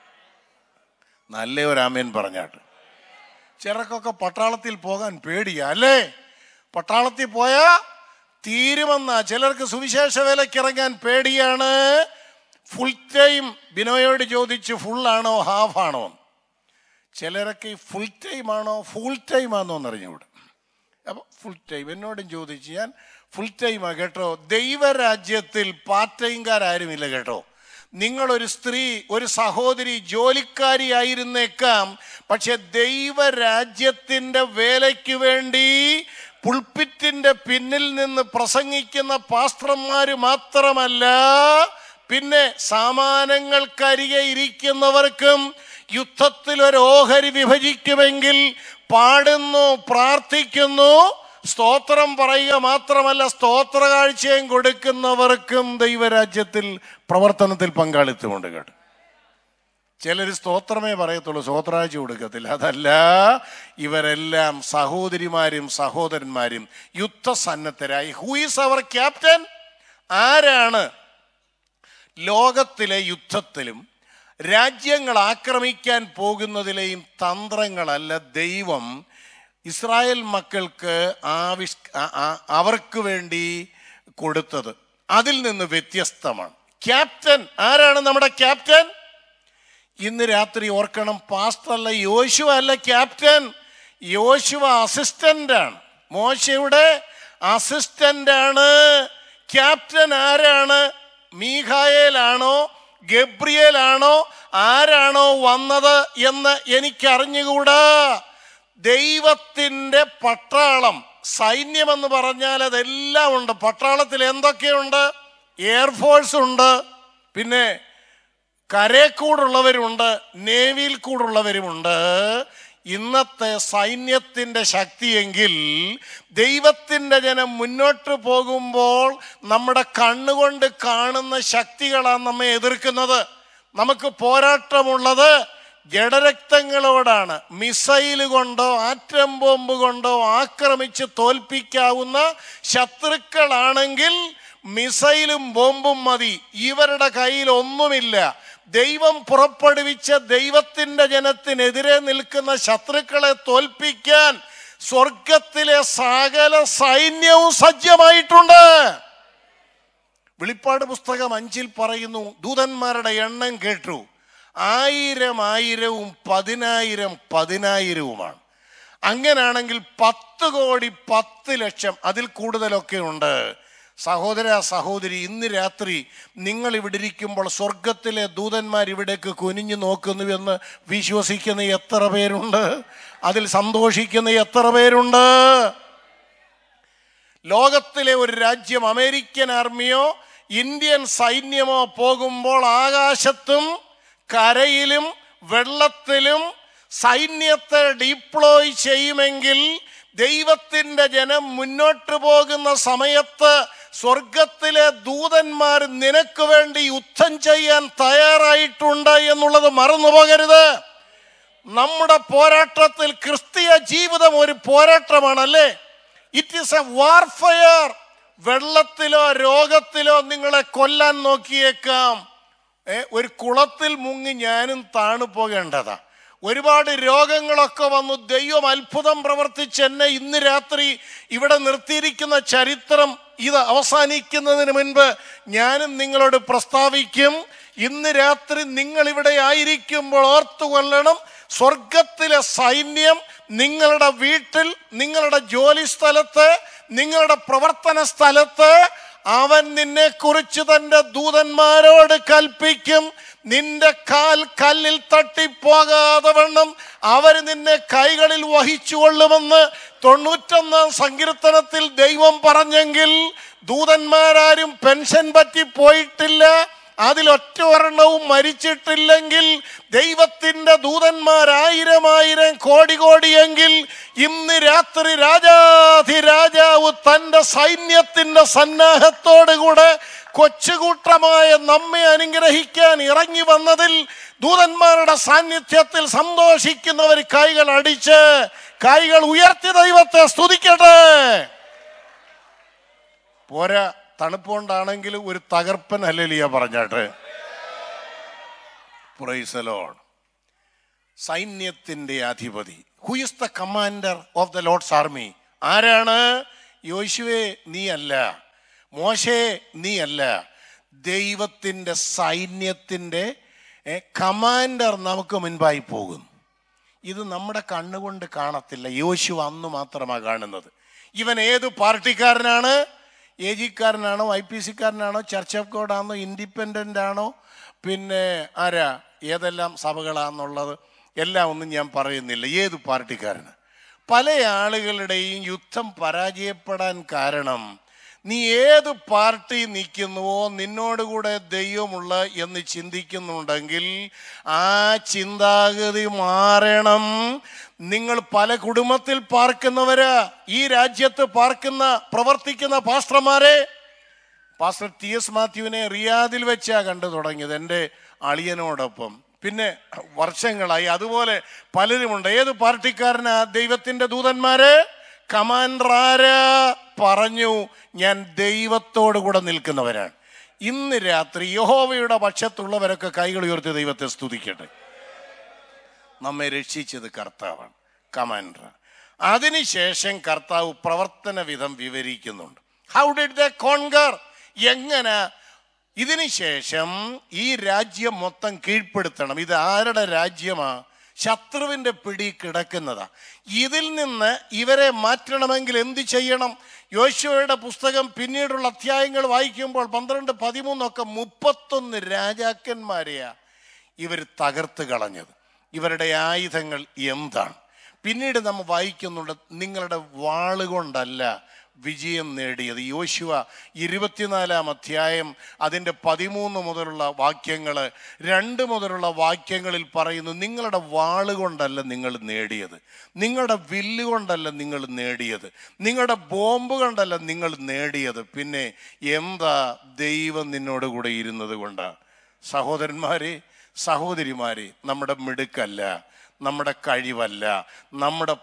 നല്ല ഒരു ആമേൻ പറഞ്ഞാട്ട് ചിലർക്കൊക്കെ പട്ടാളത്തിൽ പോകാൻ പേടിയാ അല്ലേ പട്ടാളത്തിൽ പോയാ തീരുമെന്ന ചിലർക്ക് സുവിശേഷ വേലയ്ക്ക് ഇറങ്ങാൻ പേടിയാണ് ഫുൾ ടൈം ബിനോയോട് ചോദിച്ചു ഫുൾ ആണോ ഹാഫ് ആണോ ചിലരൊക്കെ ഈ ഫുൾ ടൈം ആണോ ഫുൾ ടൈം ആണോ എന്ന് അറിഞ്ഞുകൂടെ അപ്പോൾ ഫുൾ ടൈം എന്നോടും ചോദിച്ചു ഞാൻ ഫുൾ ടൈമാ കേട്ടോ ദൈവരാജ്യത്തിൽ പാർട്ട് ടൈംകാരും കേട്ടോ നിങ്ങളൊരു സ്ത്രീ ഒരു സഹോദരി ജോലിക്കാരിയായിരുന്നേക്കാം പക്ഷെ ദൈവരാജ്യത്തിൻ്റെ വേലയ്ക്ക് വേണ്ടി പുൾപ്പിറ്റിന്റെ പിന്നിൽ നിന്ന് പ്രസംഗിക്കുന്ന പാസ്റ്റർമാര് മാത്രമല്ല പിന്നെ സാമാനങ്ങൾക്കരികെ ഇരിക്കുന്നവർക്കും യുദ്ധത്തിൽ ഒരു ഓഹരി വിഭജിക്കുമെങ്കിൽ പാടുന്നു പ്രാർത്ഥിക്കുന്നു സ്തോത്രം പറയുക മാത്രമല്ല സ്തോത്ര കാഴ്ചയും കൊടുക്കുന്നവർക്കും ദൈവരാജ്യത്തിൽ പ്രവർത്തനത്തിൽ പങ്കാളിത്തമുണ്ട് കേട്ടോ ചിലർ സ്തോത്രമേ പറയത്തുള്ളൂ സ്തോത്രാഴ്ച കൊടുക്കത്തില്ല അതല്ല ഇവരെല്ലാം സഹോദരിമാരും സഹോദരന്മാരും യുദ്ധസന്നദ്ധരായി ഹൂ ഈസ് അവർ ക്യാപ്റ്റൻ ആരാണ് ലോകത്തിലെ യുദ്ധത്തിലും രാജ്യങ്ങൾ ആക്രമിക്കാൻ പോകുന്നതിലെയും തന്ത്രങ്ങളല്ല ദൈവം ഇസ്രായേൽ മക്കൾക്ക് ആവിഷ് ആ- ആ- അവർക്ക് വേണ്ടി കൊടുത്തത് അതിൽ നിന്ന് വ്യത്യസ്തമാണ് ക്യാപ്റ്റൻ ആരാണ് നമ്മുടെ ക്യാപ്റ്റൻ ഇന്ന് രാത്രി ഓർക്കണം പാസ്റ്റർ അല്ല യോശുവ അല്ല ക്യാപ്റ്റൻ യോശുവ അസിസ്റ്റന്റ് ആണ് മോശയുടെ അസിസ്റ്റന്റ് ആണ് ക്യാപ്റ്റൻ ആരാണ് മീഖായേലാണോ ഗബ്രിയേലാണോ ആരാണോ വന്നത് എന്ന് എനിക്കറിഞ്ഞുകൂടാ ദൈവത്തിൻ്റെ പട്ടാളം സൈന്യമെന്ന് പറഞ്ഞാൽ അതെല്ലാം ഉണ്ട് പട്ടാളത്തിൽ എന്തൊക്കെയുണ്ട് എയർഫോഴ്സ് ഉണ്ട് പിന്നെ കരയിൽ കൂടുള്ളവരുണ്ട് നേവിയിൽ കൂടുള്ളവരുമുണ്ട് ഇന്നത്തെ സൈന്യത്തിൻ്റെ ശക്തിയെങ്കിൽ ദൈവത്തിൻ്റെ ജനം മുന്നോട്ട് പോകുമ്പോൾ നമ്മുടെ കണ്ണുകൊണ്ട് കാണുന്ന ശക്തികളാണ് നമ്മെ എതിർക്കുന്നത് നമുക്ക് പോരാട്ടമുള്ളത് ജഡരക്തങ്ങളോടാണ് മിസൈൽ കൊണ്ടോ ആറ്റം ബോംബ് കൊണ്ടോ ആക്രമിച്ച് തോൽപ്പിക്കാവുന്ന ശത്രുക്കളാണെങ്കിൽ മിസൈലും ബോംബും മതി ഇവരുടെ കയ്യിൽ ഒന്നുമില്ല ദൈവം പുറപ്പെടുവിച്ച ദൈവത്തിന്റെ ജനത്തിനെതിരെ നിൽക്കുന്ന ശത്രുക്കളെ തോൽപ്പിക്കാൻ സ്വർഗത്തിലെ സകല സൈന്യവും സജ്ജമായിട്ടുണ്ട് വെളിപ്പാട് പുസ്തകം അഞ്ചിൽ പറയുന്നു ദൂതന്മാരുടെ എണ്ണം കേട്ടു ആയിരം ആയിരവും പതിനായിരം പതിനായിരവുമാണ് അങ്ങനാണെങ്കിൽ പത്ത് കോടി പത്ത് ലക്ഷം അതിൽ കൂടുതലൊക്കെ ഉണ്ട് സഹോദര സഹോദരി ഇന്ന് രാത്രി നിങ്ങൾ ഇവിടെ ഇരിക്കുമ്പോൾ സ്വർഗത്തിലെ ദൂതന്മാർ ഇവിടേക്ക് കുനിഞ്ഞു നോക്കുന്നുവെന്ന് വിശ്വസിക്കുന്ന എത്ര പേരുണ്ട് അതിൽ സന്തോഷിക്കുന്ന എത്ര പേരുണ്ട് ലോകത്തിലെ ഒരു രാജ്യം അമേരിക്കൻ ആർമിയോ ഇന്ത്യൻ സൈന്യമോ പോകുമ്പോൾ ആകാശത്തും കരയിലും വെള്ളത്തിലും സൈന്യത്തെ ഡിപ്ലോയ് ചെയ്യുമെങ്കിൽ ദൈവത്തിന്റെ ജനം മുന്നോട്ട് പോകുന്ന സമയത്ത് സ്വർഗത്തിലെ ദൂതന്മാർ നിനക്ക് വേണ്ടി യുദ്ധം ചെയ്യാൻ തയ്യാറായിട്ടുണ്ട് എന്നുള്ളത് മറന്നു പോകരുത് നമ്മുടെ പോരാട്ടത്തിൽ ക്രിസ്തീയ ജീവിതം ഒരു പോരാട്ടമാണല്ലേ ഇറ്റ് ഈസ് എ വാർഫയർ വെള്ളത്തിലോ രോഗത്തിലോ നിങ്ങളെ കൊല്ലാൻ നോക്കിയേക്കാം ഏ, ഒരു കുളത്തിൽ മുങ്ങി ഞാനും താണു പോകേണ്ടതാ ഒരുപാട് രോഗങ്ങളൊക്കെ വന്നു ദൈവം അത്ഭുതം പ്രവർത്തിച്ച് എന്നെ ഇന്ന് രാത്രി ഇവിടെ നിർത്തിയിരിക്കുന്ന ചരിത്രം ഇത് അവസാനിക്കുന്നതിന് മുൻപ് ഞാനും നിങ്ങളോട് പ്രസ്താവിക്കും ഇന്ന് രാത്രി നിങ്ങൾ ഇവിടെ ആയിരിക്കുമ്പോൾ ഓർത്തു കൊള്ളണം സ്വർഗത്തിലെ സൈന്യം നിങ്ങളുടെ വീട്ടിൽ നിങ്ങളുടെ ജോലി സ്ഥലത്ത് നിങ്ങളുടെ പ്രവർത്തന സ്ഥലത്ത് അവൻ നിന്നെ കുറിച്ച് തന്റെ ദൂതന്മാരോട് കൽപ്പിക്കും നിന്റെ കാൽ കല്ലിൽ തട്ടിപ്പോകാതെ വണ്ണം അവർ നിന്നെ കൈകളിൽ വഹിച്ചുകൊള്ളുമെന്ന് തൊണ്ണൂറ്റൊന്നാം സങ്കീർത്തനത്തിൽ ദൈവം പറഞ്ഞെങ്കിൽ ദൂതന്മാരാരും പെൻഷൻ പറ്റി പോയിട്ടില്ല അതിലൊറ്റ ഒരെണ്ണവും മരിച്ചിട്ടില്ലെങ്കിൽ ദൈവത്തിന്റെ ദൂതന്മാരായിരം ആയിരം കോടി കോടിയെങ്കിൽ ഇന്ന് രാത്രി രാജാധിരാജാവ് തന്റെ സൈന്യത്തിന്റെ സന്നാഹത്തോടുകൂടെ കൊച്ചുകൂട്ടമായ നമ്മെ അനുഗ്രഹിക്കാൻ ഇറങ്ങി വന്നതിൽ ദൂതന്മാരുടെ സാന്നിധ്യത്തിൽ സന്തോഷിക്കുന്നവർ കൈകൾ അടിച്ച് കൈകൾ ഉയർത്തി ദൈവത്തെ സ്തുതിക്കട്ടെ പോരാ തണുപ്പുകൊണ്ടാണെങ്കിലും ഒരു തകർപ്പൻ അല്ലലിയ പറഞ്ഞാട്ട് പ്രൈസലോൺ സൈന്യത്തിന്റെ അധിപതി who is the commander of the Lord's army ആരാണ് യോശുവേ നീ അല്ല മോശേ നീ അല്ല ദൈവത്തിന്റെ സൈന്യത്തിന്റെ ഏ, കമാൻഡർ നമുക്ക് മുൻപായി പോകും ഇത് നമ്മുടെ കണ്ണുകൊണ്ട് കാണത്തില്ല യോശു അന്ന് മാത്രമാണ് കാണുന്നത് ഇവൻ ഏത് പാർട്ടിക്കാരനാണ് എ ജിക്കാരനാണോ ഐ പി സിക്കാരനാണോ ചർച്ച് ഓഫ് ഗോഡ് ആണോ ഇൻഡിപെൻഡൻ്റ് ആണോ പിന്നെ ആരാ ഏതെല്ലാം സഭകളാന്നുള്ളത് എല്ലാം ഒന്നും ഞാൻ പറയുന്നില്ല ഏത് പാർട്ടിക്കാരന് പല ആളുകളുടെയും യുദ്ധം പരാജയപ്പെടാൻ കാരണം നീ ഏത് പാർട്ടി നിൽക്കുന്നുവോ നിന്നോടുകൂടെ ദൈവമുള്ള എന്ന് ചിന്തിക്കുന്നുണ്ടെങ്കിൽ ആ ചിന്താഗതി മാറണം നിങ്ങൾ പല കുടുംബത്തിൽ പാർക്കുന്നവര് ഈ രാജ്യത്ത് പാർക്കുന്ന പ്രവർത്തിക്കുന്ന പാസ്റ്റർമാരെ പാസ്റ്റർ ടി എസ് മാത്യുവിനെ റിയാദിൽ വെച്ചാ കണ്ടു തുടങ്ങിയത് എൻ്റെ അളിയനോടൊപ്പം പിന്നെ വർഷങ്ങളായി അതുപോലെ പലരുമുണ്ട് ഏത് പാർട്ടിക്കാരനാ ദൈവത്തിന്റെ ദൂതന്മാര് കമാൻഡർ ആരാ പറഞ്ഞു ഞാൻ ദൈവത്തോടു കൂടെ നിൽക്കുന്നവരാണ് ഇന്ന് രാത്രി യഹോവയുടെ പക്ഷത്തുള്ളവരൊക്കെ കൈകൾ ഉയർത്തി ദൈവത്തെ സ്തുതിക്കട്ടെ നമ്മെ രക്ഷിച്ചത് കർത്താവാണ് കമാൻഡർ അതിനുശേഷം കർത്താവ് പ്രവർത്തന വിധം വിവരിക്കുന്നുണ്ട് ഹൗ ഡിഡ് ദ കോൺകർ എങ്ങനെ ഇതിനുശേഷം ഈ രാജ്യം മൊത്തം കീഴ്പ്പെടുത്തണം ഇത് ആരുടെ രാജ്യമാ ശത്രുവിന്റെ പിടി കിടക്കുന്നതാ ഇതിൽ നിന്ന് ഇവരെ മാറ്റണമെങ്കിൽ എന്ത് ചെയ്യണം യോശുവയുടെ പുസ്തകം പിന്നീടുള്ള അധ്യായങ്ങൾ വായിക്കുമ്പോൾ പന്ത്രണ്ട് പതിമൂന്നൊക്കെ മുപ്പത്തൊന്ന് രാജാക്കന്മാരെയാ ഇവർ തകർത്ത് കളഞ്ഞത് ഇവരുടെ ആയുധങ്ങൾ എന്താണ് പിന്നീട് നമ്മൾ വായിക്കുന്നുണ്ട് നിങ്ങളുടെ വാളുകൊണ്ടല്ല വിജയം നേടിയത് യോശുവ ഇരുപത്തിനാലാം അധ്യായം അതിൻ്റെ പതിമൂന്ന് മുതലുള്ള വാക്യങ്ങൾ രണ്ട് മുതലുള്ള വാക്യങ്ങളിൽ പറയുന്നു നിങ്ങളുടെ വാളുകൊണ്ടല്ല നിങ്ങൾ നേടിയത് നിങ്ങളുടെ വില്ല് കൊണ്ടല്ല നിങ്ങൾ നേടിയത് നിങ്ങളുടെ ബോംബ് കൊണ്ടല്ല നിങ്ങൾ നേടിയത് പിന്നെ എന്താ ദൈവം നിന്നോട് കൂടെ ഇരുന്നത് കൊണ്ടാണ് സഹോദരന്മാരെ സഹോദരിമാരെ നമ്മുടെ മിടുക്കല്ല നമ്മുടെ കഴിവല്ല നമ്മുടെ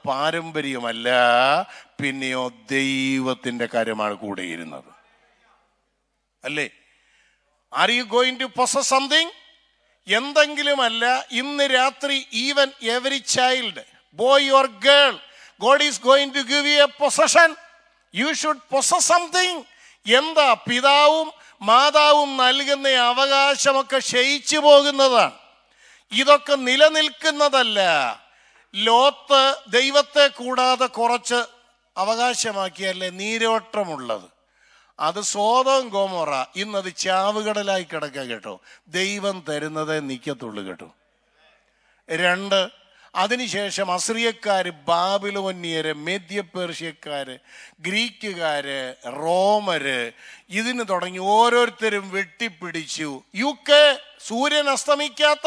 പാരമ്പര്യമല്ല പിന്നെയോ ദൈവത്തിൻ്റെ കാര്യമാണ് കൂടെ ഇരുന്നത് അല്ലേ are you going to possess something എന്തെങ്കിലുമല്ല ഇന്ന് രാത്രി even every child boy your girl God is going to give you a possession you should possess something എന്താ പിതാവും മാതാവും നൽകുന്ന അവകാശമൊക്കെ ക്ഷയിച്ചു പോകുന്നതാണ് ഇതൊക്കെ നിലനിൽക്കുന്നതല്ല ലോത്ത് ദൈവത്തെ കൂടാതെ കുറച്ച് അവകാശമാക്കിയല്ലേ നീരോട്ടമുള്ളത് അത് സ്വതം ഗോമോറ ഇന്നത് ചാവുകടലായി കിടക്കുക കേട്ടോ ദൈവം തരുന്നതേ നിൽക്കത്തുള്ളൂ കേട്ടോ രണ്ട് അതിനുശേഷം അസ്രിയക്കാര് ബാബിലോന്യര് മേദ്യപേർഷ്യക്കാര് ഗ്രീക്കുകാര് റോമര് ഇതിന് തുടങ്ങി ഓരോരുത്തരും വെട്ടിപ്പിടിച്ചു യു കെ സൂര്യൻ അസ്തമിക്കാത്ത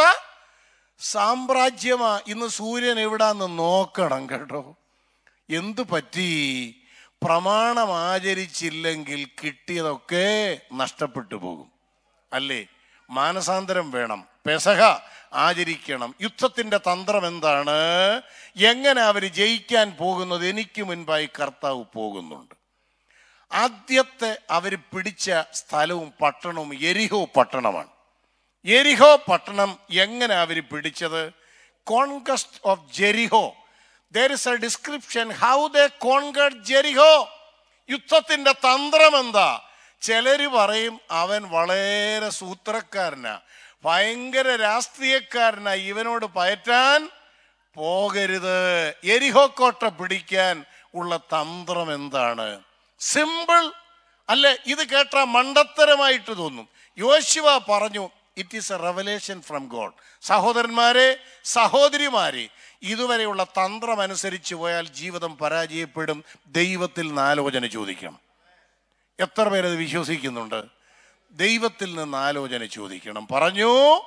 സാമ്രാജ്യമാ ഇന്ന് സൂര്യൻ എവിടാന്ന് നോക്കണം കേട്ടോ എന്തു പറ്റി പ്രമാണം ആചരിച്ചില്ലെങ്കിൽ കിട്ടിയതൊക്കെ നഷ്ടപ്പെട്ടു പോകും അല്ലേ മാനസാന്തരം വേണം പെസഹ ആചരിക്കണം യുദ്ധത്തിന്റെ തന്ത്രം എന്താണ് എങ്ങനെ അവർ ജയിക്കാൻ പോകുന്നത് എനിക്ക് മുൻപായി കർത്താവ് പോകുന്നുണ്ട് ആദ്യത്തെ അവർ പിടിച്ച സ്ഥലവും പട്ടണവും എരിഹോ പട്ടണമാണ് എരിഹോ പട്ടണം എങ്ങനെ അവർ പിടിച്ചത് conquest of Jericho there is a description how the conquered Jericho യുദ്ധത്തിന്റെ തന്ത്രം എന്താ ചിലര് പറയും അവൻ വളരെ സൂത്രക്കാരനാ ഭയങ്കര രാഷ്ട്രീയക്കാരനാ ഇവനോട് പയറ്റാൻ പോകരുത് എരിഹോ കോട്ട പിടിക്കാൻ ഉള്ള തന്ത്രം എന്താണ് സിമ്പിൾ അല്ലെ ഇത് കേട്ട മണ്ടത്തരമായിട്ട് തോന്നും യോശുവ പറഞ്ഞു it is a revelation from God സഹോദരന്മാരെ സഹോദരിമാരെ ഇതുവരെയുള്ള തന്ത്രം അനുസരിച്ച് പോയാൽ ജീവിതം പരാജയപ്പെടും ദൈവത്തിൽ നിന്ന് ആലോചന ചോദിക്കണം എത്ര പേരത് വിശ്വസിക്കുന്നുണ്ട് ദൈവത്തിൽ നിന്ന് ആലോചന ചോദിക്കണം പറഞ്ഞു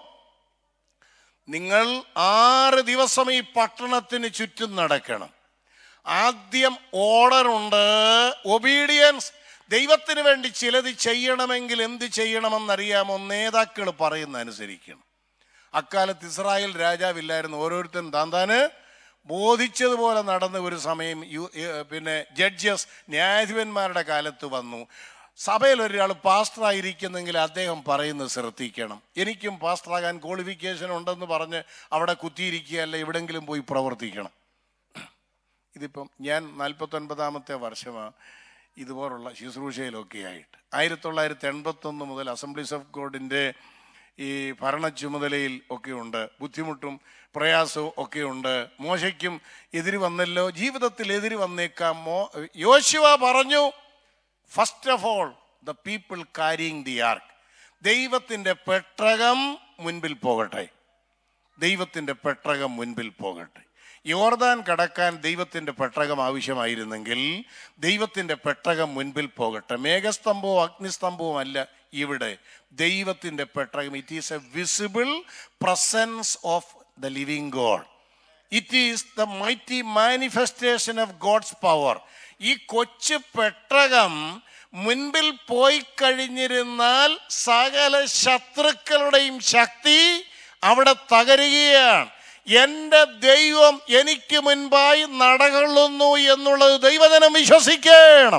നിങ്ങൾ ആറ് ദിവസം ഈ പട്ടണത്തിന് ചുറ്റും നടക്കണം ആദ്യം ഓർഡർ ഉണ്ട് ഒബീഡിയൻസ് ദൈവത്തിന് വേണ്ടി ചിലത് ചെയ്യണമെങ്കിൽ എന്ത് ചെയ്യണമെന്നറിയാമോ നേതാക്കൾ പറയുന്ന അനുസരിക്കണം അക്കാലത്ത് ഇസ്രായേൽ രാജാവില്ലായിരുന്നു ഓരോരുത്തരും താന്താന് ബോധിച്ചതുപോലെ നടന്ന ഒരു സമയം യു- ഏ, പിന്നെ ജഡ്ജസ് ന്യായാധിപന്മാരുടെ കാലത്ത് വന്നു സഭയിൽ ഒരാൾ പാസ്റ്ററായിരിക്കുന്നെങ്കിൽ അദ്ദേഹം പറയുന്നത് ശ്രദ്ധിക്കണം എനിക്കും പാസ്റ്ററാകാൻ ക്വാളിഫിക്കേഷൻ ഉണ്ടെന്ന് പറഞ്ഞ് അവിടെ കുത്തിയിരിക്കുകയല്ല എവിടെങ്കിലും പോയി പ്രവർത്തിക്കണം ഇതിപ്പം ഞാൻ നാൽപ്പത്തൊൻപതാമത്തെ വർഷമാണ് ഇതുപോലുള്ള ശുശ്രൂഷയിലൊക്കെ ആയിട്ട് ആയിരത്തി തൊള്ളായിരത്തി എൺപത്തൊന്ന് മുതൽ അസംബ്ലീസ് ഓഫ് ഗോഡിൻ്റെ ഈ ഭരണ ചുമതലയിൽ ഒക്കെ ഉണ്ട് ബുദ്ധിമുട്ടും പ്രയാസവും ഒക്കെ ഉണ്ട് മോശയ്ക്കും എതിര് വന്നല്ലോ ജീവിതത്തിൽ എതിര് വന്നേക്കാം മോ യോശുവ പറഞ്ഞു first of all the people carrying the ark ദൈവത്തിൻ്റെ പെട്ടകം മുൻപിൽ പോകട്ടെ ദൈവത്തിൻ്റെ പെട്ടകം മുൻപിൽ പോകട്ടെ യോർദാൻ കടക്കാൻ ദൈവത്തിൻ്റെ പെട്ടകം ആവശ്യമായിരുന്നെങ്കിൽ ദൈവത്തിൻ്റെ പെട്ടകം മുൻപിൽ പോകട്ടെ മേഘസ്തംഭവും അഗ്നിസ്തംഭവും അല്ല ഇവിടെ ദൈവത്തിൻ്റെ പെട്ടകം it is a visible presence of the living God it is the mighty manifestation of God's power ഈ കൊച്ചു പെട്ടകം മുൻപിൽ പോയി കഴിഞ്ഞിരുന്നാൽ സകല ശത്രുക്കളുടെയും ശക്തി അവിടെ തകരുകയാണ് എന്റെ ദൈവം എനിക്ക് മുൻപായി നടകൊള്ളുന്നു എന്നുള്ളത് ദൈവജനം വിശ്വസിക്കണം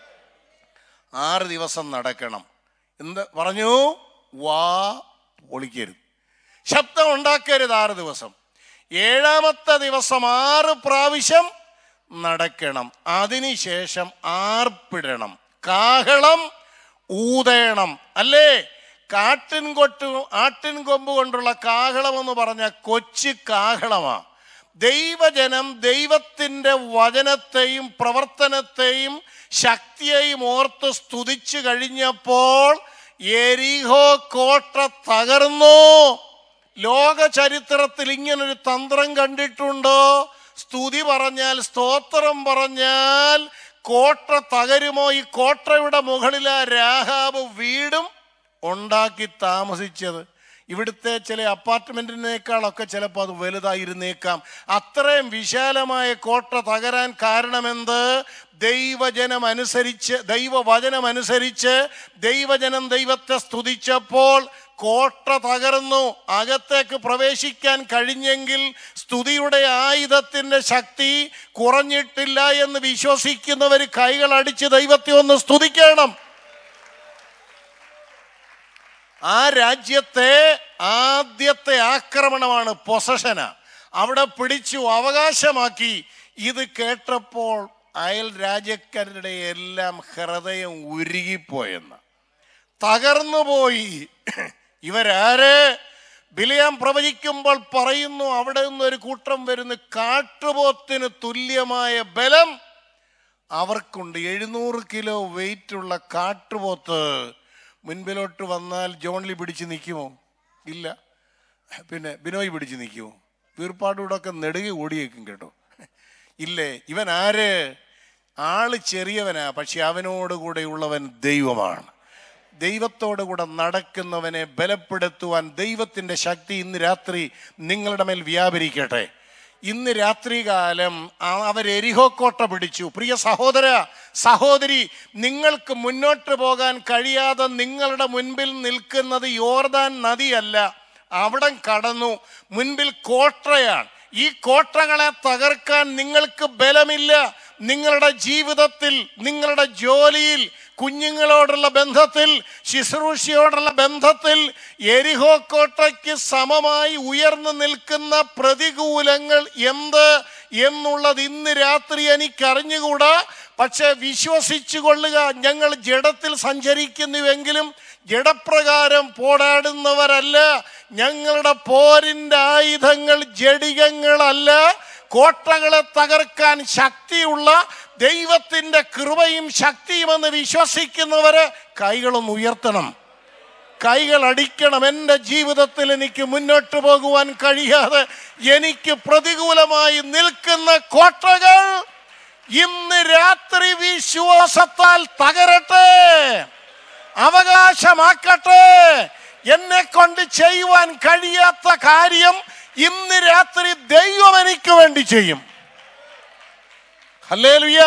ആറ് ദിവസം നടക്കണം എന്ത് പറഞ്ഞു വാ പൊളിക്കരുത് ശബ്ദം ഉണ്ടാക്കരുത് ആറ് ദിവസം ഏഴാമത്തെ ദിവസം ആറ് പ്രാവശ്യം നടക്കണം അതിനുശേഷം ആർപ്പിടണം കാഹളം ഊതേണം അല്ലേ കാട്ടിൻ കൊട്ട് ആട്ടിൻ കൊമ്പ് കൊണ്ടുള്ള കാഹളം എന്ന് പറഞ്ഞ കൊച്ചു കാഹളമാ ദൈവജനം ദൈവത്തിൻ്റെ വചനത്തെയും പ്രവർത്തനത്തെയും ശക്തിയെയും ഓർത്ത് സ്തുതിച്ചു കഴിഞ്ഞപ്പോൾ എരിഹോ കോട്ട തകർന്നു ലോക ചരിത്രത്തിൽ ഇങ്ങനൊരു തന്ത്രം കണ്ടിട്ടുണ്ടോ സ്തുതി പറഞ്ഞാൽ സ്തോത്രം പറഞ്ഞാൽ കോട്ട തകരുമോ ഈ കോട്ടയുടെ മുകളിലാ രാഹാബ് വീടും ഉണ്ടാക്കി താമസിച്ചത് ഇവിടുത്തെ ചില അപ്പാർട്ട്മെന്റിനേക്കാളൊക്കെ ചിലപ്പോൾ അത് വലുതായിരുന്നേക്കാം അത്രയും വിശാലമായ കോട്ട തകരാൻ കാരണമെന്ത് ദൈവജനം അനുസരിച്ച് ദൈവവചനം അനുസരിച്ച് ദൈവജനം ദൈവത്തെ സ്തുതിച്ചപ്പോൾ കോട്ട തകർന്നു അകത്തേക്ക് പ്രവേശിക്കാൻ കഴിഞ്ഞെങ്കിൽ സ്തുതിയുടെ ആയുധത്തിന്റെ ശക്തി കുറഞ്ഞിട്ടില്ല എന്ന് വിശ്വസിക്കുന്നവർ കൈകൾ അടിച്ച് ദൈവത്തെ ഒന്ന് സ്തുതിക്കണം ആ രാജ്യത്തെ ആദ്യത്തെ ആക്രമണമാണ് പൊസഷന അവിടെ പിടിച്ചു അവകാശമാക്കി ഇത് കേട്ടപ്പോൾ അയൽ രാജ്യക്കാരുടെ എല്ലാം ഹൃദയം ഉരുകിപ്പോയെന്ന് തകർന്നുപോയി ഇവരാര് ബിലിയാം പ്രവചിക്കുമ്പോൾ പറയുന്നു അവിടെ നിന്ന് ഒരു കൂട്ടം വരുന്ന കാട്ടുപോത്തിന് തുല്യമായ ബലം അവർക്കുണ്ട് എഴുന്നൂറ് കിലോ വെയിറ്റ് ഉള്ള കാട്ടുപോത്ത് മുൻപിലോട്ട് വന്നാൽ ജോൺലി പിടിച്ച് നിൽക്കുമോ ഇല്ല പിന്നെ ബിനോയ് പിടിച്ച് നിൽക്കുമോ വീർപ്പാടൂടൊക്കെ നെടുകി ഓടിയേക്കും കേട്ടോ ഇല്ലേ ഇവൻ ആര് ആള് ചെറിയവനാ പക്ഷെ അവനോട് കൂടെയുള്ളവൻ ദൈവമാണ് ദൈവത്തോടു കൂടെ നടക്കുന്നവനെ ബലപ്പെടുത്തുവാൻ ദൈവത്തിന്റെ ശക്തി ഇന്ന് രാത്രി നിങ്ങളുടെ മേൽ വ്യാപരിക്കട്ടെ ഇന്ന് രാത്രികാലം ആ- അവർ എരിഹോക്കോട്ട പിടിച്ചു പ്രിയ സഹോദര സഹോദരി നിങ്ങൾക്ക് മുന്നോട്ട് പോകാൻ കഴിയാതെ നിങ്ങളുടെ മുൻപിൽ നിൽക്കുന്നത് യോർദാൻ നദിയല്ല അവിടം കടന്നു മുൻപിൽ കോട്ടയാണ് ഈ കോട്ടകളെ തകർക്കാൻ നിങ്ങൾക്ക് ബലമില്ല നിങ്ങളുടെ ജീവിതത്തിൽ നിങ്ങളുടെ ജോലിയിൽ കുഞ്ഞുങ്ങളോടുള്ള ബന്ധത്തിൽ ശുശ്രൂഷയോടുള്ള ബന്ധത്തിൽ എരിഹോ കോട്ടയ്ക്ക് സമമായി ഉയർന്നു നിൽക്കുന്ന പ്രതികൂലങ്ങൾ എന്ത് എന്നുള്ളത് ഇന്ന് രാത്രി എനിക്ക് അറിഞ്ഞുകൂടാ പക്ഷെ വിശ്വസിച്ചു കൊള്ളുക ഞങ്ങൾ ജഡത്തിൽ സഞ്ചരിക്കുന്നുവെങ്കിലും ജഡപ്രകാരം പോരാടുന്നവരല്ല ഞങ്ങളുടെ പോരിന്റെ ആയുധങ്ങൾ ജഡികങ്ങളല്ല കോട്ടകളെ തകർക്കാൻ ശക്തിയുള്ള ദൈവത്തിന്റെ കൃപയും ശക്തിയുമെന്ന് വിശ്വസിക്കുന്നവര് കൈകളൊന്ന് ഉയർത്തണം കൈകൾ അടിക്കണം എൻ്റെ ജീവിതത്തിൽ എനിക്ക് മുന്നോട്ട് പോകുവാൻ കഴിയാതെ എനിക്ക് പ്രതികൂലമായി നിൽക്കുന്ന കോട്ടകൾ ഇന്ന് രാത്രി വിശ്വാസത്താൽ തകരട്ടെ അവകാശമാക്കട്ടെ എന്നെ കൊണ്ട് ചെയ്യുവാൻ കഴിയാത്ത കാര്യം ഇന്ന് രാത്രി ദൈവം എനിക്ക് വേണ്ടി ചെയ്യും ഹല്ലേലൂയ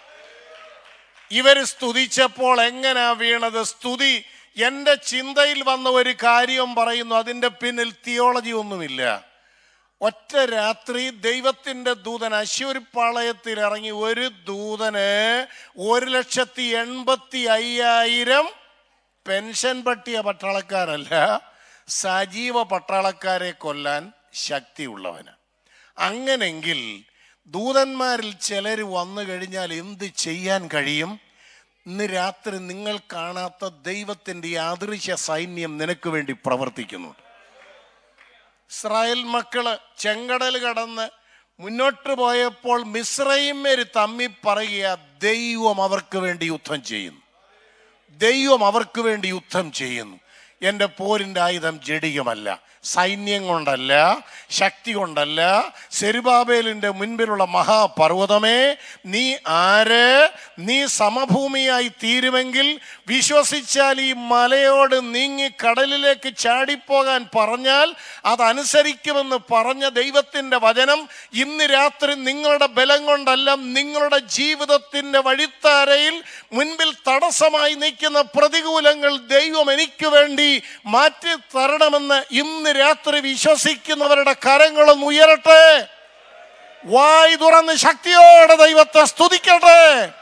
ഇവര് സ്തുതിച്ചപ്പോൾ എങ്ങനാ വീണത് സ്തുതി എന്റെ ചിന്തയിൽ വന്ന ഒരു കാര്യം പറയുന്നു അതിന്റെ പിന്നിൽ തിയോളജി ഒന്നുമില്ല ഒറ്റ രാത്രി ദൈവത്തിന്റെ ദൂതൻ അശ്വരിപ്പാളയത്തിൽ ഇറങ്ങി ഒരു ദൂതന് ഒരു ലക്ഷത്തി എൺപത്തി അയ്യായിരം പെൻഷൻ പട്ടിയ പട്ടാളക്കാരല്ല സജീവ പട്ടാളക്കാരെ കൊല്ലാൻ ശക്തിയുള്ളവന് അങ്ങനെങ്കിൽ ദൂതന്മാരിൽ ചിലർ വന്നു കഴിഞ്ഞാൽ എന്ത് ചെയ്യാൻ കഴിയും ഇന്ന് രാത്രി നിങ്ങൾ കാണാത്ത ദൈവത്തിന്റെ ഈ അദൃശ്യ സൈന്യം നിനക്ക് വേണ്ടി പ്രവർത്തിക്കുന്നുണ്ട് ഇസ്രായേൽ മക്കള് ചെങ്കടൽ കടന്ന് മുന്നോട്ട് പോയപ്പോൾ മിശ്രയിമേര് തമ്മി പറയുക ദൈവം അവർക്ക് വേണ്ടി യുദ്ധം ചെയ്യുന്നു ദൈവം അവർക്ക് വേണ്ടി യുദ്ധം ചെയ്യുന്നു എൻ്റെ പോരിൻ്റെ ആയുധം ജഡികമല്ല സൈന്യം കൊണ്ടല്ല ശക്തി കൊണ്ടല്ല സെരുബാബേലിൻ്റെ മുൻപിലുള്ള മഹാപർവ്വതമേ നീ ആര് നീ സമഭൂമിയായി തീരുമെങ്കിൽ വിശ്വസിച്ചാൽ ഈ മലയോട് നീങ്ങി കടലിലേക്ക് ചാടിപ്പോകാൻ പറഞ്ഞാൽ അതനുസരിക്കുമെന്ന് പറഞ്ഞ ദൈവത്തിൻ്റെ വചനം ഇന്ന് രാത്രി നിങ്ങളുടെ ബലം കൊണ്ടല്ല നിങ്ങളുടെ ജീവിതത്തിൻ്റെ വഴിത്താരയിൽ മുൻപിൽ തടസ്സമായി നിൽക്കുന്ന പ്രതികൂലങ്ങൾ ദൈവം എനിക്ക് വേണ്ടി മാറ്റി തരണമെന്ന് ഇന്ന് രാത്രി വിശ്വസിക്കുന്നവരുടെ കരങ്ങളൊന്ന് ഉയരട്ടെ വായി തുറന്ന് ശക്തിയോടെ ദൈവത്തെ സ്തുതിക്കട്ടെ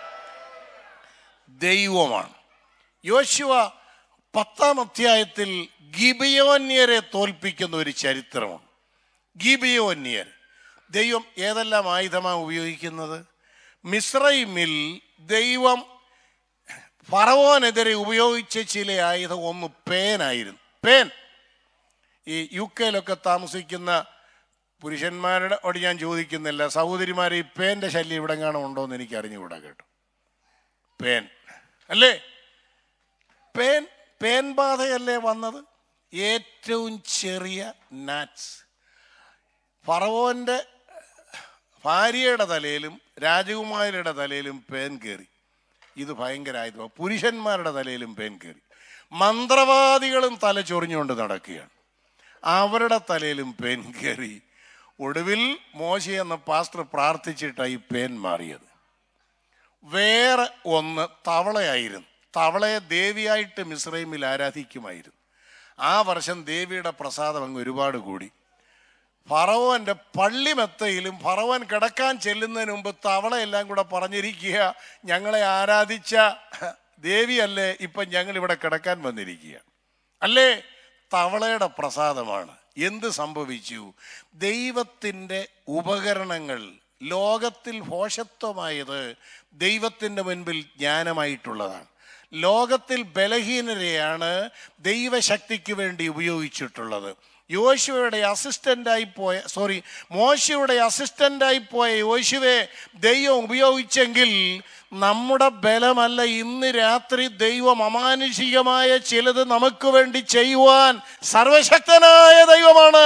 ദൈവമാണ് യോശുവ പത്താം അധ്യായത്തിൽ ഗിബിയോന്യരെ തോൽപ്പിക്കുന്ന ഒരു ചരിത്രമാണ് ഗിബിയോന്യർ ദൈവം ഏതെല്ലാം ആയുധമാണ് ഉപയോഗിക്കുന്നത് മിശ്രൈമിൽ ദൈവം ഫറവോനെതിരെ ഉപയോഗിച്ച ചില ആയുധം ഒന്ന് പേനായിരുന്നു പേൻ ഈ യു കെയിലൊക്കെ താമസിക്കുന്ന പുരുഷന്മാരുടെ ഓട് ഞാൻ ചോദിക്കുന്നില്ല സഹോദരിമാരെ ഈ പേന്റെ ശല്യം ഇവിടെ കാണാൻ ഉണ്ടോ എന്ന് എനിക്ക് അറിഞ്ഞുകൂടാ കേട്ടോ പേൻ അല്ലേ പേൻ പേൻ ബാധയല്ലേ വന്നത് ഏറ്റവും ചെറിയ നാറ്റ്സ് ഫറവോന്റെ ഭാര്യയുടെ തലയിലും രാജകുമാരിയുടെ തലയിലും പേൻ കയറി ഇത് ഭയങ്കര ആയുധമാണ് പുരുഷന്മാരുടെ തലയിലും പേൻ കയറി മന്ത്രവാദികളും തല ചൊറിഞ്ഞുകൊണ്ട് നടക്കുകയാണ് അവരുടെ തലയിലും പേൻ കയറി ഒടുവിൽ മോശ എന്ന പാസ്റ്റർ പ്രാർത്ഥിച്ചിട്ടാണ് ഈ പേൻ മാറിയത് വേറെ ഒന്ന് തവളയായിരുന്നു തവളയെ ദേവിയായിട്ട് മിശ്രൈമിൽ ആരാധിക്കുമായിരുന്നു ആ വർഷം ദേവിയുടെ പ്രസാദം അങ്ങ് ഒരുപാട് കൂടി ഫറവോന്റെ പള്ളിമെത്തയിലും ഫറവോൻ കിടക്കാൻ ചെല്ലുന്നതിന് മുമ്പ് തവളയെല്ലാം കൂടെ പറഞ്ഞിരിക്കുക ഞങ്ങളെ ആരാധിച്ച ദേവിയല്ലേ ഇപ്പം ഞങ്ങൾ ഇവിടെ കിടക്കാൻ വന്നിരിക്കുക അല്ലേ തവളയുടെ പ്രസാദമാണ് എന്ത് സംഭവിച്ചു ദൈവത്തിൻ്റെ ഉപകരണങ്ങൾ ലോകത്തിൽ ഭോഷത്വമായത് ദൈവത്തിൻ്റെ മുൻപിൽ ജ്ഞാനമായിട്ടുള്ളതാണ് ലോകത്തിൽ ബലഹീനരെയാണ് ദൈവശക്തിക്ക് വേണ്ടി ഉപയോഗിച്ചിട്ടുള്ളത് യോശുവയുടെ അസിസ്റ്റന്റായി പോയ സോറി മോശയുടെ അസിസ്റ്റന്റായി പോയ യോശുവെ ദൈവം ഉപയോഗിച്ചെങ്കിൽ നമ്മുടെ ബലമല്ല ഇന്ന് രാത്രി ദൈവം അമാനുഷികമായ ചിലത് നമുക്ക് വേണ്ടി ചെയ്യുവാൻ സർവശക്തനായ ദൈവമാണ്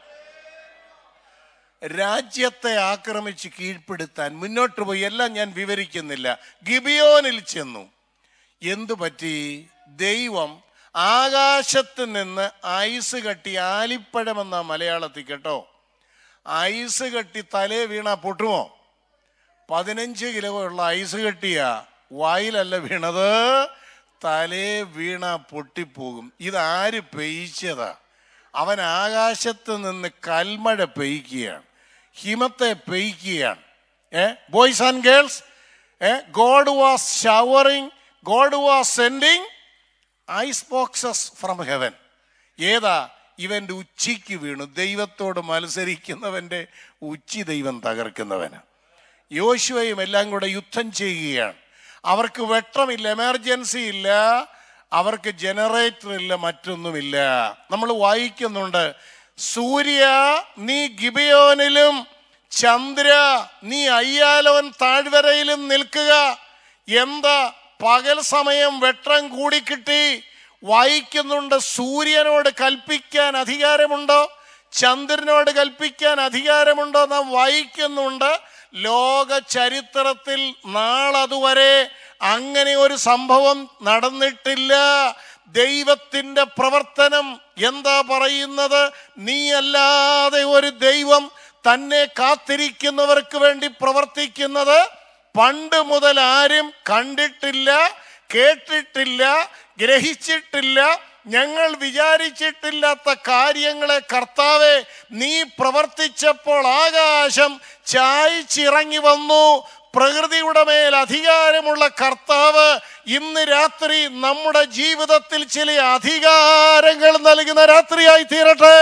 രാജ്യത്തെ ആക്രമിച്ച് കീഴ്പ്പെടുത്താൻ മുന്നോട്ട് പോയി എല്ലാം ഞാൻ വിവരിക്കുന്നില്ല ഗിബിയോനിൽ ചെന്നു എന്തു പറ്റി ദൈവം ആകാശത്ത് നിന്ന് ഐസ് കട്ടി ആലിപ്പഴമെന്ന മലയാളത്തിൽ കേട്ടോ ഐസ് കട്ടി തലേ വീണ പൊട്ടുമോ പതിനഞ്ച് കിലോ ഉള്ള ഐസ് കെട്ടിയ വായിലല്ല വീണത് തലേ വീണ പൊട്ടിപ്പോകും ഇതാര് പെയ്ച്ചതാ അവൻ ആകാശത്ത് നിന്ന് കൽമഴ പെയ്ക്കുകയാണ് ഹിമത്തെ പെയ്ക്കുകയാണ് hey boys and girls uh God was showering God was sending ice boxes from heaven ഏതാ ഇവന്റെ ഉച്ചിക്ക് വീണു ദൈവത്തോട് മത്സരിക്കുന്നവന്റെ ഉച്ചി ദൈവം തകർക്കുന്നവന് യോശുവയും എല്ലാം കൂടെ യുദ്ധം ചെയ്യുകയാണ് അവർക്ക് വെട്ടമില്ല എമർജൻസി ഇല്ല അവർക്ക് ജനറേറ്റർ ഇല്ല മറ്റൊന്നുമില്ല നമ്മൾ വായിക്കുന്നുണ്ട് സൂര്യ നീ ഗിബിയോനിലും ചന്ദ്ര നീ അയ്യാലോൻ താഴ്വരയിലും നിൽക്കുക എന്താ പകൽ സമയം വെട്ടം കൂടിക്കിട്ടി വായിക്കുന്നുണ്ട് സൂര്യനോട് കൽപ്പിക്കാൻ അധികാരമുണ്ടോ ചന്ദ്രനോട് കൽപ്പിക്കാൻ അധികാരമുണ്ടോ നാം വായിക്കുന്നുണ്ട് ലോക ചരിത്രത്തിൽ നാളതുവരെ അങ്ങനെ ഒരു സംഭവം നടന്നിട്ടില്ല ദൈവത്തിന്റെ പ്രവർത്തനം എന്താ പറയുന്നത് നീയല്ലാതെ ഒരു ദൈവം തന്നെ കാത്തിരിക്കുന്നവർക്ക് വേണ്ടി പ്രവർത്തിക്കുന്നത് പണ്ട് മുതൽ ആരും കണ്ടിട്ടില്ല കേട്ടിട്ടില്ല ഗ്രഹിച്ചിട്ടില്ല ഞങ്ങൾ വിചാരിച്ചിട്ടില്ലാത്ത കാര്യങ്ങളെ കർത്താവെ നീ പ്രവർത്തിച്ചപ്പോൾ ആകാശം ചായ്ച്ചിറങ്ങി വന്നു പ്രകൃതിയുടെ മേൽ അധികാരമുള്ള കർത്താവ് ഇന്ന് രാത്രി നമ്മുടെ ജീവിതത്തിൽ ചില അധികാരങ്ങൾ നൽകുന്ന രാത്രിയായി തീരട്ടെ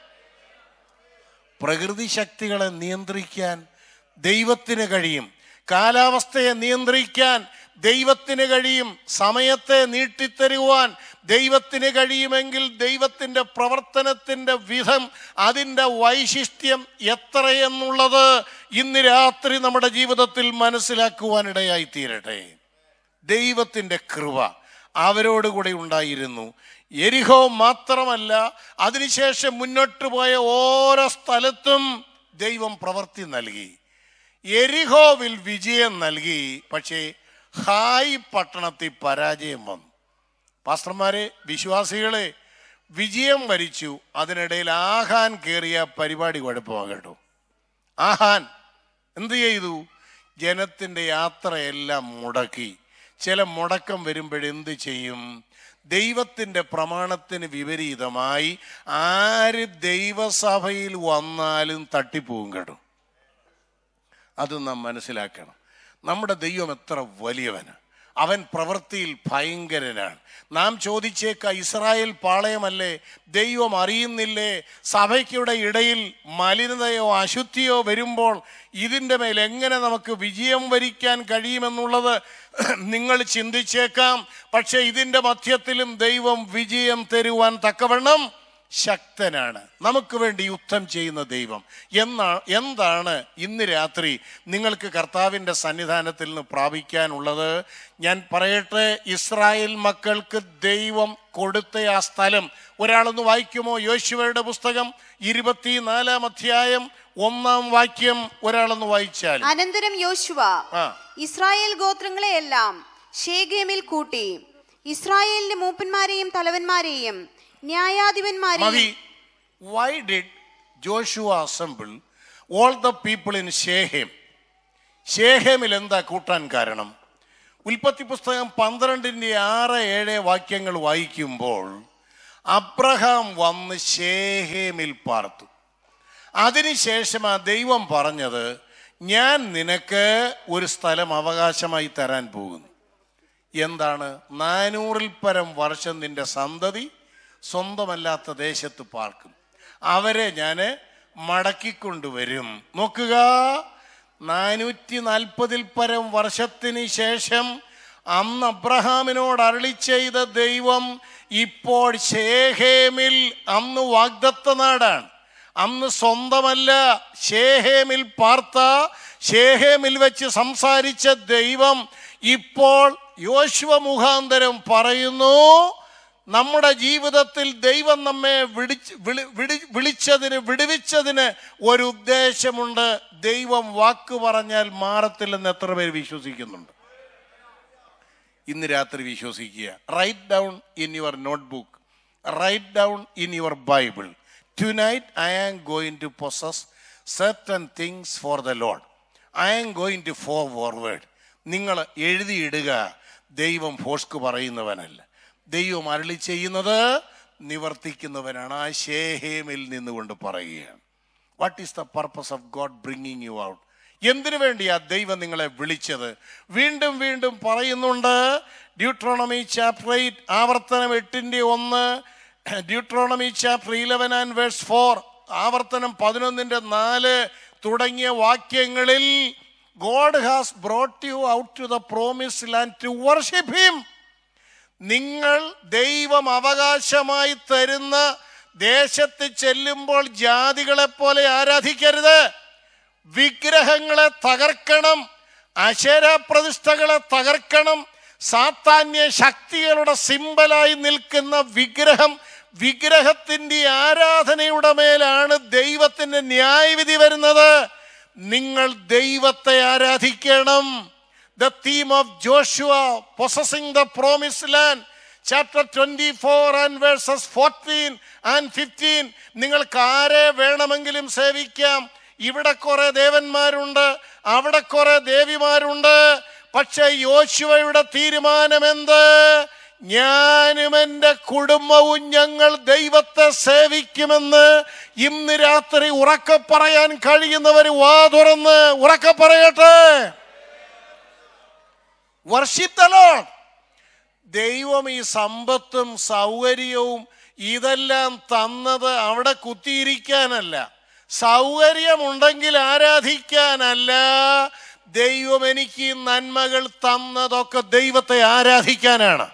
പ്രകൃതി ശക്തികളെ നിയന്ത്രിക്കാൻ ദൈവത്തിന് കഴിയും കാലാവസ്ഥയെ നിയന്ത്രിക്കാൻ ദൈവത്തിന് കഴിയും സമയത്തെ നീട്ടിത്തരുവാൻ ദൈവത്തിന് കഴിയുമെങ്കിൽ ദൈവത്തിൻ്റെ പ്രവർത്തനത്തിൻ്റെ വിധം അതിൻ്റെ വൈശിഷ്ട്യം എത്രയെന്നുള്ളത് ഇന്ന് രാത്രി നമ്മുടെ ജീവിതത്തിൽ മനസ്സിലാക്കുവാനിടയായി തീരട്ടെ ദൈവത്തിൻ്റെ കൃപ അവരോട് കൂടെ ഉണ്ടായിരുന്നു എരിഹോ മാത്രമല്ല അതിനുശേഷം മുന്നോട്ട് പോയ ഓരോ സ്ഥലത്തും ദൈവം പ്രവൃത്തി നൽകി എരിഹോവിൽ വിജയം നൽകി പക്ഷേ ഹായ് പട്ടണത്തിൽ പരാജയം വന്നു പാസ്റ്റർമാരെ വിശ്വാസികളെ വിജയം വരിച്ചു അതിനിടയിൽ ആഹാൻ കയറിയ പരിപാടി കുഴപ്പമാകട്ടോ ആഹാൻ എന്ത് ചെയ്തു ജനത്തിൻ്റെ യാത്രയെല്ലാം മുടക്കി ചില മുടക്കം വരുമ്പോഴെന്ത് ചെയ്യും ദൈവത്തിൻ്റെ പ്രമാണത്തിന് വിപരീതമായി ആര് ദൈവസഭയിൽ വന്നാലും തട്ടിപ്പോവും കേട്ടോ അത് നാം മനസ്സിലാക്കണം നമ്മുടെ ദൈവം എത്ര വലിയവന് അവൻ പ്രവൃത്തിയിൽ ഭയങ്കരനാണ് നാം ചോദിച്ചേക്ക ഇസ്രായേൽ പാളയമല്ലേ ദൈവം അറിയുന്നില്ലേ സഭയ്ക്കുടെ ഇടയിൽ മലിനതയോ അശുദ്ധിയോ വരുമ്പോൾ ഇതിൻ്റെ മേൽ എങ്ങനെ നമുക്ക് വിജയം വരിക്കാൻ കഴിയുമെന്നുള്ളത് നിങ്ങൾ ചിന്തിച്ചേക്കാം പക്ഷെ ഇതിൻ്റെ മധ്യത്തിലും ദൈവം വിജയം തരുവാൻ തക്കവണ്ണം ശക്തനാണ് നമുക്ക് വേണ്ടി യുദ്ധം ചെയ്യുന്ന ദൈവം എന്നാ എന്താണ് ഇന്ന് രാത്രി നിങ്ങൾക്ക് കർത്താവിൻ്റെ സന്നിധാനത്തിൽ നിന്ന് പ്രാപിക്കാനുള്ളത് ഞാൻ പറയട്ടെ ഇസ്രായേൽ മക്കൾക്ക് ദൈവം കൊടുത്ത ആ സ്ഥലം ഒരാളൊന്ന് വായിക്കുമോ യോശുവയുടെ പുസ്തകം ഇരുപത്തിനാലാം അധ്യായം ഒന്നാം വാക്യം ഒരാളൊന്ന് വായിച്ചാൽ അനന്തരം യോശുവ ആ. ഇസ്രായേൽ ഗോത്രങ്ങളെയെല്ലാം ഷേഗേമിൽ കൂട്ടി ഇസ്രായേലിന്റെ മൂപ്പന്മാരെയും തലവന്മാരെയും മതി ന്യായാധിപന്മാരെയും why did Joshua assemble all the people in Shechem ഷേഹേമിൽ എന്താ കൂട്ടാൻ കാരണം ഉൽപ്പത്തി പുസ്തകം പന്ത്രണ്ടിൻ്റെ ആറ് ഏഴ് വാക്യങ്ങൾ വായിക്കുമ്പോൾ അബ്രഹാം വന്ന് ഷേഹേമിൽ പാർത്തു അതിനുശേഷം ആ ദൈവം പറഞ്ഞത് ഞാൻ നിനക്ക് ഒരു സ്ഥലം അവകാശമായി തരാൻ പോകുന്നു എന്താണ് നാനൂറിൽ പരം വർഷം നിന്റെ സന്തതി സ്വന്തമല്ലാത്ത ദേശത്ത് പാർക്കും അവരെ ഞാൻ മടക്കിക്കൊണ്ടുവരും നോക്കുക നാനൂറ്റി നാൽപ്പതിൽ പരം വർഷത്തിന് ശേഷം അന്ന് അബ്രഹാമിനോട് അരളി ചെയ്ത ദൈവം ഇപ്പോൾ ഷേഹേമിൽ അന്ന് വാഗ്ദത്ത നാടാണ് അന്ന് സ്വന്തമല്ല ഷേഹേമിൽ പാർത്ത ഷേഹേമിൽ വെച്ച് സംസാരിച്ച ദൈവം ഇപ്പോൾ യോശുവ മുഖാന്തരം പറയുന്നു നമ്മുടെ ജീവിതത്തിൽ ദൈവം നമ്മെ വിളിച്ച് വിളി- വിളി- വിളിച്ചതിന് വിടുവിച്ചതിന് ഒരു ഉദ്ദേശമുണ്ട് ദൈവം വാക്ക് പറഞ്ഞാൽ മാറത്തില്ലെന്ന് എത്ര പേര് വിശ്വസിക്കുന്നുണ്ട് ഇന്ന് രാത്രി വിശ്വസിക്കുക write down in your notebook write down in your Bible tonight I am going to possess certain things for the Lord I am going to for forward നിങ്ങൾ എഴുതിയിടുക ദൈവം ഫോസ്ക് പറയുന്നവനല്ല ദൈവം അരളി ചെയ്യുന്നത് നിവർത്തിക്കുന്നവനാണ് ആ ഷേഹേമിൽ നിന്നുകൊണ്ട് പറയുകയാണ് what is the purpose of God bringing you out എന്തിനു വേണ്ടിയാ ദൈവം നിങ്ങളെ വിളിച്ചത് വീണ്ടും വീണ്ടും പറയുന്നുണ്ട് ഡ്യൂട്രോണമി ചാപ്റ്റർ എയ്റ്റ് ആവർത്തനം എട്ടിന്റെ ഒന്ന് Deuteronomy chapter eleven and verse four ആവർത്തനം പതിനൊന്നിന്റെ നാല് തുടങ്ങിയ വാക്യങ്ങളിൽ God has brought you out to the promise land to worship him നിങ്ങൾ ദൈവം അവകാശമായി തരുന്ന ദേശത്ത് ചെല്ലുമ്പോൾ ജാതികളെ പോലെ ആരാധിക്കരുത് വിഗ്രഹങ്ങളെ തകർക്കണം അശേരപ്രതിഷ്ഠകളെ തകർക്കണം സാത്താന്യ ശക്തികളുടെ സിമ്പലായി നിൽക്കുന്ന വിഗ്രഹം വിഗ്രഹത്തിന്റെ ആരാധനയുടെ മേലാണ് ദൈവത്തിന്റെ ന്യായവിധി വരുന്നത് നിങ്ങൾ ദൈവത്തെ ആരാധിക്കണം the theme of Joshua possessing the promised land. Chapter 24 and verses 14 and 15. നിങ്ങൾക്ക് ആരെ വേണമെങ്കിലും സേവിക്കാം ഇവിടെ കുറെ ദേവന്മാരുണ്ട് അവിടെ കുറെ ദേവിമാരുണ്ട് പക്ഷെ യോശുവയുടെ തീരുമാനം എന്ത് ഞാനും എൻ്റെ കുടുംബവും ഞങ്ങൾ ദൈവത്തെ സേവിക്കുമെന്ന് ഇന്ന് രാത്രി ഉറക്കെ പറയാൻ കഴിയുന്നവർ വാ തുറന്ന് ഉറക്കെ പറയട്ടെ വർഷിപ്പ് ദ ലോർഡ് ദൈവം ഈ സമ്പത്തും സൗകര്യവും ഇതെല്ലാം തന്നത് അവിടെ കുത്തിയിരിക്കാനല്ല സൗകര്യമുണ്ടെങ്കിൽ ആരാധിക്കാനല്ല ദൈവം എനിക്ക് ഈ നന്മകൾ തന്നതൊക്കെ ദൈവത്തെ ആരാധിക്കാനാണ്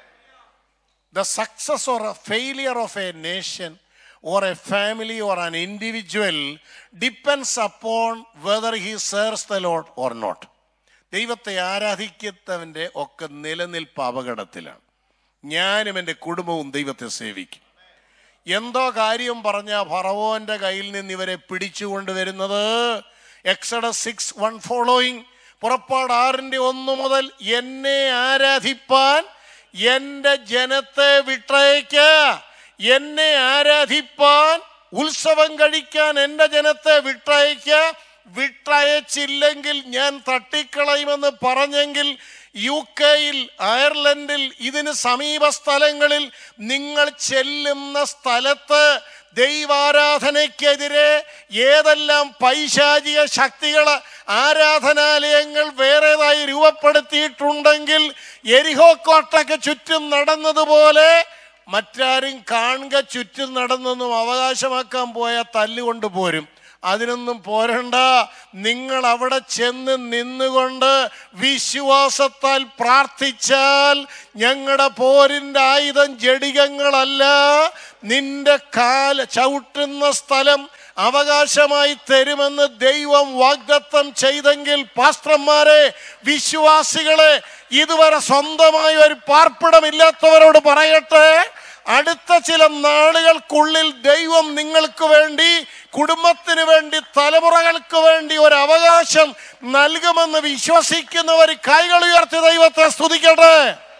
the success or a failure of a nation or a family or an individual depends upon whether he serves the Lord or not. ദൈവത്തെ ആരാധിക്കുന്നവൻ്റെ ഒക്കെ നിലനിൽപ്പ് അപകടത്തിലാണ് ഞാനും എൻ്റെ കുടുംബവും ദൈവത്തെ സേവിക്കും എന്തോ കാര്യം പറഞ്ഞ ഫറവോന്റെ കയ്യിൽ നിന്ന് ഇവരെ പിടിച്ചുകൊണ്ടുവരുന്നത് എക്സഡസ് സിക്സ് വൺ ഫോളോയിങ് പുറപ്പാട് ആറിന്റെ ഒന്ന് മുതൽ എന്നെ ആരാധിപ്പാൻ എന്റെ ജനത്തെ വിട്ടയക്ക എന്നെ ആരാധിപ്പാൻ ഉത്സവം കഴിക്കാൻ എന്റെ ജനത്തെ വിട്ടയക്ക വിട്ടയച്ചില്ലെങ്കിൽ ഞാൻ തട്ടിക്കളയുമെന്ന് പറഞ്ഞെങ്കിൽ യു കെയിൽ അയർലൻഡിൽ ഇതിന് സമീപ സ്ഥലങ്ങളിൽ നിങ്ങൾ ചെല്ലുന്ന സ്ഥലത്ത് ദൈവാരാധനയ്ക്കെതിരെ ഏതെല്ലാം പൈശാചിക ശക്തികൾ ആരാധനാലയങ്ങൾ വേറേതായി രൂപപ്പെടുത്തിയിട്ടുണ്ടെങ്കിൽ എരിഹോ കോട്ടയ്ക്ക് ചുറ്റും നടന്നതുപോലെ മറ്റാരും കാണുക ചുറ്റും നടന്നൊന്നും അവകാശമാക്കാൻ പോയ തല്ലുകൊണ്ട് പോരും അതിനൊന്നും പോരണ്ട നിങ്ങൾ അവിടെ ചെന്ന് നിന്നുകൊണ്ട് വിശ്വാസത്താൽ പ്രാർത്ഥിച്ചാൽ ഞങ്ങളുടെ പോരിന്റെ ആയുധം ജഡികങ്ങളല്ല നിന്റെ കാല ചവിട്ടുന്ന സ്ഥലം അവകാശമായി തരുമെന്ന് ദൈവം വാഗ്ദത്തം ചെയ്തെങ്കിൽ പാസ്ത്രന്മാരെ വിശ്വാസികളെ ഇതുവരെ സ്വന്തമായി ഒരു പാർപ്പിടമില്ലാത്തവരോട് പറയട്ടെ അടുത്ത ചില നാളുകൾക്കുള്ളിൽ ദൈവം നിങ്ങൾക്ക് വേണ്ടി കുടുംബത്തിന് വേണ്ടി തലമുറകൾക്ക് വേണ്ടി ഒരു അവകാശം നൽകുമെന്ന് വിശ്വസിക്കുന്നവർ കൈകൾ ഉയർത്തി ദൈവത്തെ സ്തുതിക്കട്ടെ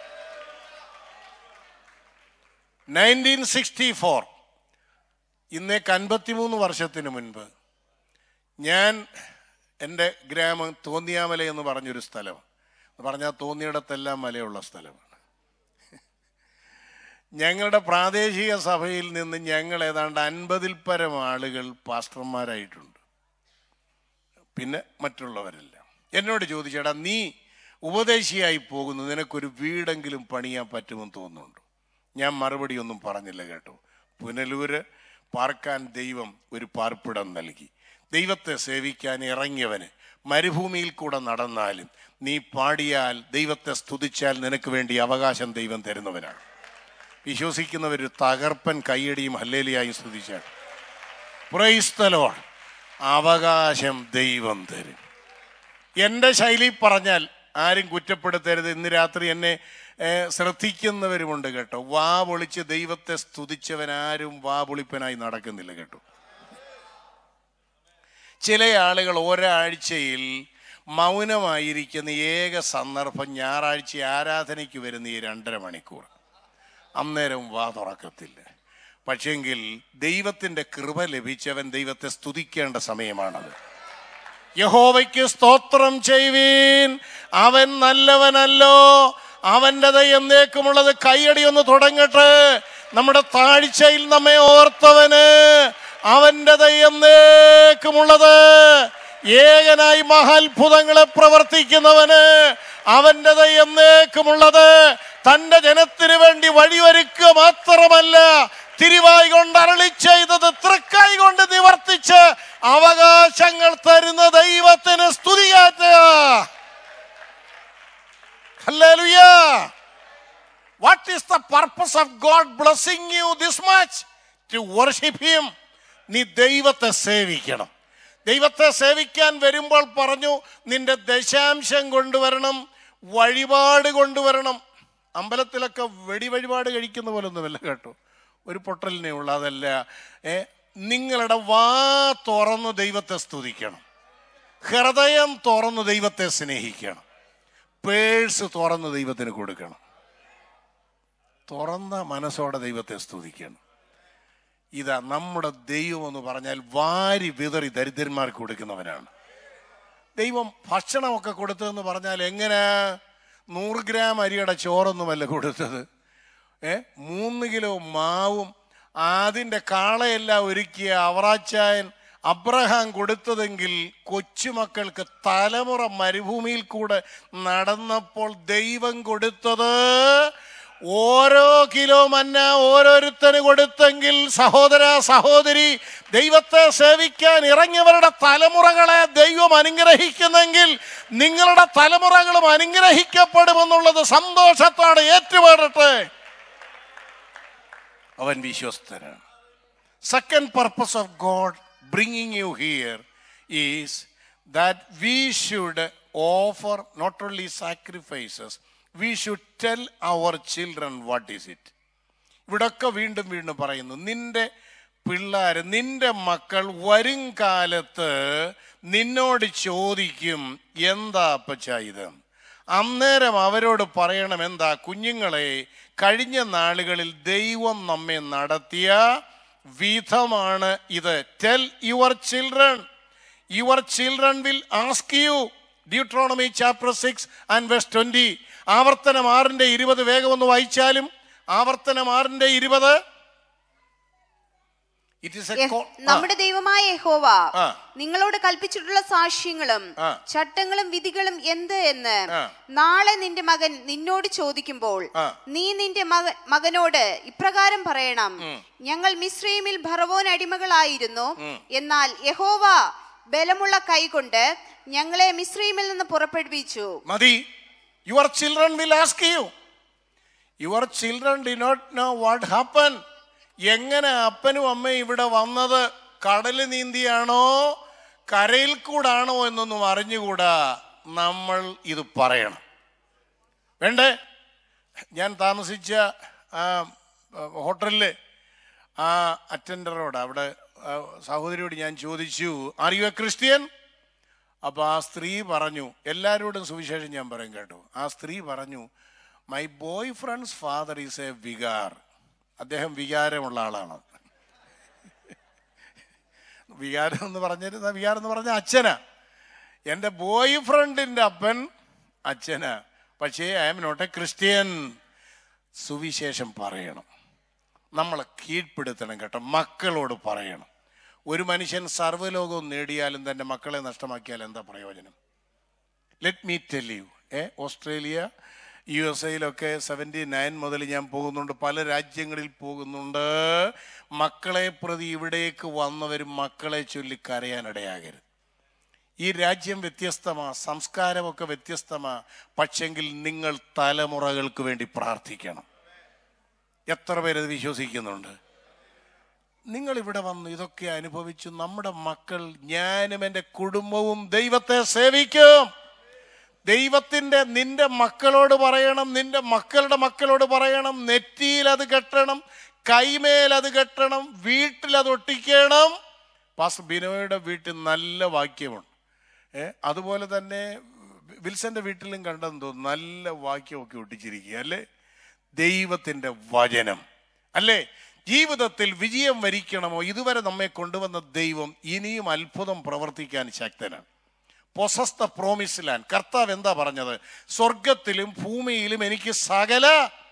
നയൻറ്റീൻ സിക്സ്റ്റി ഫോർ ഇന്നേക്ക് അൻപത്തിമൂന്ന് വർഷത്തിന് മുൻപ് ഞാൻ എൻ്റെ ഗ്രാമം തോന്നിയാമല എന്ന് പറഞ്ഞൊരു സ്ഥലം പറഞ്ഞാൽ തോന്നിയിടത്തെല്ലാം മലയുള്ള സ്ഥലമാണ് ഞങ്ങളുടെ പ്രാദേശിക സഭയിൽ നിന്ന് ഞങ്ങൾ ഏതാണ്ട് അൻപതിൽ പരം ആളുകൾ പാസ്റ്റർമാരായിട്ടുണ്ട് പിന്നെ മറ്റുള്ളവരെല്ലാം എന്നോട് ചോദിച്ചേടാ നീ ഉപദേശിയായി പോകുന്നു നിനക്കൊരു വീടെങ്കിലും പണിയാൻ പറ്റുമെന്ന് തോന്നുന്നുണ്ടോ ഞാൻ മറുപടി ഒന്നും പറഞ്ഞില്ല കേട്ടോ പുനലൂര് പാർക്കാൻ ദൈവം ഒരു പാർപ്പിടം നൽകി ദൈവത്തെ സേവിക്കാൻ ഇറങ്ങിയവന് മരുഭൂമിയിൽ കൂടെ നടന്നാലും നീ പാടിയാൽ ദൈവത്തെ സ്തുതിച്ചാൽ നിനക്ക് വേണ്ടി അവകാശം ദൈവം തരുന്നവനാണ് വിശ്വസിക്കുന്നവർ തകർപ്പൻ കയ്യടിയും ഹല്ലേലിയായും സ്തുതിച്ചാൽ പ്രൈസ്തലോൺ അവകാശം ദൈവം തരും എൻ്റെ ശൈലി പറഞ്ഞാൽ ആരും കുറ്റപ്പെടുത്തരുത് ഇന്ന് രാത്രി എന്നെ ഏഹ്, ശ്രദ്ധിക്കുന്നവരുമുണ്ട് കേട്ടോ വാ പൊളിച്ച് ദൈവത്തെ സ്തുതിച്ചവനാരും വാ പൊളിപ്പനായി നടക്കുന്നില്ല കേട്ടോ ചില ആളുകൾ ഒരാഴ്ചയിൽ മൗനമായിരിക്കുന്ന ഏക സന്ദർഭം ഞായറാഴ്ച ആരാധനയ്ക്ക് വരുന്ന ഈ രണ്ടര മണിക്കൂർ അന്നേരം വാ തുറക്കത്തില്ല പക്ഷെങ്കിൽ ദൈവത്തിൻ്റെ കൃപ ലഭിച്ചവൻ ദൈവത്തെ സ്തുതിക്കേണ്ട സമയമാണത് യഹോവയ്ക്ക് സ്തോത്രം ചെയ്യുവീൻ അവൻ നല്ലവനല്ലോ അവൻ്റെ എന്നേക്കുമുള്ളത് കൈയടി ഒന്ന് തുടങ്ങട്ടെ നമ്മുടെ താഴ്ചയിൽ നമ്മെ ഓർത്തവന് അവൻ്റെ എന്നേക്കുമുള്ളത് ഏകനായി മഹാത്ഭുതങ്ങളെ പ്രവർത്തിക്കുന്നവന് അവൻ്റെ എന്നേക്കുമുള്ളത് തന്റെ ജനത്തിന് വേണ്ടി വഴിയൊരുക്കുക മാത്രമല്ല തിരുവായി കൊണ്ട് അരളി ചെയ്തത് തൃക്കൈ കൊണ്ട് നിവർത്തിച്ച് അവകാശങ്ങൾ തരുന്ന ദൈവത്തിന് സ്തുതിയാറ്റ what is the purpose of God blessing you this much to worship him നീ ദൈവത്തെ സേവിക്കണം ദൈവത്തെ സേവിക്കാൻ വരുമ്പോൾ പറഞ്ഞു നിന്റെ ദശാംശം കൊണ്ടുവരണം വഴിപാട് കൊണ്ടുവരണം അമ്പലത്തിലൊക്കെ വെടി വഴിപാട് കഴിക്കുന്ന പോലെ ഒന്നുമല്ല കേട്ടോ ഒരു പൊട്ടലിനെ ഉള്ള അതല്ല ഏ നിങ്ങളുടെ വാ തുറന്ന് ദൈവത്തെ സ്തുതിക്കണം ഹൃദയം തുറന്ന് ദൈവത്തെ സ്നേഹിക്കണം പേഴ്സ് തുറന്ന് ദൈവത്തിന് കൊടുക്കണം തുറന്ന മനസ്സോടെ ദൈവത്തെ സ്തുതിക്കണം ഇതാ നമ്മുടെ ദൈവം എന്ന് പറഞ്ഞാൽ വാരി വിതറി ദരിദ്രന്മാർക്ക് കൊടുക്കുന്നവനാണ് ദൈവം ഭക്ഷണമൊക്കെ കൊടുത്തതെന്ന് പറഞ്ഞാൽ എങ്ങനെ നൂറ് ഗ്രാം അരിയുടെ ചോറൊന്നുമല്ല കൊടുത്തത് ഏ മൂന്ന് കിലോ മാവും അതിൻ്റെ കാളയെല്ലാം ഒരുക്കിയ അവറാച്ചായൻ അബ്രഹാം കൊടുത്തതെങ്കിൽ കൊച്ചുമക്കൾക്ക് തലമുറ മരുഭൂമിയിൽ കൂടെ നടന്നപ്പോൾ ദൈവം കൊടുത്തത് ഓരോ കിലോ മന്ന ഓരോരുത്തന് കൊടുത്തെങ്കിൽ സഹോദര സഹോദരി ദൈവത്തെ സേവിക്കാൻ ഇറങ്ങിയവരുടെ തലമുറകളെ ദൈവം അനുഗ്രഹിക്കുന്നെങ്കിൽ നിങ്ങളുടെ തലമുറകളും അനുഗ്രഹിക്കപ്പെടുമെന്നുള്ളത് സന്തോഷത്തോടെ ഏറ്റുപാടട്ടെ അവൻ വിശ്വസ്തനാണ് second purpose of God bringing you here is that we should offer not only sacrifices we should tell our children what is it ഇവിടൊക്കെ വീണ്ടും വീണ്ടും പറയുന്നു നിന്റെ പിള്ളേർ നിന്റെ മക്കൾ വരും കാലത്ത് നിന്നോട് ചോദിക്കും എന്താ അപ്പച്ച ഇത് അന്നേരം അവരോട് പറയണം എന്താ കുഞ്ഞുങ്ങളെ കഴിഞ്ഞ നാളുകളിൽ ദൈവം നമ്മെ നടത്തിയ വിധമാണ് ഇത് tell your children your children will ask you Deuteronomy chapter six and വെസ്റ്റ് ട്വന്റി ആവർത്തനം ആറിന്റെ ഇരുപത് വേഗം ഒന്ന് വായിച്ചാലും ആവർത്തനം ആറിന്റെ ഇരുപത് ഇറ്റ് ഇസ് എ യഹ്- നമ്മുടെ ദൈവമായ യഹോവ ആ. നിങ്ങളോട് കൽപ്പിച്ചിട്ടുള്ള സാക്ഷ്യങ്ങളും ആ. ചട്ടങ്ങളും വിധികളും എന്ത് എന്ന് ആ. നാളെ നിന്റെ മകൻ നിന്നോട് ചോദിക്കുമ്പോൾ ആ. നീ നിന്റെ മക- മകനോട് ഇപ്രകാരം പറയണം ഞങ്ങൾ മിശ്രീമിൽ ഭറവോൻ അടിമകളായിരുന്നു എന്നാൽ യഹോവ ബലമുള്ള കൈകൊണ്ട് ഞങ്ങളെ മിശ്രീമിൽ നിന്ന് പുറപ്പെടുവിച്ചു മതി your children will ask you your children did not know what happen എങ്ങനെ അപ്പനും അമ്മയും ഇവിടെ വന്നത് കടല് നീന്തിയാണോ കരയിൽ കൂടാണോ എന്നൊന്നും അറിഞ്ഞുകൂടാ നമ്മൾ ഇത് പറയണം വേണ്ടേ ഞാൻ താമസിച്ച ആ ഹോട്ടലില് ആ അറ്റൻഡറോട് അവിടെ ആ സഹോദരിയോട് ഞാൻ ചോദിച്ചു ആർ യു എ ക്രിസ്ത്യൻ അപ്പൊ ആ സ്ത്രീ പറഞ്ഞു എല്ലാവരോടും സുവിശേഷം ഞാൻ പറയും കേട്ടോ ആ സ്ത്രീ പറഞ്ഞു my boy friend's father is a vicar അദ്ദേഹം വികാരമുള്ള ആളാണ് വികാരം എന്ന് പറഞ്ഞിരുന്ന വികാരം എന്ന് പറഞ്ഞ അച്ഛനാ എൻ്റെ ബോയ് ഫ്രണ്ടിൻ്റെ അപ്പൻ അച്ഛനാ പക്ഷേ I am not a Christian സുവിശേഷം പറയണം നമ്മളെ കീഴ്പ്പെടുത്തണം കേട്ടോ മക്കളോട് പറയണം ഒരു മനുഷ്യൻ സർവ്വലോകവും നേടിയാലും തൻ്റെ മക്കളെ നഷ്ടമാക്കിയാൽ എന്താ പ്രയോജനം let me tell you a Australia U S എയിലൊക്കെ സെവൻറ്റി നയൻ മുതൽ ഞാൻ പോകുന്നുണ്ട് പല രാജ്യങ്ങളിൽ പോകുന്നുണ്ട് മക്കളെ പ്രതി ഇവിടേക്ക് വന്നവരും മക്കളെ ചൊല്ലി കരയാനിടയാകരുത് ഈ രാജ്യം വ്യത്യസ്തമാ സംസ്കാരമൊക്കെ വ്യത്യസ്തമാ പക്ഷെങ്കിൽ നിങ്ങൾ തലമുറകൾക്ക് വേണ്ടി പ്രാർത്ഥിക്കണം എത്ര പേരത് വിശ്വസിക്കുന്നുണ്ട് നിങ്ങൾ ഇവിടെ വന്ന് ഇതൊക്കെ അനുഭവിച്ചു നമ്മുടെ മക്കൾ ഞാനും എൻ്റെ കുടുംബവും ദൈവത്തെ സേവിക്കും ദൈവത്തിൻ്റെ നിന്റെ മക്കളോട് പറയണം നിന്റെ മക്കളുടെ മക്കളോട് പറയണം നെറ്റിയിൽ അത് കെട്ടണം കൈമേൽ അത് കെട്ടണം വീട്ടിൽ അത് ഒട്ടിക്കണം പാസ് ബിനോയുടെ വീട്ടിൽ നല്ല വാക്യമുണ്ട് ഏ അതുപോലെ തന്നെ വിൽസന്റെ വീട്ടിലും കണ്ടെന്ന് തോന്നുന്നു നല്ല വാക്യമൊക്കെ ഒട്ടിച്ചിരിക്കുക അല്ലേ ദൈവത്തിന്റെ വചനം അല്ലേ ജീവിതത്തിൽ വിജയം വരിക്കണമോ ഇതുവരെ നമ്മെ കൊണ്ടുവന്ന ദൈവം ഇനിയും അത്ഭുതം പ്രവർത്തിക്കാൻ ശക്തനാണ് പൊസസ്ത പ്രോമിസ് ലാൻഡ് കർത്താവ് എന്താ പറഞ്ഞത് സ്വർഗത്തിലും ഭൂമിയിലും എനിക്ക് സകല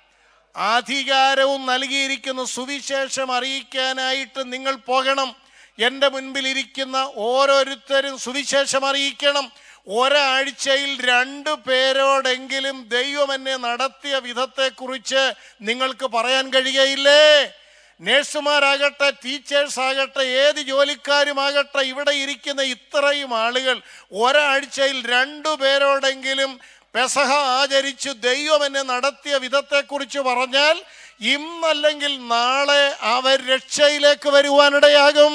അധികാരവും നൽകിയിരിക്കുന്ന സുവിശേഷം അറിയിക്കാനായിട്ട് നിങ്ങൾ പോകണം എൻ്റെ മുൻപിൽ ഇരിക്കുന്ന ഓരോരുത്തരും സുവിശേഷം അറിയിക്കണം ഒരാഴ്ചയിൽ രണ്ടു പേരോടെങ്കിലും ദൈവം എന്നെ നടത്തിയ വിധത്തെക്കുറിച്ച് നിങ്ങൾക്ക് പറയാൻ കഴിയുകയില്ലേ നേഴ്സുമാരാകട്ടെ ടീച്ചേഴ്സ് ആകട്ടെ ഏത് ജോലിക്കാരുമാകട്ടെ ഇവിടെ ഇരിക്കുന്ന ഇത്രയും ആളുകൾ ഒരാഴ്ചയിൽ രണ്ടു പേരോടെങ്കിലും പെസഹ ആചരിച്ചു ദൈവം എന്നെ നടത്തിയ വിധത്തെക്കുറിച്ച് പറഞ്ഞാൽ ഇന്നല്ലെങ്കിൽ നാളെ അവർ രക്ഷയിലേക്ക് വരുവാനിടയാകും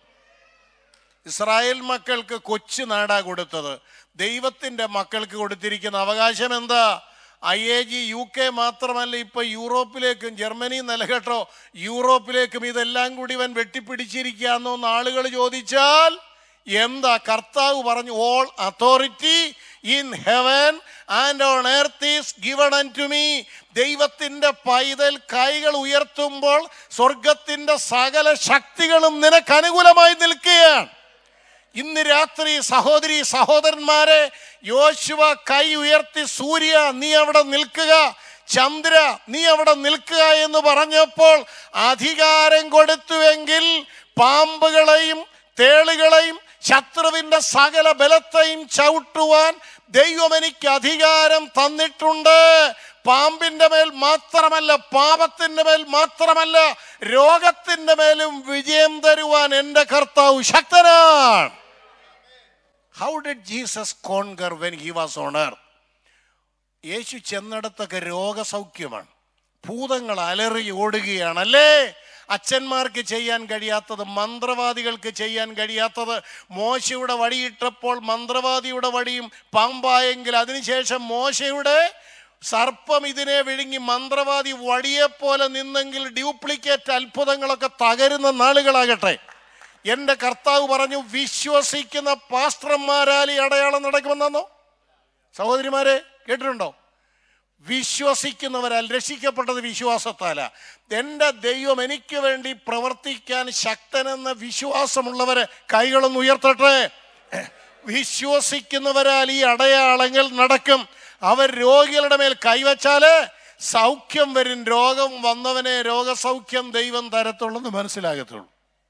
ഇസ്രായേൽ മക്കൾക്ക് കൊച്ചു നാടാ കൊടുത്തത് ദൈവത്തിന്റെ മക്കൾക്ക് കൊടുത്തിരിക്കുന്ന അവകാശം എന്താ I A G U K മാത്രമല്ല ഇപ്പൊ യൂറോപ്പിലേക്കും ജർമ്മനി നിലകെട്ടോ യൂറോപ്പിലേക്കും ഇതെല്ലാം കൂടി ഇവൻ വെട്ടിപ്പിടിച്ചിരിക്കാന്നോ ആളുകൾ ചോദിച്ചാൽ എന്താ കർത്താവ് പറഞ്ഞു all authority in heaven and on earth is given unto me ദൈവത്തിന്റെ പൈതൽ കൈകൾ ഉയർത്തുമ്പോൾ സ്വർഗത്തിന്റെ സകല ശക്തികളും നിനക്ക് അനുകൂലമായി നിൽക്കുകയാണ് ഇന്ന് രാത്രി സഹോദരി സഹോദരന്മാരെ യോശുവ കൈ ഉയർത്തി സൂര്യ നീ അവിടെ നിൽക്കുക ചന്ദ്ര നീ അവിടെ നിൽക്കുക എന്ന് പറഞ്ഞപ്പോൾ അധികാരം കൊടുത്തുവെങ്കിൽ പാമ്പുകളെയും തേളുകളെയും ശത്രുവിന്റെ സകല ബലത്തെയും ചവിട്ടുവാൻ ദൈവം എനിക്ക് അധികാരം തന്നിട്ടുണ്ട് പാമ്പിന്റെ മേൽ മാത്രമല്ല പാപത്തിന്റെ മേൽ മാത്രമല്ല രോഗത്തിന്റെ മേലും വിജയം തരുവാൻ എൻ്റെ കർത്താവ് ശക്തനാണ് how did Jesus conquer when he was on earth യേശു ചെന്നിടത്തൊക്കെ രോഗസൗഖ്യമാണ് ഭൂതങ്ങൾ അലറി ഓടുകയാണ് അല്ലേ അച്ഛന്മാർക്ക് ചെയ്യാൻ കഴിയാത്തത് മന്ത്രവാദികൾക്ക് ചെയ്യാൻ കഴിയാത്തത് മോശയുടെ വടിയിട്ടപ്പോൾ മന്ത്രവാദിയുടെ വടിയും പാമ്പായെങ്കിൽ അതിനുശേഷം മോശയുടെ സർപ്പം ഇതിനെ വിഴുങ്ങി മന്ത്രവാദി വടിയെപ്പോലെ നിന്നെങ്കിൽ ഡ്യൂപ്ലിക്കേറ്റ് അത്ഭുതങ്ങളൊക്കെ തകരുന്ന നാളുകളാകട്ടെ എൻ്റെ കർത്താവ് പറഞ്ഞു വിശ്വസിക്കുന്ന പാസ്റ്റർമാരാൽ ഈ അടയാളം നടക്കുമെന്നോ സഹോദരിമാരെ കേട്ടിട്ടുണ്ടോ വിശ്വസിക്കുന്നവരാൽ രക്ഷിക്കപ്പെട്ടത് വിശ്വാസത്താല എൻ്റെ ദൈവം എനിക്ക് വേണ്ടി പ്രവർത്തിക്കാൻ ശക്തനെന്ന വിശ്വാസമുള്ളവരെ കൈകളൊന്ന് ഉയർത്തട്ടെ വിശ്വസിക്കുന്നവരാൽ ഈ അടയാളങ്ങൾ നടക്കും അവർ രോഗികളുടെ മേൽ കൈവച്ചാല് സൗഖ്യം വരും രോഗം വന്നവനെ രോഗസൗഖ്യം ദൈവം തരത്തുള്ളെന്ന് മനസ്സിലാകത്തുള്ളൂ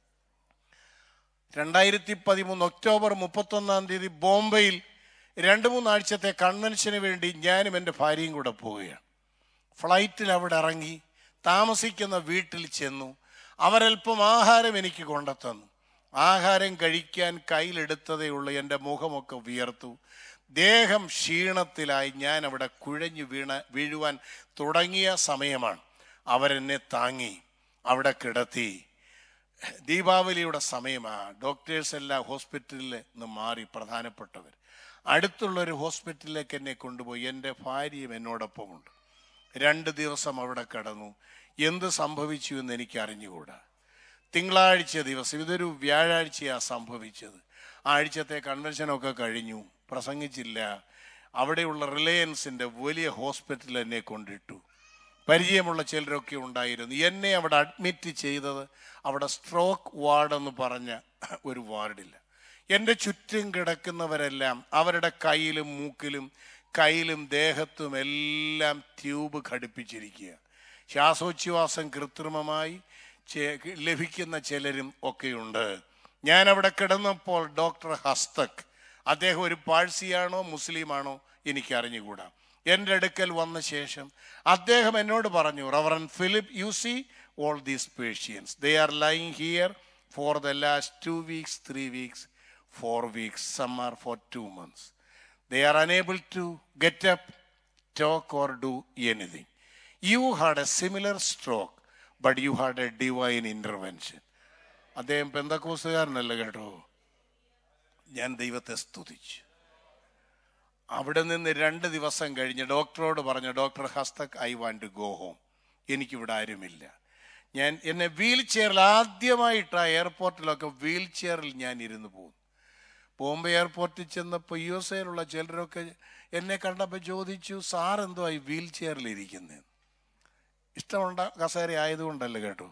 രണ്ടായിരത്തി പതിമൂന്ന് ഒക്ടോബർ മുപ്പത്തൊന്നാം തീയതി ബോംബെയിൽ രണ്ട് മൂന്നാഴ്ചത്തെ കൺവെൻഷന് വേണ്ടി ഞാനും എൻ്റെ ഭാര്യയും കൂടെ പോവുകയാണ് ഫ്ലൈറ്റിൽ അവിടെ ഇറങ്ങി താമസിക്കുന്ന വീട്ടിൽ ചെന്നു അവരൽപ്പം ആഹാരം എനിക്ക് കൊണ്ടുത്തന്നു ആഹാരം കഴിക്കാൻ കയ്യിലെടുത്തതേ ഉള്ളൂ എൻ്റെ മുഖമൊക്കെ വിയർത്തു ദേഹം ക്ഷീണത്തിലായി ഞാൻ അവിടെ കുഴഞ്ഞു വീണ വീഴുവാൻ തുടങ്ങിയ സമയമാണ് അവരെന്നെ താങ്ങി അവിടെ കിടത്തി ദീപാവലിയുടെ സമയമാണ് ഡോക്ടേഴ്സ് എല്ലാം ഹോസ്പിറ്റലിൽ നിന്ന് മാറി പ്രധാനപ്പെട്ടവർ അടുത്തുള്ള ഒരു ഹോസ്പിറ്റലിലേക്ക് എന്നെ കൊണ്ടുപോയി എൻ്റെ ഭാര്യയും എന്നോടൊപ്പമുണ്ട് രണ്ട് ദിവസം അവിടെ കിടന്നു എന്ത് സംഭവിച്ചു എന്ന് എനിക്ക് അറിഞ്ഞുകൂടാ തിങ്കളാഴ്ച ദിവസം ഇതൊരു വ്യാഴാഴ്ചയാണ് സംഭവിച്ചത് ആഴ്ചത്തെ കൺവെൻഷനൊക്കെ കഴിഞ്ഞു പ്രസംഗിച്ചില്ല അവിടെയുള്ള റിലയൻസിൻ്റെ വലിയ ഹോസ്പിറ്റൽ എന്നെ കൊണ്ടിട്ടു പരിചയമുള്ള ചിലരൊക്കെ ഉണ്ടായിരുന്നു എന്നെ അവിടെ അഡ്മിറ്റ് ചെയ്തത് അവിടെ സ്ട്രോക്ക് വാർഡ് എന്ന് പറഞ്ഞ ഒരു വാർഡില്ല എൻ്റെ ചുറ്റും കിടക്കുന്നവരെല്ലാം അവരുടെ കയ്യിലും മൂക്കിലും കയ്യിലും ദേഹത്തും എല്ലാം ട്യൂബ് ഘടിപ്പിച്ചിരിക്കുക ശ്വാസോച്ഛ്വാസം കൃത്രിമമായി ചെ- ലഭിക്കുന്ന ചിലരും ഒക്കെയുണ്ട് ഞാൻ അവിടെ കിടന്നപ്പോൾ ഡോക്ടർ ഹസ്തക് അദ്ദേഹം ഒരു പാഴ്സിയാണോ മുസ്ലിമാണോ എനിക്ക് അറിഞ്ഞുകൂടാ എൻ്റെ അടുക്കൽ വന്ന ശേഷം അദ്ദേഹം എന്നോട് പറഞ്ഞു reverend Philip you see all these patients they are lying here for the last two weeks three weeks four weeks some are for two months they are unable to get up, talk, or do anything. You had a similar stroke, but you had a divine intervention. അദ്ദേഹം പെന്തക്കോസുകാരനല്ല കേട്ടോ ഞാൻ ദൈവത്തെ സ്തുതിച്ചു അവിടെ നിന്ന് രണ്ട് ദിവസം കഴിഞ്ഞ് ഡോക്ടറോട് പറഞ്ഞു ഡോക്ടർ ഹസ്തക് I want to go home എനിക്കിവിടെ ആരുമില്ല ഞാൻ എന്നെ വീൽ ചെയറിൽ ആദ്യമായിട്ട് ആ എയർപോർട്ടിലൊക്കെ വീൽ ചെയറിൽ ഞാൻ ഇരുന്ന് പോകുന്നു ബോംബെ എയർപോർട്ടിൽ ചെന്നപ്പോൾ യു എസ് എയിലുള്ള ചിലരൊക്കെ എന്നെ കണ്ടപ്പോൾ ചോദിച്ചു സാർ എന്തോ ഈ വീൽ ചെയറിൽ ഇരിക്കുന്നത് ഇഷ്ടമുണ്ട കസേര ആയതുകൊണ്ടല്ല കേട്ടോ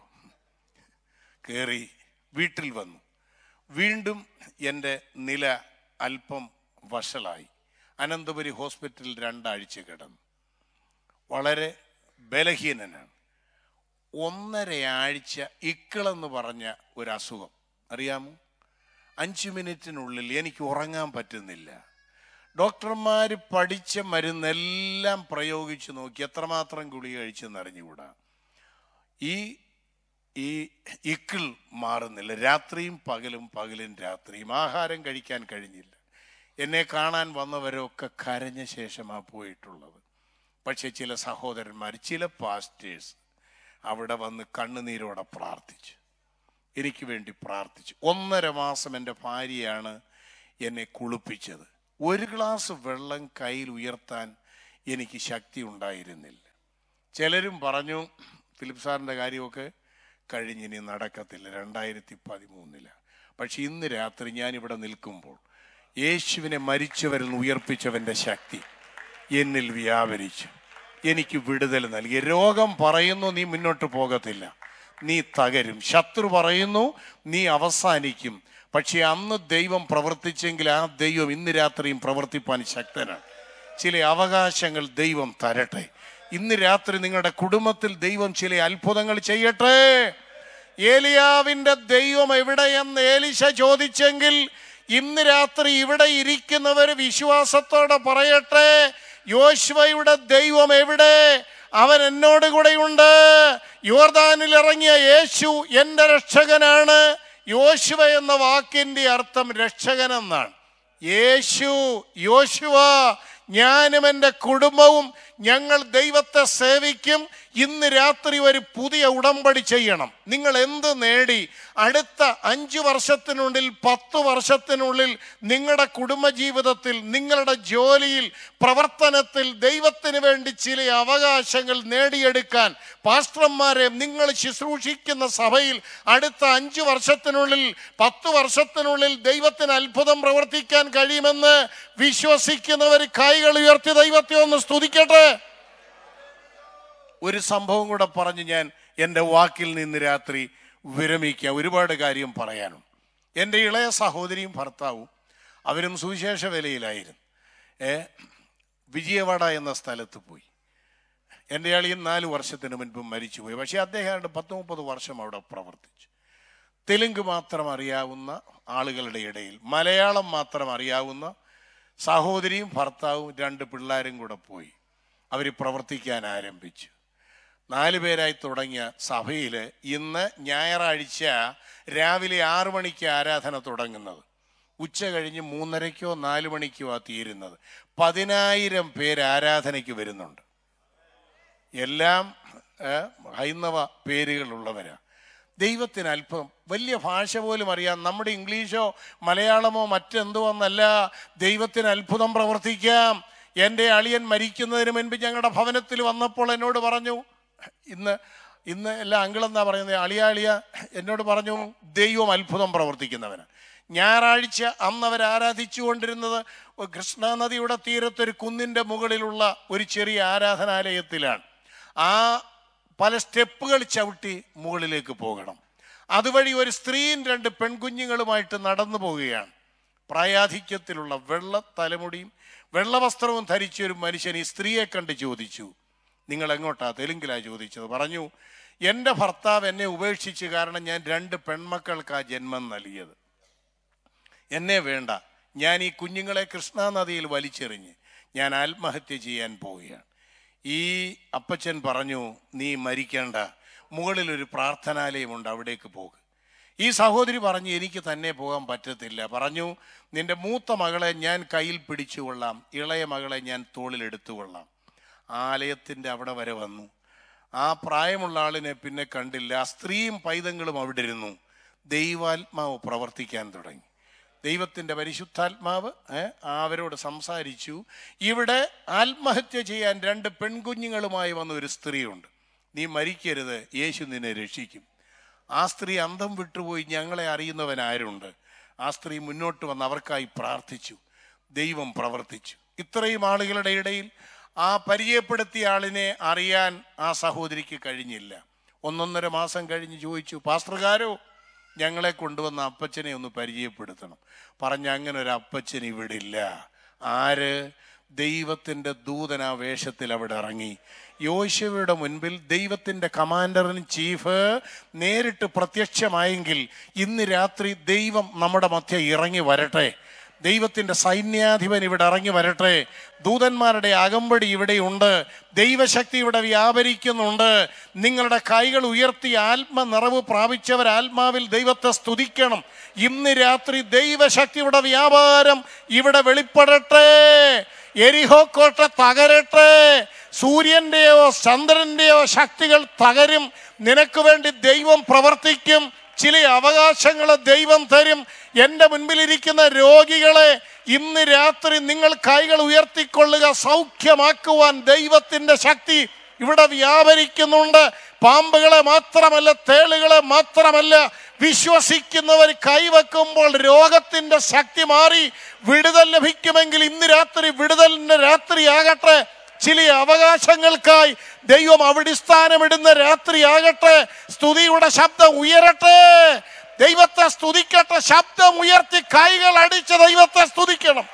കയറി വീട്ടിൽ വന്നു വീണ്ടും എൻ്റെ നില അല്പം വഷളായി അനന്തപുരി ഹോസ്പിറ്റലിൽ രണ്ടാഴ്ച കിടന്നു വളരെ ബലഹീനനാണ് ഒന്നര ആഴ്ച ഇക്കിളെന്ന് പറഞ്ഞ ഒരു അസുഖം അറിയാമോ അഞ്ച് മിനിറ്റിനുള്ളിൽ എനിക്ക് ഉറങ്ങാൻ പറ്റുന്നില്ല ഡോക്ടർമാർ പഠിച്ച മരുന്നെല്ലാം പ്രയോഗിച്ച് നോക്കി എത്രമാത്രം ഗുളിക കഴിച്ചെന്ന് അറിഞ്ഞുകൂടാ ഈ ഈ ഇക്കിൾ മാറുന്നില്ല രാത്രിയും പകലും പകലും രാത്രിയും ആഹാരം കഴിക്കാൻ കഴിഞ്ഞില്ല എന്നെ കാണാൻ വന്നവരൊക്കെ കരഞ്ഞ ശേഷമാണ് പോയിട്ടുള്ളത് പക്ഷെ ചില സഹോദരന്മാർ ചില പാസ്റ്റേഴ്സ് അവിടെ വന്ന് കണ്ണുനീരോടെ പ്രാർത്ഥിച്ചു എനിക്ക് വേണ്ടി പ്രാർത്ഥിച്ചു ഒന്നര മാസം എൻ്റെ ഭാര്യയാണ് എന്നെ കുളിപ്പിച്ചത് ഒരു ഗ്ലാസ് വെള്ളം കയ്യിൽ ഉയർത്താൻ എനിക്ക് ശക്തി ഉണ്ടായിരുന്നില്ല ചിലരും പറഞ്ഞു ഫിലിപ്പ് സാറിൻ്റെ കാര്യമൊക്കെ കഴിഞ്ഞിനി നടക്കത്തില്ല രണ്ടായിരത്തി പതിമൂന്നില പക്ഷെ ഇന്ന് രാത്രി ഞാനിവിടെ നിൽക്കുമ്പോൾ യേശുവിനെ മരിച്ചവരിൽ നിന്ന് ഉയർപ്പിച്ചവൻ്റെ ശക്തി എന്നിൽ വ്യാപരിച്ചു എനിക്ക് വിടുതൽ നൽകി രോഗം പറയുന്നു നീ മുന്നോട്ട് പോകത്തില്ല നീ തകരും ശത്രു പറയുന്നു നീ അവസാനിക്കും പക്ഷെ അന്ന് ദൈവം പ്രവർത്തിച്ചെങ്കിൽ ആ ദൈവം ഇന്ന് രാത്രിയും പ്രവർത്തിപ്പാൻ ശക്തനാണ് ചില അവകാശങ്ങൾ ദൈവം തരട്ടെ ഇന്ന് രാത്രി നിങ്ങളുടെ കുടുംബത്തിൽ ദൈവം ചില അത്ഭുതങ്ങൾ ചെയ്യട്ടെ ഏലിയാവിന്റെ ദൈവം എവിടെയെന്ന് ഏലിശ ചോദിച്ചെങ്കിൽ ഇന്ന് രാത്രി ഇവിടെ ഇരിക്കുന്നവർ വിശ്വാസത്തോടെ പറയട്ടെ യോശുവയുടെ ദൈവം എവിടെ അവൻ എന്നോട് കൂടെയുണ്ട് യോർദാനിൽ ഇറങ്ങിയ യേശു എൻ്റെ രക്ഷകനാണ് യോശുവ എന്ന വാക്കിന്റെ അർത്ഥം രക്ഷകൻ എന്നാണ് യേശു യോശുവ ഞാനും എൻ്റെ കുടുംബവും ഞങ്ങൾ ദൈവത്തെ സേവിക്കും ഇന്ന് രാത്രി ഒരു പുതിയ ഉടമ്പടി ചെയ്യണം നിങ്ങൾ എന്ത് നേടി അടുത്ത അഞ്ചു വർഷത്തിനുള്ളിൽ പത്ത് വർഷത്തിനുള്ളിൽ നിങ്ങളുടെ കുടുംബജീവിതത്തിൽ നിങ്ങളുടെ ജോലിയിൽ പ്രവർത്തനത്തിൽ ദൈവത്തിന് വേണ്ടി ചില അവകാശങ്ങൾ നേടിയെടുക്കാൻ പാസ്റ്റർമാരെ നിങ്ങൾ ശുശ്രൂഷിക്കുന്ന സഭയിൽ അടുത്ത അഞ്ചു വർഷത്തിനുള്ളിൽ പത്ത് വർഷത്തിനുള്ളിൽ ദൈവത്തിന് അത്ഭുതം പ്രവർത്തിക്കാൻ കഴിയുമെന്ന് വിശ്വസിക്കുന്നവർ കൈകൾ ഉയർത്തി ദൈവത്തെ ഒന്ന് സ്തുതിക്കട്ടെ ഒരു സംഭവം കൂടെ പറഞ്ഞ് ഞാൻ എൻ്റെ വാക്കിൽ നിന്ന് രാത്രി വിരമിക്കാം ഒരുപാട് കാര്യം പറയാനും എൻ്റെ ഇളയ സഹോദരിയും ഭർത്താവും അവരും സുവിശേഷ വിലയിലായിരുന്നു ഏ വിജയവാഡ എന്ന സ്ഥലത്ത് പോയി എൻ്റെ അളിയൻ നാല് വർഷത്തിന് മുൻപ് മരിച്ചുപോയി പക്ഷേ അദ്ദേഹം പത്ത് മുപ്പത് വർഷം അവിടെ പ്രവർത്തിച്ചു തെലുങ്ക് മാത്രം അറിയാവുന്ന ആളുകളുടെ ഇടയിൽ മലയാളം മാത്രം അറിയാവുന്ന സഹോദരിയും ഭർത്താവും രണ്ട് പിള്ളേരും കൂടെ പോയി അവർ പ്രവർത്തിക്കാൻ ആരംഭിച്ചു നാല് പേരായി തുടങ്ങിയ സഭയിൽ ഇന്ന് ഞായറാഴ്ച രാവിലെ ആറു മണിക്ക് ആരാധന തുടങ്ങുന്നത് ഉച്ച കഴിഞ്ഞ് മൂന്നരയ്ക്കോ നാല് മണിക്കോ ആ തീരുന്നത് പതിനായിരം പേര് ആരാധനയ്ക്ക് വരുന്നുണ്ട് എല്ലാം ഏ, ഹൈന്ദവ പേരുകളുള്ളവരാ ദൈവത്തിന് അല്പം വലിയ ഭാഷ പോലും അറിയാം നമ്മുടെ ഇംഗ്ലീഷോ മലയാളമോ മറ്റെന്തോ എന്നല്ല ദൈവത്തിന് അത്ഭുതം പ്രവർത്തിക്കാം എൻ്റെ അളിയൻ മരിക്കുന്നതിന് മുൻപ് ഞങ്ങളുടെ ഭവനത്തിൽ വന്നപ്പോൾ എന്നോട് പറഞ്ഞു ഇന്ന് ഇന്ന് എല്ലാ അങ്കിളെന്നാ പറയുന്നത് അളിയ അളിയ എന്നോട് പറഞ്ഞു ദൈവം അത്ഭുതം പ്രവർത്തിക്കുന്നവന് ഞായറാഴ്ച അന്ന് അവർ ആരാധിച്ചുകൊണ്ടിരുന്നത് കൃഷ്ണാനദിയുടെ തീരത്തൊരു കുന്നിൻ്റെ മുകളിലുള്ള ഒരു ചെറിയ ആരാധനാലയത്തിലാണ് ആ പല സ്റ്റെപ്പുകൾ ചവിട്ടി മുകളിലേക്ക് പോകണം അതുവഴി ഒരു സ്ത്രീയും രണ്ട് പെൺകുഞ്ഞുങ്ങളുമായിട്ട് നടന്നു പോവുകയാണ് പ്രായാധിക്യത്തിലുള്ള വെള്ള തലമുടിയും വെള്ളവസ്ത്രവും ധരിച്ച ഒരു മനുഷ്യൻ ഈ സ്ത്രീയെ കണ്ട് ചോദിച്ചു നിങ്ങൾ എങ്ങോട്ടാ തെലുങ്കിലാ ചോദിച്ചത് പറഞ്ഞു എൻ്റെ ഭർത്താവ് എന്നെ ഉപേക്ഷിച്ച് കാരണം ഞാൻ രണ്ട് പെൺമക്കൾക്കാ ജന്മം നൽകിയത് എന്നെ വേണ്ട ഞാൻ ഈ കുഞ്ഞുങ്ങളെ കൃഷ്ണാനദിയിൽ വലിച്ചെറിഞ്ഞ് ഞാൻ ആത്മഹത്യ ചെയ്യാൻ പോവുകയാണ് ഈ അപ്പച്ചൻ പറഞ്ഞു നീ മരിക്കേണ്ട മുകളിൽ ഒരു പ്രാർത്ഥനാലയമുണ്ട് അവിടേക്ക് പോകുക ഈ സഹോദരി പറഞ്ഞു എനിക്ക് തന്നെ പോകാൻ പറ്റത്തില്ല പറഞ്ഞു നിന്റെ മൂത്ത മകളെ ഞാൻ കയ്യിൽ പിടിച്ചുകൊള്ളാം ഇളയ മകളെ ഞാൻ തോളിലെടുത്തുകൊള്ളാം ആലയത്തിൻ്റെ അവിടെ വരെ വന്നു ആ പ്രായമുള്ള ആളിനെ പിന്നെ കണ്ടില്ല ആ സ്ത്രീയും പൈതങ്ങളും അവിടെ ഇരുന്നു ദൈവാത്മാവ് പ്രവർത്തിക്കാൻ തുടങ്ങി ദൈവത്തിൻ്റെ പരിശുദ്ധാത്മാവ് ഏ, അവരോട് സംസാരിച്ചു ഇവിടെ ആത്മഹത്യ ചെയ്യാൻ രണ്ട് പെൺകുഞ്ഞുങ്ങളുമായി വന്ന ഒരു സ്ത്രീയുണ്ട് നീ മരിക്കരുത് യേശു നിന്നെ രക്ഷിക്കും ആ സ്ത്രീ അന്തം വിട്ടുപോയി ഞങ്ങളെ അറിയുന്നവൻ ആരുണ്ട് ആ സ്ത്രീ മുന്നോട്ട് വന്ന് അവർക്കായി പ്രാർത്ഥിച്ചു ദൈവം പ്രവർത്തിച്ചു ഇത്രയും ആളുകളുടെ ഇടയിൽ ആ പരിചയപ്പെടുത്തിയ ആളിനെ അറിയാൻ ആ സഹോദരിക്ക് കഴിഞ്ഞില്ല ഒന്നൊന്നര മാസം കഴിഞ്ഞ് ചോദിച്ചു പാസ്റ്റർകാരോ ഞങ്ങളെ കൊണ്ടുവന്ന അപ്പച്ചനെ ഒന്ന് പരിചയപ്പെടുത്തണം പറഞ്ഞ അങ്ങനെ ഒരു അപ്പച്ചൻ ഇവിടെ ഇല്ല ആര് ദൈവത്തിൻ്റെ ദൂതൻ ആ വേഷത്തിൽ അവിടെ ഇറങ്ങി യോശുവയുടെ മുൻപിൽ ദൈവത്തിൻ്റെ കമാൻഡർ ഇൻ ചീഫ് നേരിട്ട് പ്രത്യക്ഷമായെങ്കിൽ ഇന്ന് രാത്രി ദൈവം നമ്മുടെ മധ്യ ഇറങ്ങി വരട്ടെ ദൈവത്തിൻ്റെ സൈന്യാധിപൻ ഇവിടെ ഇറങ്ങി വരട്ടെ ദൂതന്മാരുടെ അകമ്പടി ഇവിടെയുണ്ട് ദൈവശക്തി ഇവിടെ വ്യാപരിക്കുന്നുണ്ട് നിങ്ങളുടെ കൈകൾ ഉയർത്തി ആത്മനിറവ് പ്രാപിച്ചവർ ആത്മാവിൽ ദൈവത്തെ സ്തുതിക്കണം ഇന്ന് രാത്രി ദൈവശക്തിയുടെ വ്യാപാരം ഇവിടെ വെളിപ്പെടട്ടെ എരിഹോ കോട്ട തകരട്ടെ സൂര്യന്റെയോ ചന്ദ്രന്റെയോ ശക്തികൾ തകരും നിനക്ക് വേണ്ടി ദൈവം പ്രവർത്തിക്കും ചില അവകാശങ്ങൾ ദൈവം തരും എൻ്റെ മുൻപിലിരിക്കുന്ന രോഗികളെ ഇന്ന് രാത്രി നിങ്ങൾ കൈകൾ ഉയർത്തിക്കൊള്ളുക സൗഖ്യമാക്കുവാൻ ദൈവത്തിൻ്റെ ശക്തി ഇവിടെ വ്യാപരിക്കുന്നുണ്ട് പാമ്പുകളെ മാത്രമല്ല തേളുകളെ മാത്രമല്ല വിശ്വസിക്കുന്നവർ കൈവെക്കുമ്പോൾ രോഗത്തിന്റെ ശക്തി മാറി വിടുതൽ ലഭിക്കുമെങ്കിൽ ഇന്ന് രാത്രി വിടുതലിന്റെ രാത്രിയാകട്ടെ ചില അവകാശങ്ങൾക്കായി ദൈവം അവിടിസ്ഥാനമിടുന്ന രാത്രിയാകട്ടെ സ്തുതിയുടെ ശബ്ദം ഉയരട്ടെ ദൈവത്തെ സ്തുതിക്കട്ടെ ശബ്ദം ഉയർത്തി കൈകൾ അടിച്ച് ദൈവത്തെ സ്തുതിക്കണം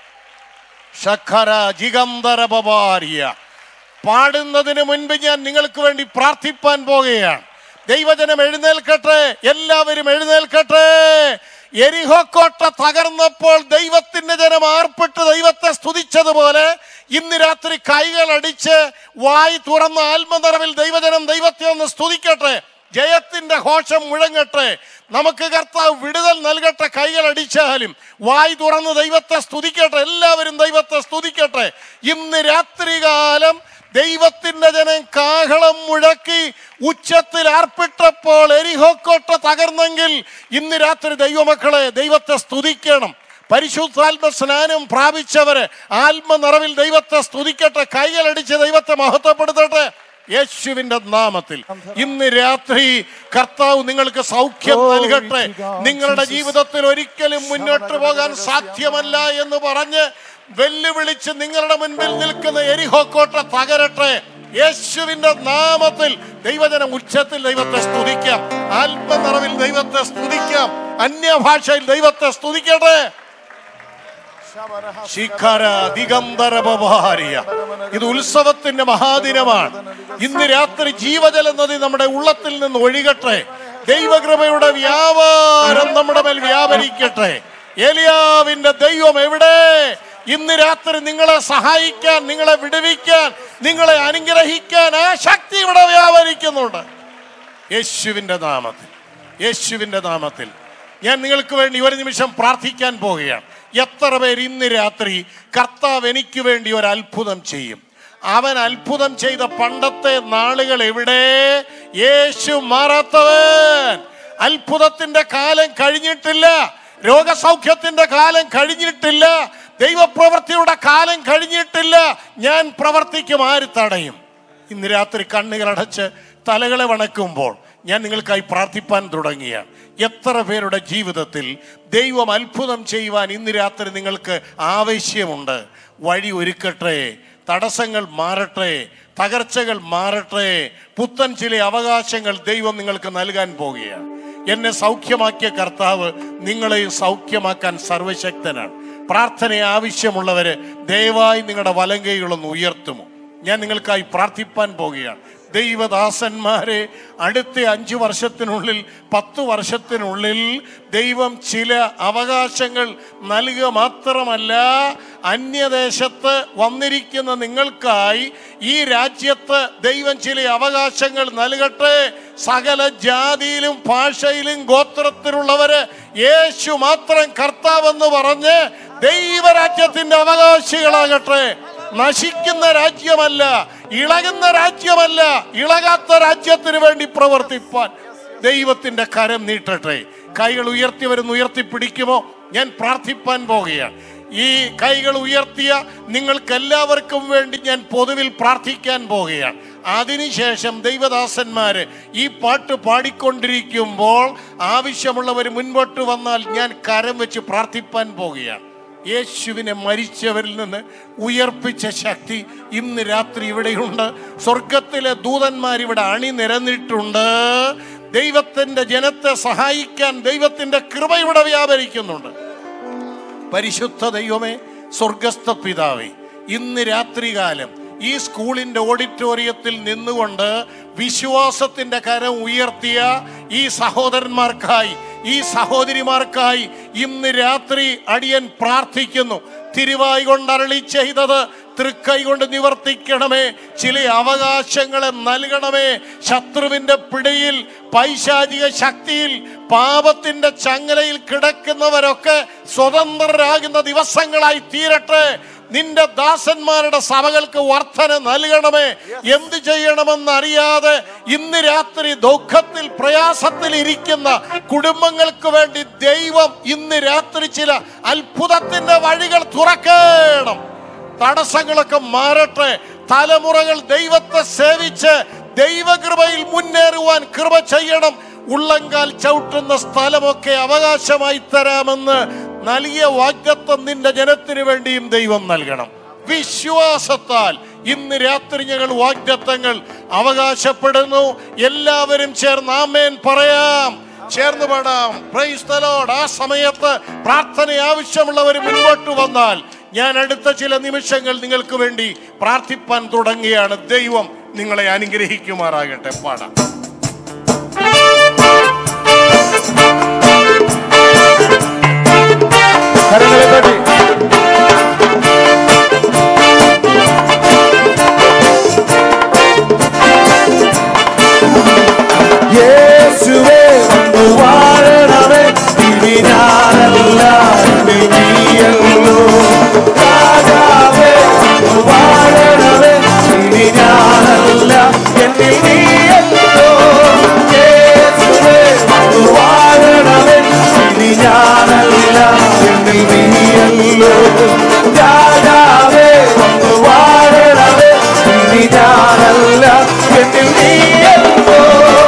ശഖര ജിഗന്ധര ബബാരിയ പാടുന്നതിന് മുൻപ് ഞാൻ നിങ്ങൾക്ക് വേണ്ടി പ്രാർത്ഥിപ്പാൻ പോകുകയാണ് ദൈവജനം എഴുന്നേൽക്കട്ടെ എല്ലാവരും എഴുന്നേൽക്കട്ടെ എരിഹോക്കോട്ട തകർന്നപ്പോൾ ദൈവത്തിന്റെ ജനം ആർപ്പിട്ട് ദൈവത്തെ സ്തുതിച്ചതുപോലെ ഇന്ന് രാത്രി കൈകൾ അടിച്ച് വായി തുറന്ന ആത്മനിറവിൽ ദൈവജനം ദൈവത്തെ ഒന്ന് സ്തുതിക്കട്ടെ ജയത്തിന്റെ ഘോഷം മുഴങ്ങട്ടെ നമുക്ക് കർത്താവ് വിടുതൽ നൽകട്ടെ കൈകൾ അടിച്ചാലും വായി തുറന്ന് ദൈവത്തെ സ്തുതിക്കട്ടെ എല്ലാവരും ദൈവത്തെ സ്തുതിക്കട്ടെ ഇന്ന് രാത്രികാലം ദൈവത്തിന്റെ ജനം കാഹളം മുഴക്കി ഉച്ചത്തിൽ ആർപ്പിട്ടപ്പോൾ എരിഹോക്കോട്ട തകർന്നെങ്കിൽ ഇന്ന് രാത്രി ദൈവമക്കളെ ദൈവത്തെ സ്തുതിക്കണം പരിശുദ്ധാത്മ സ്നാനം പ്രാപിച്ചവര് ആത്മനിറവിൽ ദൈവത്തെ സ്തുതിക്കട്ടെ കൈകളടിച്ച് ദൈവത്തെ മഹത്വപ്പെടുത്തട്ടെ യേശുവിന്റെ നാമത്തിൽ ഇന്ന് രാത്രി കർത്താവ് നിങ്ങൾക്ക് സൗഖ്യം നൽകട്ടെ നിങ്ങളുടെ ജീവിതത്തിൽ ഒരിക്കലും മുന്നോട്ട് പോകാൻ സാധ്യമല്ല എന്ന് പറഞ്ഞ് വെല്ലുവിളിച്ച് നിങ്ങളുടെ മുൻപിൽ നിൽക്കുന്ന എരിഹോക്കോട്ട തകരട്ടെ യേശുവിന്റെ നാമത്തിൽ ദൈവജനം ഉച്ചത്തിൽ ദൈവത്തെ സ്തുതിക്കാം ആത്മനിറവിൽ ദൈവത്തെ സ്തുതിക്കാം അന്യഭാഷയിൽ ദൈവത്തെ സ്തുതിക്കട്ടെ ശിഖര ദിഗംബര ബഭാരിയ ഇത് ഉത്സവത്തിന്റെ മഹാദിനമാണ് ഇന്ന് രാത്രി ജീവജല നദി നമ്മുടെ ഉള്ളത്തിൽ നിന്ന് ഒഴുകട്ടെ ദൈവകൃപയുടെ വ്യാപാരം നമ്മുടെ മേൽ വ്യാപരിക്കട്ടെ ഏലിയാവിന്റെ ദൈവം എവിടെ ഇന്ന് രാത്രി നിങ്ങളെ സഹായിക്കാൻ നിങ്ങളെ വിടുവിക്കാൻ നിങ്ങളെ അനുഗ്രഹിക്കാൻ ആ ശക്തി ഇവിടെ വ്യാപരിക്കുന്നുണ്ട് യേശുവിന്റെ നാമത്തിൽ യേശുവിന്റെ നാമത്തിൽ ഞാൻ നിങ്ങൾക്ക് വേണ്ടി ഒരു നിമിഷം പ്രാർത്ഥിക്കാൻ പോവുകയാണ് എത്ര പേർ ഇന്ന് രാത്രി കർത്താവ് എനിക്ക് വേണ്ടി ഒരു അത്ഭുതം ചെയ്യും അവൻ അത്ഭുതം ചെയ്ത പണ്ടത്തെ നാളുകൾ എവിടെ യേശു മാറാത്തവൻ അത്ഭുതത്തിന്റെ കാലം കഴിഞ്ഞിട്ടില്ല രോഗസൗഖ്യത്തിന്റെ കാലം കഴിഞ്ഞിട്ടില്ല ദൈവപ്രവൃത്തിയുടെ കാലം കഴിഞ്ഞിട്ടില്ല ഞാൻ പ്രവർത്തിക്കും ആര് തടയും ഇന്ന് രാത്രി കണ്ണുകൾ അടച്ച് തലകളെ വണക്കുമ്പോൾ ഞാൻ നിങ്ങൾക്കായി പ്രാർത്ഥിപ്പാൻ തുടങ്ങിയാണ് എത്ര പേരുടെ ജീവിതത്തിൽ ദൈവം അത്ഭുതം ചെയ്യുവാൻ ഇന്ന് രാത്രി നിങ്ങൾക്ക് ആവശ്യമുണ്ട് വഴി ഒരുക്കട്ടെ തടസ്സങ്ങൾ മാറട്ടെ തകർച്ചകൾ മാറട്ടെ പുത്തൻ ചില അവകാശങ്ങൾ ദൈവം നിങ്ങൾക്ക് നൽകാൻ പോകുകയാണ് എന്നെ സൗഖ്യമാക്കിയ കർത്താവ് നിങ്ങളെയും സൗഖ്യമാക്കാൻ സർവശക്തനാണ് പ്രാർത്ഥന ആവശ്യമുള്ളവര് ദയവായി നിങ്ങളുടെ വലങ്കൈകളൊന്ന് ഉയർത്തുമോ ഞാൻ നിങ്ങൾക്കായി പ്രാർത്ഥിപ്പാൻ പോകുകയാണ് ദൈവദാസന്മാരെ അടുത്ത അഞ്ചു വർഷത്തിനുള്ളിൽ പത്ത് വർഷത്തിനുള്ളിൽ ദൈവം ചില അവകാശങ്ങൾ നൽകുക മാത്രമല്ല അന്യദേശത്ത് വന്നിരിക്കുന്ന നിങ്ങൾക്കായി ഈ രാജ്യത്ത് ദൈവം ചില അവകാശങ്ങൾ നൽകട്ടെ സകല ജാതിയിലും ഭാഷയിലും ഗോത്രത്തിലുള്ളവര് യേശു മാത്രം കർത്താവെന്ന് പറഞ്ഞ് ദൈവരാജ്യത്തിന്റെ അവകാശികളാകട്ടെ നശിക്കുന്ന രാജ്യമല്ല ഇളകുന്ന രാജ്യമല്ല ഇളകാത്ത രാജ്യത്തിന് വേണ്ടി പ്രവർത്തിപ്പാൻ ദൈവത്തിന്റെ കരം നീട്ടട്ടെ കൈകൾ ഉയർത്തി വരുന്ന ഉയർത്തിപ്പിടിക്കുമോ ഞാൻ പ്രാർത്ഥിപ്പാൻ പോകുകയാണ് ഈ കൈകൾ ഉയർത്തിയ നിങ്ങൾക്ക് എല്ലാവർക്കും വേണ്ടി ഞാൻ പൊതുവിൽ പ്രാർത്ഥിക്കാൻ പോകുകയാണ് അതിനുശേഷം ദൈവദാസന്മാര് ഈ പാട്ട് പാടിക്കൊണ്ടിരിക്കുമ്പോൾ ആവശ്യമുള്ളവർ മുൻപോട്ട് വന്നാൽ ഞാൻ കരം വെച്ച് പ്രാർത്ഥിപ്പാൻ പോകുകയാണ് യേശുവിനെ മരിച്ചവരിൽ നിന്ന് ഉയർപ്പിച്ച ശക്തി ഇന്ന് രാത്രി ഇവിടെയുണ്ട് സ്വർഗത്തിലെ ദൂതന്മാർ ഇവിടെ അണിനിരന്നിട്ടുണ്ട് ദൈവത്തിന്റെ ജനത്തെ സഹായിക്കാൻ ദൈവത്തിന്റെ കൃപ ഇവിടെ വ്യാപരിക്കുന്നുണ്ട് പരിശുദ്ധ ദൈവമേ സ്വർഗസ്ഥ പിതാവേ ഇന്ന് രാത്രികാലം ഈ സ്കൂളിന്റെ ഓഡിറ്റോറിയത്തിൽ നിന്നുകൊണ്ട് വിശ്വാസത്തിന്റെ കരം ഉയർത്തിയ ഈ സഹോദരന്മാർക്കായി ഈ സഹോദരിമാർക്കായി ഇന്ന് രാത്രി അടിയൻ പ്രാർത്ഥിക്കുന്നു തിരുവായി കൊണ്ട് അരളി ചെയ്തത് തൃക്കൈ കൊണ്ട് നിവർത്തിക്കണമേ ചില അവകാശങ്ങളെ നൽകണമേ ശത്രുവിന്റെ പിടിയിൽ പൈശാചിക ശക്തിയിൽ പാപത്തിന്റെ ചങ്ങലയിൽ കിടക്കുന്നവരൊക്കെ സ്വതന്ത്രരാകുന്ന ദിവസങ്ങളായി തീരട്ടെ നിന്റെ ദാസന്മാരുടെ സഭകൾക്ക് വർധന നൽകണമേ എന്ത് ചെയ്യണമെന്ന് അറിയാതെ ഇന്ന് രാത്രി ദുഃഖത്തിൽ പ്രയാസത്തിൽ ഇരിക്കുന്ന കുടുംബങ്ങൾക്ക് വേണ്ടി ദൈവം ഇന്ന് രാത്രി ചില അത്ഭുതത്തിന്റെ വഴികൾ തുറക്കണം തടസ്സങ്ങളൊക്കെ മാറട്ടെ തലമുറകൾ ദൈവത്തെ സേവിച്ച് ദൈവകൃപയിൽ മുന്നേറുവാൻ കൃപ ചെയ്യണം ഉള്ളങ്കാൽ ചവിട്ടുന്ന സ്ഥലമൊക്കെ അവകാശമായി തരാമെന്ന് നൽകിയ വാഗ്ദത്വം നിന്റെ ജനത്തിന് വേണ്ടിയും ദൈവം നൽകണം വിശ്വാസത്താൽ ഇന്ന് രാത്രി ഞങ്ങൾ വാഗ്ദത്തങ്ങൾ അവകാശപ്പെടുന്നു എല്ലാവരും ചേർന്ന് ആമേൻ പറയാം ചേർന്ന് പാടാം പ്രൈസ് the Lord. ആ സമയത്ത് പ്രാർത്ഥന ആവശ്യമുള്ളവർ മുൻപോട്ട് വന്നാൽ ഞാൻ അടുത്ത ചില നിമിഷങ്ങൾ നിങ്ങൾക്ക് വേണ്ടി പ്രാർത്ഥിപ്പാൻ തുടങ്ങുകയാണ് ദൈവം നിങ്ങളെ അനുഗ്രഹിക്കുമാറാകട്ടെ പാടാം കരങ്ങളെ തട്ടി യേശുവേ വന്നു വാഴണമേ ഇനി ഞാനല്ല എന്നിൽ നീയല്ലോ രാജാവേ വന്നു വാഴണമേ ഇനി ഞാനല്ല എന്നിൽ നീയല്ലോ യേശുവേ വന്നു വാഴണമേ ഇനി ഞാനല്ല എന്നിൽ നീയല്ലോ രാജാവേ വന്നു വാഴണമേ ഇനി ഞാനല്ല എന്നിൽ നീയല്ലോ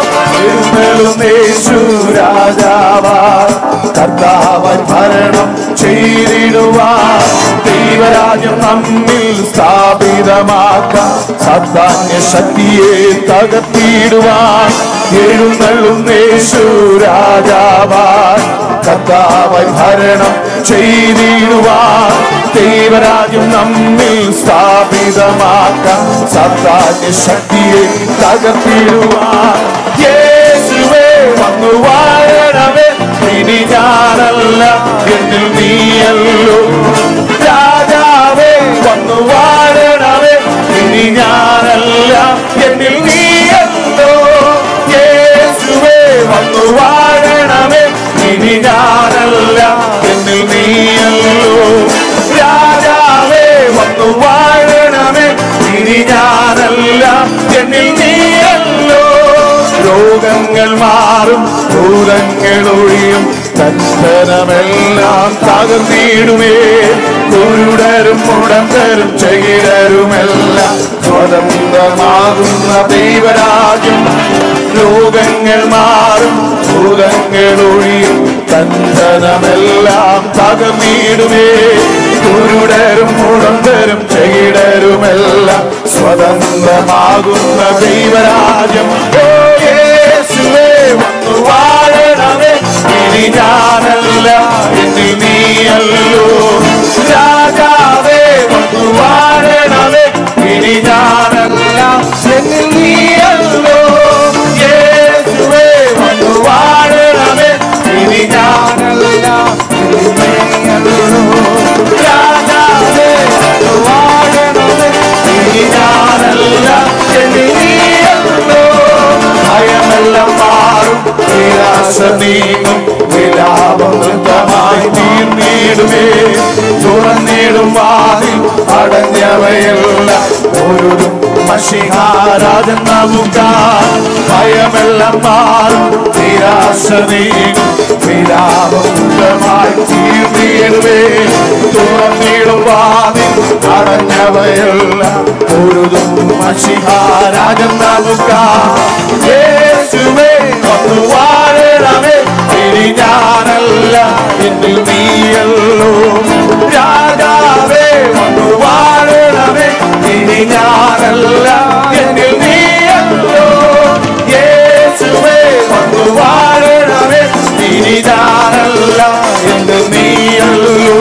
യേശു രാജാവാ കർത്താവൻ ഭരണം ചെയ്തിടുവാൻ ദൈവരാജ്യം നമ്മിൽ സ്ഥാപിതമാക്കാം സത്താന്യ ശക്തിയെ തകർത്തിടുവാൻ എഴുന്നള്ളും യേശു രാജാവാൻ കർത്താവൻ ഭരണം ചെയ്തിടുവാൻ ദൈവരാജ്യം നമ്മിൽ സ്ഥാപിതമാക്കാം സത്താന്യ ശക്തിയെ തകർത്തിടുവാൻ യേശുവേ വന്നു വാഴണമേ ഇനി ഞാനല്ല എന്നിൽ നീയല്ലോ രാജാവേ വന്നു വാഴണമേ ഇനി ഞാനല്ല എന്നിൽ നീയല്ലോ യേശുവേ വന്നു വാഴണമേ ഇനി ഞാനല്ല എന്നിൽ നീയല്ലോ രാജാവേ വന്നു വാഴണമേ ഇനി ഞാനല്ല എന്നിൽ നീയല്ലോ രോഗങ്ങൾ മാറും ഭൂതങ്ങൾ ഒഴിയും തത്തരമെല്ലാം തകർന്നിടുമേ കുരുടരും മുടന്തരും ചെകിടരുമെല്ലാം സ്വതന്ത്രമാകുന്ന ദൈവരാജ്യം രോഗങ്ങൾ മാറും ഭൂതങ്ങൾ ഒഴിയും തന്തനമെല്ലാം തകർന്നിടുമേ കുരുടരും മുടന്തരും ചെകിടരുമെല്ലാം സ്വതന്ത്രമാകുന്ന ദൈവരാജ്യം ഓ യേശുവേ വന്നു വാഴണമേ ഇനി ഞാനല്ല എന്നിൽ നീയല്ലോ രാജാവേ വന്നു വാഴണമേ ഇനി ഞാനല്ല എന്നിൽ നീയല്ലോ അടഞ്ഞവയെല്ലാം ഒരു മഷിഹാരാജൻ നമുക്കാൻ ഭയമെല്ലാം മാറും നിരാശ നീങ്ങും വിരാമമായി തീർന്നിടുവേ തുറന്നിടും വാതിൽ അടഞ്ഞവയെല്ലാം ഒരു മഷിഹാരാജൻ നമുക്കാൻ യേശുവേ വന്നു വാഴണമേ ഇനി ഞാനല്ല എന്നിൽ നീയല്ലോ രാജാവേ വന്നു വാഴണമേ ഇനി ഞാനല്ല എന്നിൽ നീയല്ലോ യേശുവേ വന്നു വാഴണമേ ഇനി ഞാനല്ല എന്നിൽ നീയല്ലോ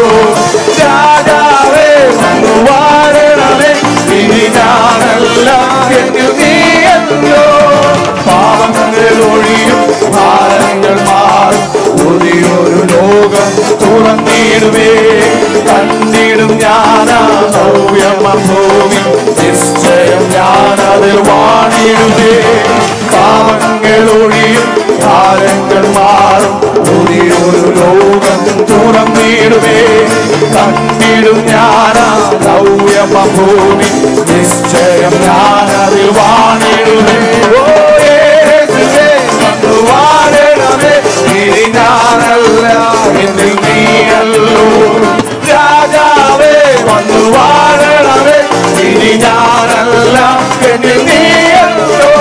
രാജാവേ വന്നു വാഴണമേ ഇനി ഞാനല്ല എന്നിൽ നീയല്ലോ പാപങ്ങൾ ഒഴിയും ഭാരങ്ങൾ മാറും പുതിയൊരു ലോകം തുറന്നിടുവേ കണ്ടിടും ഞാനാ നവ്യമ ഭൂമി നിശ്ചയം ഞാനതിൽ വാണിടുവേ പാപങ്ങൾ ഒഴിയും ഭാരങ്ങൾ മാറും പുതിയൊരു ലോകം തുറന്നിടുവേ കണ്ടിടും ഞാനാ നവ്യമ ഭൂമി നിശ്ചയം ഞാനതിൽ വാണിടുവേ ഓ യേശുവേ വന്നു വാഴണമേ ഇനി ഞാനല്ല എന്നിൽ നീയല്ലോ രാജാവേ വന്നു വാഴണമേ ഇനി ഞാനല്ല എന്നിൽ നീയല്ലോ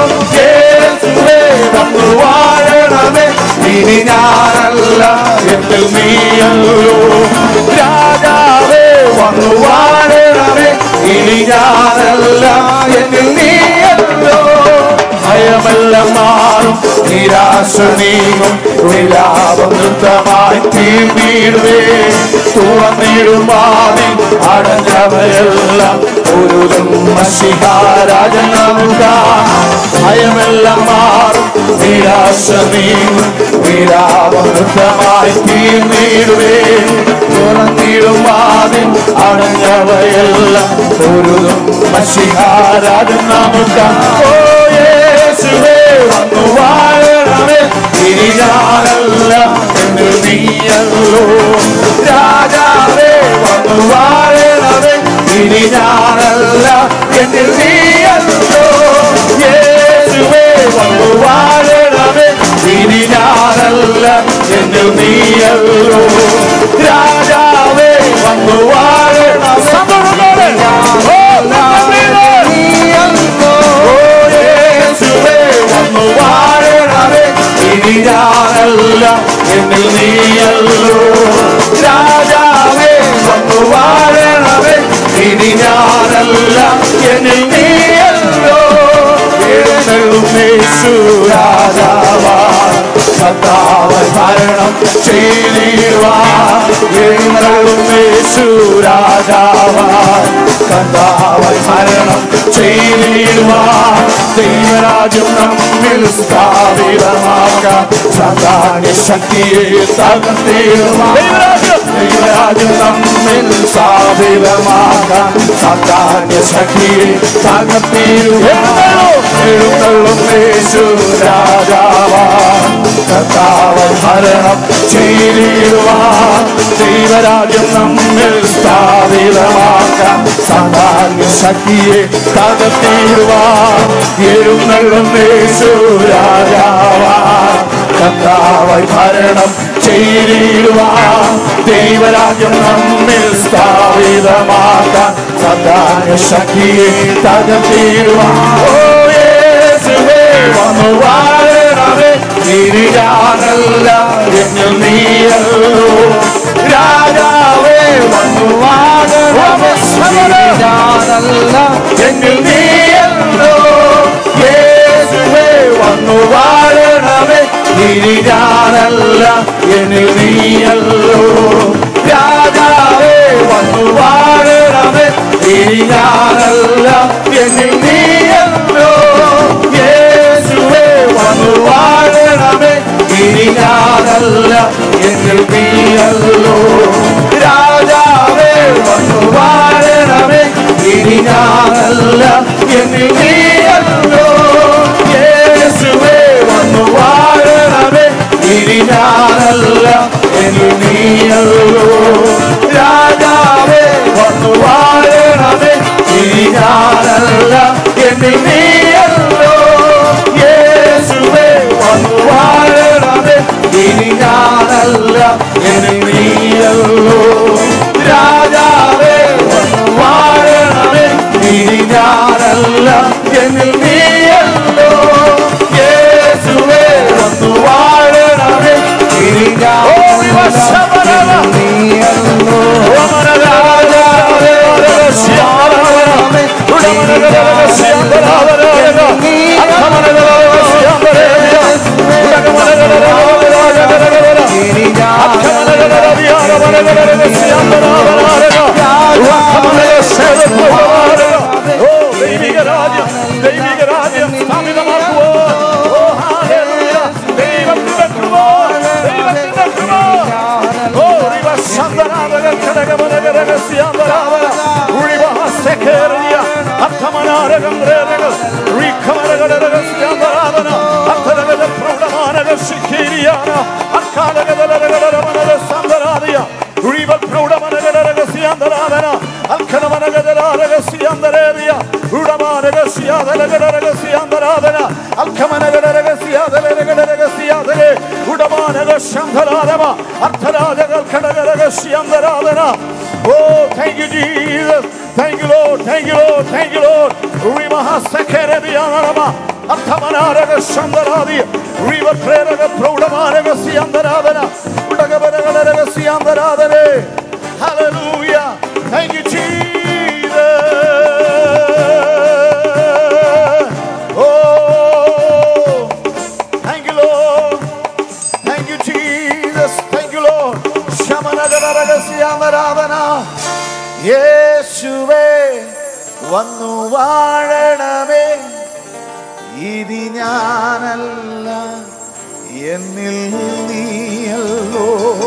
യേശുവേ വന്നു വാഴണമേ ഇനി ഞാനല്ല എന്നിൽ നീയല്ലോ രാജാവേ വന്നു വാഴണമേ ഇനി ഞാനല്ല എന്നിൽ നീയല്ലോ ഭയമെല്ലാം മാറും നിരാശ നീങ്ങും വിലാപം നൃത്തമായി തീർന്നിടുവേ തുറന്നിടും വാതിൽ അടഞ്ഞവയെല്ലാം ഒരു മഷിഹാരാജൻ നമുക്കാം ഭയമെല്ലാം മാറും നിരാശ നീങ്ങും വിലാപം നൃത്തമായി തീർന്നിടുവേ തുറന്നിടും വാതിൽ അടഞ്ഞവയെല്ലാം ഒരു മഷിഹാരാജൻ നമുക്കാം ഓ യേശുവേ വന്നു വാഴണമേ ഇനി ഞാനല്ല എന്നിൽ നീയല്ലോ രാജാവേ വന്നു വാഴണമേ ഇനി ഞാനല്ല എന്നിൽ നീയല്ലോ യേശുവേ വന്നു വാഴണമേ ഇനി ഞാനല്ല എന്നിൽ നീയല്ലോ രാജാവേ വന്നു വാഴണമേ നീയല്ലോ യേശുവേ വന്നു വാഴണമേ ഇനി ഞാനല്ല എന്നിൽ നീയല്ലോ രാജാവേ വന്നു വാഴണമേ ഇനി ഞാനല്ല എന്നിൽ നീയല്ലോ എഴുന്നള്ളും യേശു രാജാവാ കർത്താവ് ഭരണം ചെയ്തിടുവാ എഴുന്നള്ളും യേശു രാജാവാ കർത്താവ് ഭരണം ചെയ്തിടുവാ ദൈവരാജ്യം നമ്മിൽ സ്ഥാപിതമാക്കാം സാധാന്യ ശക്തിയെ തകർത്തിടുവാ ദൈവരാജ്യം നമ്മിൽ സ്ഥാപിതമാക്കാം സാധാന്യ ശക്തിയെ തകർത്തിടുവാ എഴുന്നള്ളും യേശു രാജാവാ കർത്താവ് ഭരണം ചെയ്തിടുവാ ദൈവരാജ്യം നമ്മിൽ സ്ഥാപിതമാക്കാം സാധാന്യ ശക്തിയെ തകർത്തിടുവാ എഴുന്നള്ളും യേശു രാജാവാ കർത്താവായി ഭരണം ചെയ്തിടുവാ ദൈവരാജ്യം നമ്മിൽ സ്ഥാപിതമാക്കാൻ സാധാന്യ ശക്തിയെ തകർത്തിടുവാ ഓ യേശുവേ വന്നു വാഴണമേ ഇനി ഞാനല്ല എന്നിൽ നീയല്ലോ രാജാവേ വന്നു വാഴണമേ ഇനി ഞാനല്ല എന്നിൽ നീയല്ലോ യേശുവേ വന്നു വാഴണമേ ഇനി ഞാനല്ല എന്നിൽ നീയല്ലോ രാജാവേ വന്നു വാഴണമേ ഇനി ഞാനല്ല എന്നിൽ നീയല്ലോ യേശുവേ വന്നു വാഴണമേ ഇനി ഞാനല്ല എന്നിൽ നീയല്ലോ രാജാവേ വന്നു വാഴണമേ ഇനി ഞാനല്ല എന്നിൽ നീയല്ലോ യേശുവേ വന്നു വാഴണമേ ഇനി ഞാനല്ല എന്നിൽ നീയല്ലോ Rival Prudamanagaragasyandaradana, Alkanamanagaragasyandareria, Udamanagashyadaragaragasyandaradana, Alkamanagaragasyadaragaragasyandaре, Udamanagashyandaradama, Artharajagalkanagaragasyandradana. Oh, thank you, Jesus. Thank you, Lord. Thank you, Lord. Thank you, Lord. Rimahasakerediyanarama, Arthamanaragasyandaradi, Riva Preraga Prudamanagashyandaradana, Udagabaragaragasyandaradane. Hallelujah. Thank you, Jesus. Oh, thank you, Lord. Thank you, Jesus. Thank you, Lord. ശമനഗരഹസ്യാമരാധന യേശുവേ വന്നു വാഴണമേ ഇതി ഞാനല്ല എന്നിൽ നീയല്ലോ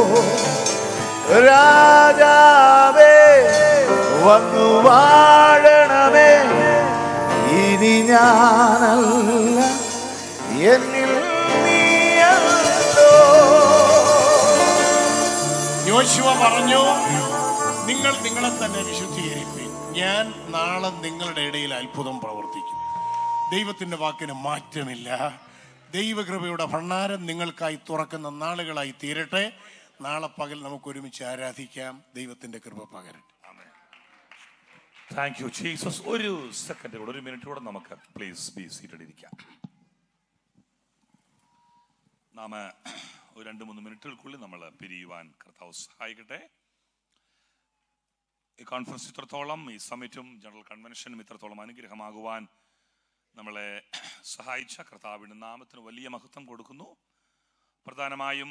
രാജാവേ വന്നു വാഴണമേ ഇനി ഞാനല്ല എന്നിൽ നീയല്ലോ യോശുവ പറഞ്ഞു നിങ്ങൾ നിങ്ങളെ തന്നെ വിശുദ്ധീകരിപ്പീൻ ഞാൻ നാളെ നിങ്ങളുടെ ഇടയിൽ അത്ഭുതം പ്രവർത്തിക്കും ദൈവത്തിൻ്റെ വാക്കിന് മാറ്റമില്ല ദൈവകൃപയുടെ ഭണ്ണാരം നിങ്ങൾക്കായി തുറക്കുന്ന നാളുകളായി തീരട്ടെ നാളെ പകൽ നമുക്ക് ഒരുമിച്ച് ആരാധിക്കാം ദൈവത്തിൻ്റെ കൃപ പകരട്ടെ താങ്ക് യു ജീസസ് ഒരു സെക്കൻഡ് കൂടെ ഒരു മിനിറ്റ് കൂടെ നമുക്ക് പ്ലീസ് ബി സീറ്റഡ് ഇരിക്കാം നാം ഒരു രണ്ട് മൂന്ന് മിനിറ്റുകൾക്കുള്ളിൽ നമ്മൾ പിരിയുവാൻ കർത്താവ് സഹായിക്കട്ടെ ഈ കോൺഫറൻസ് ഇത്രത്തോളം ഈ സമിറ്റും ജനറൽ കൺവെൻഷനും ഇത്രത്തോളം അനുഗ്രഹമാകുവാൻ നമ്മളെ സഹായിച്ച കർത്താവിൻ്റെ നാമത്തിന് വലിയ മഹത്വം കൊടുക്കുന്നു പ്രധാനമായും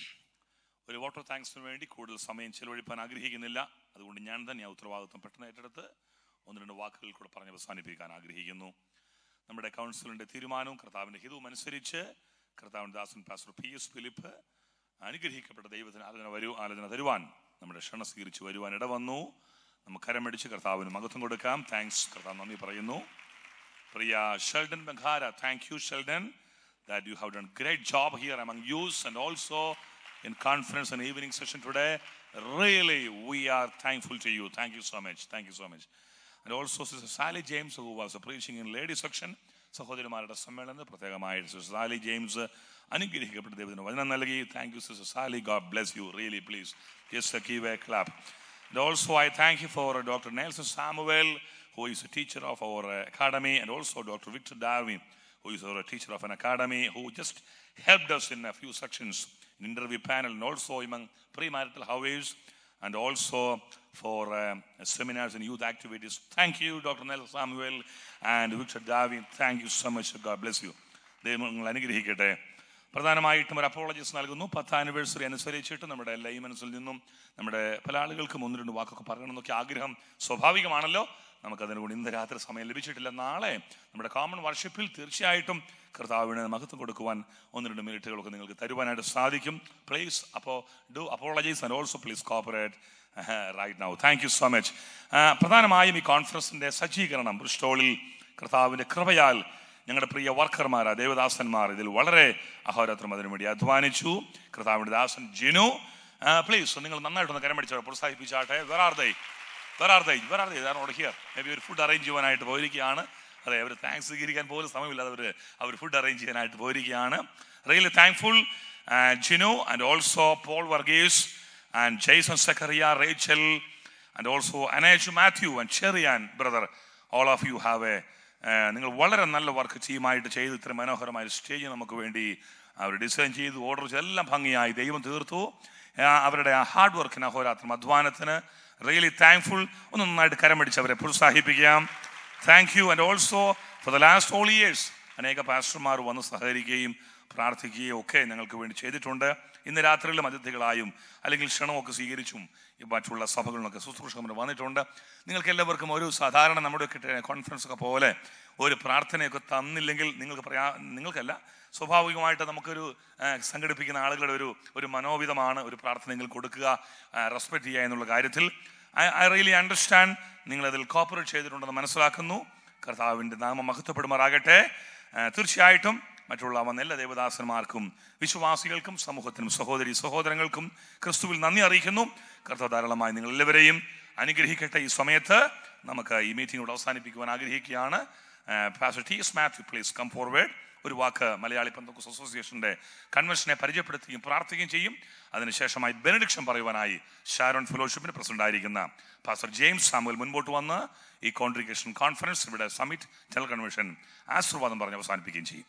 ഒരു വോട്ടർ താങ്ക്സിന് വേണ്ടി കൂടുതൽ സമയം ചെലവഴിപ്പാൻ ആഗ്രഹിക്കുന്നില്ല അതുകൊണ്ട് ഞാൻ തന്നെ ആ ഉത്തരവാദിത്വം പെട്ടെന്ന് ഏറ്റെടുത്ത് ഒന്ന് രണ്ട് വാക്കുകൾ കൂടെ പറഞ്ഞ് അവസാനിപ്പിക്കാൻ ആഗ്രഹിക്കുന്നു നമ്മുടെ കൗൺസിലിന്റെ തീരുമാനവും കർത്താവിന്റെ ഹിതവും അനുസരിച്ച് കർത്താവിന്റെ ദാസൻ പാസ്റ്റർ പി എസ് ഫിലിപ്പ് അനുഗ്രഹിക്കപ്പെട്ട ദൈവത്തിന് ആലോചന വരൂ ആലോചന തരുവാൻ നമ്മുടെ ക്ഷണ സ്വീകരിച്ച് വരുവാൻ ഇടവന്നു നമുക്ക് കരമടിച്ച് കർത്താവിന് മഹത്വം കൊടുക്കാം താങ്ക്സ് കർത്താവ് നന്ദി പറയുന്നു പ്രിയ Sheldon Bangara thank you Sheldon that you have done great job here among youth and also in conference and evening session today. Really, we are thankful to you. Thank you so much. Thank you so much. And also Sister Sally James, who was preaching in ladies section. സഹോദരിമാരുടെ സമ്മേളനം പ്രത്യേകമായി sister Sally James അനുഗ്രഹിക്കപ്പെട്ട ദൈവത്തിന് വചനം നൽകി thank you sister Sally God bless you really please just give a clap And also, I thank you for uh, Dr. Nelson Samuel, who is a teacher of our uh, academy, and also Dr. Victor Darwin, who is our teacher of an academy, who just helped us in a few sections in interview panel and also among premarital hours and also for um, seminars and youth activities. Thank you, Dr. Nelson Samuel and Victor Darwin. Thank you so much. God bless you. ദൈവം നിങ്ങൾ അനുഗ്രഹിക്കട്ടെ പ്രധാനമായിട്ടും ഒരു apologies നൽകുന്നു പത്ത് anniversary അനുസരിച്ചിട്ട് നമ്മുടെ ലൈമൻസിൽ നിന്നും നമ്മുടെ പല ആളുകൾക്കും ഒന്ന് രണ്ട് വാക്കൊക്കെ പറയണമെന്നൊക്കെ ആഗ്രഹം സ്വാഭാവികമാണല്ലോ നമുക്കതിന് കൂടി ഇന്ന് രാത്രി സമയം ലഭിച്ചിട്ടില്ല നാളെ നമ്മുടെ കോമൺ വർഷിപ്പിൽ തീർച്ചയായിട്ടും കർത്താവിന് മഹത്വം കൊടുക്കുവാൻ ഒന്ന് രണ്ട് മിനിറ്റുകളൊക്കെ നിങ്ങൾക്ക് തരുവാനായിട്ട് സാധിക്കും പ്ലീസ് അപ്പോൾ do apologies and also please cooperate right now thank you so much പ്രധാനമായും ഈ കോൺഫറൻസിന്റെ സജ്ജീകരണം ബ്രിസ്റ്റോളിൽ കർത്താവിന്റെ കൃപയാൽ ഞങ്ങളുടെ പ്രിയ വർക്കർമാർ ദേവദാസന്മാർ ഇതിൽ വളരെ അഹോരാത്രം അതിനു വേണ്ടി അധ്വാനിച്ചു കർത്താവിന്റെ ദാസൻ ജിനു പ്ലീസ് നിങ്ങൾ നന്നായിട്ടൊന്ന് കരമടിച്ചോ പ്രോത്സാഹിപ്പിച്ചാട്ടെ വെറാർദൈ വെറാർദൈ വെറാർദൈ ഇതാണ് ഹിയർ മേ ബി ഒരു ഫുഡ് അറേഞ്ച് ചെയ്യാനായിട്ട് പോയിരിക്കുകയാണ് അതെ അവർ താങ്ക്സ് സ്വീകരിക്കാൻ പോലും സമയമില്ലാതെ അവർ അവർ ഫുഡ് അറേഞ്ച് ചെയ്യാനായിട്ട് പോയിരിക്കുകയാണ് really thankful Jinu and also Paul Varghese and Jason Zachariah Rachel and also Anej Matthew and Cherian brother all of you have a നിങ്ങൾ വളരെ നല്ല വർക്ക് ടീമായിട്ട് ചെയ്ത് ഇത്ര മനോഹരമായ സ്റ്റേജ് നമുക്ക് വേണ്ടി അവർ ഡിസൈൻ ചെയ്തു ഓർഡർ ചെയ്ത് എല്ലാം ഭംഗിയായി ദൈവം തീർത്തു ആ, അവരുടെ ആ ഹാർഡ് വർക്കിന് അഹോരാത്രം അധ്വാനത്തിന് റിയലി താങ്ക്ഫുൾ ഒന്ന് നന്നായിട്ട് കരമടിച്ച് അവരെ പ്രോത്സാഹിപ്പിക്കാം thank you and also for the last all years അനേക പാസ്റ്റർമാർ വന്ന് സഹകരിക്കുകയും പ്രാർത്ഥിക്കുകയും ഒക്കെ ഞങ്ങൾക്ക് വേണ്ടി ചെയ്തിട്ടുണ്ട് ഇന്ന് രാത്രിയിലും അതിഥികളായും അല്ലെങ്കിൽ ക്ഷണമൊക്കെ സ്വീകരിച്ചും ഈ മറ്റുള്ള സഭകളിലൊക്കെ ശുശ്രൂഷകർ വന്നിട്ടുണ്ട് നിങ്ങൾക്ക് എല്ലാവർക്കും ഒരു സാധാരണ നമ്മുടെ കോൺഫറൻസ് ഒക്കെ പോലെ ഒരു പ്രാർത്ഥനയൊക്കെ തന്നില്ലെങ്കിൽ നിങ്ങൾക്ക് പറയാ നിങ്ങൾക്കല്ല സ്വാഭാവികമായിട്ട് നമുക്കൊരു ആ, സംഘടിപ്പിക്കുന്ന ആളുകളുടെ ഒരു ഒരു മനോവിധമാണ് ഒരു പ്രാർത്ഥനയെങ്കിൽ കൊടുക്കുക റെസ്പെക്ട് ചെയ്യുക എന്നുള്ള കാര്യത്തിൽ ഐ ഐ റിയലി അണ്ടർസ്റ്റാൻഡ് നിങ്ങൾ അതിൽ കോപ്പറേറ്റ് ചെയ്തിട്ടുണ്ടെന്ന് മനസ്സിലാക്കുന്നു കർത്താവിൻ്റെ നാമം മഹത്വപ്പെടുമാറാകട്ടെ ആ, തീർച്ചയായിട്ടും മറ്റുള്ള വന്ന എല്ലാ ദേവദാസന്മാർക്കും വിശ്വാസികൾക്കും സമൂഹത്തിനും സഹോദരി സഹോദരങ്ങൾക്കും ക്രിസ്തുവിൽ നന്ദി അറിയിക്കുന്നു കർത്താവ് ധാരാളമായി നിങ്ങൾ എല്ലാവരെയും അനുഗ്രഹിക്കട്ടെ ഈ സമയത്ത് നമുക്ക് ഈ മീറ്റിംഗ് അവസാനിപ്പിക്കുവാൻ ആഗ്രഹിക്കുകയാണ് pastor T S Matthew please come forward ഒരു വാക്ക് മലയാളി പന്തോക്കസ് അസോസിയേഷന്റെ കൺവെൻഷനെ പരിചയപ്പെടുത്തുകയും പ്രാർത്ഥിക്കുകയും ചെയ്യും അതിനുശേഷമായി ബെനഡിക്ഷൻ പറയുവാനായി ഷാരോൺ ഫെലോഷിപ്പിന് പ്രസിഡന്റ് ആയിരിക്കുന്ന പാസ്റ്റർ ജെയിംസ് സാമുവൽ മുൻപോട്ട് വന്ന് ഈ കോൺട്രിഗേഷൻ കോൺഫറൻസ് ഇവിടെ സമിറ്റ് ജനറൽ കൺവെൻഷൻ ആശീർവാദം പറഞ്ഞ് അവസാനിപ്പിക്കുകയും ചെയ്യും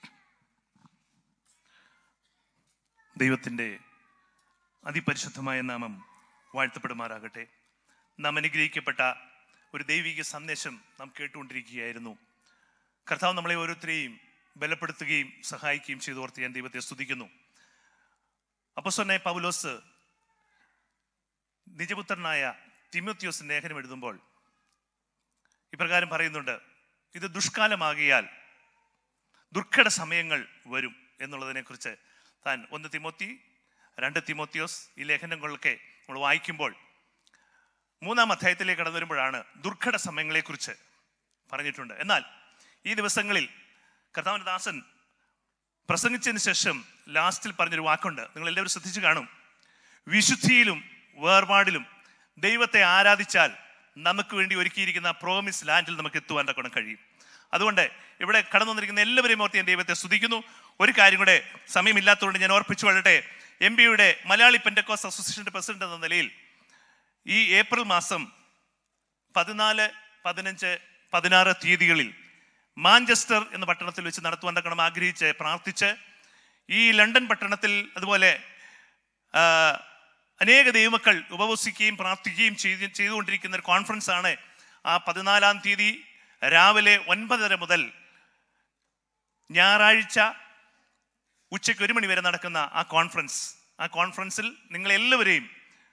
ദൈവത്തിൻ്റെ അതിപരിശുദ്ധമായ നാമം വാഴ്ത്തപ്പെടുമാറാകട്ടെ നാം അനുഗ്രഹിക്കപ്പെട്ട ഒരു ദൈവിക സന്ദേശം നാം കേട്ടുകൊണ്ടിരിക്കുകയായിരുന്നു കർത്താവ് നമ്മളെ ഓരോരുത്തരെയും ബലപ്പെടുത്തുകയും സഹായിക്കുകയും ചെയ്തോർത്ത് ഞാൻ ദൈവത്തെ സ്തുതിക്കുന്നു അപ്പസ്വനായ പൗലോസ് നിജപുത്രനായ തിമോത്യോസ് ലേഖനം എഴുതുമ്പോൾ ഇപ്രകാരം പറയുന്നുണ്ട് ഇത് ദുഷ്കാലമാകിയാൽ ദുർഘട സമയങ്ങൾ വരും എന്നുള്ളതിനെക്കുറിച്ച് താൻ ഒന്ന് തിമോത്തി രണ്ട് തിമോത്തിയോസ് ഈ ലേഖനങ്ങളൊക്കെ നമ്മൾ വായിക്കുമ്പോൾ മൂന്നാം അധ്യായത്തിലേക്ക് കടന്നു വരുമ്പോഴാണ് ദുർഘട സമയങ്ങളെക്കുറിച്ച് പറഞ്ഞിട്ടുണ്ട് എന്നാൽ ഈ ദിവസങ്ങളിൽ കർത്താവിൻ്റെ ദാസൻ പ്രസംഗിച്ചതിന് ശേഷം ലാസ്റ്റിൽ പറഞ്ഞൊരു വാക്കുണ്ട് നിങ്ങൾ എല്ലാവരും ശ്രദ്ധിച്ചു കാണും വിശുദ്ധിയിലും വേർപാടിലും ദൈവത്തെ ആരാധിച്ചാൽ നമുക്ക് വേണ്ടി ഒരുക്കിയിരിക്കുന്ന പ്രോമിസ് ലാൻഡിൽ നമുക്ക് എത്തുവാൻ തക്കണം കഴിയും അതുകൊണ്ട് ഇവിടെ കടന്നു വന്നിരിക്കുന്ന എല്ലാവരെയും ഓർത്ത് ഞാൻ ദൈവത്തെ സ്തുതിക്കുന്നു ഒരു കാര്യം കൂടെ സമയമില്ലാത്തതുകൊണ്ട് ഞാൻ ഓർപ്പിച്ചു കൊള്ളട്ടെ എം ബിയുടെ മലയാളി പെൻഡക്കോസ് അസോസിയേഷന്റെ പ്രസിഡന്റ് എന്ന നിലയിൽ ഈ ഏപ്രിൽ മാസം പതിനാല് പതിനഞ്ച് പതിനാറ് തീയതികളിൽ മാഞ്ചസ്റ്റർ എന്ന പട്ടണത്തിൽ വെച്ച് നടത്തുവാൻ തക്കണം ആഗ്രഹിച്ച് പ്രാർത്ഥിച്ച് ഈ ലണ്ടൻ പട്ടണത്തിൽ അതുപോലെ ആ, അനേക ദൈവമക്കൾ ഉപവസിക്കുകയും പ്രാർത്ഥിക്കുകയും ചെയ്ത് ചെയ്തുകൊണ്ടിരിക്കുന്ന ഒരു കോൺഫറൻസ് ആണ് ആ പതിനാലാം തീയതി രാവിലെ ഒൻപതര മുതൽ ഞായറാഴ്ച ഉച്ചയ്ക്ക് ഒരു മണി വരെ നടക്കുന്ന ആ കോൺഫറൻസ് ആ കോൺഫറൻസിൽ നിങ്ങളെല്ലാവരെയും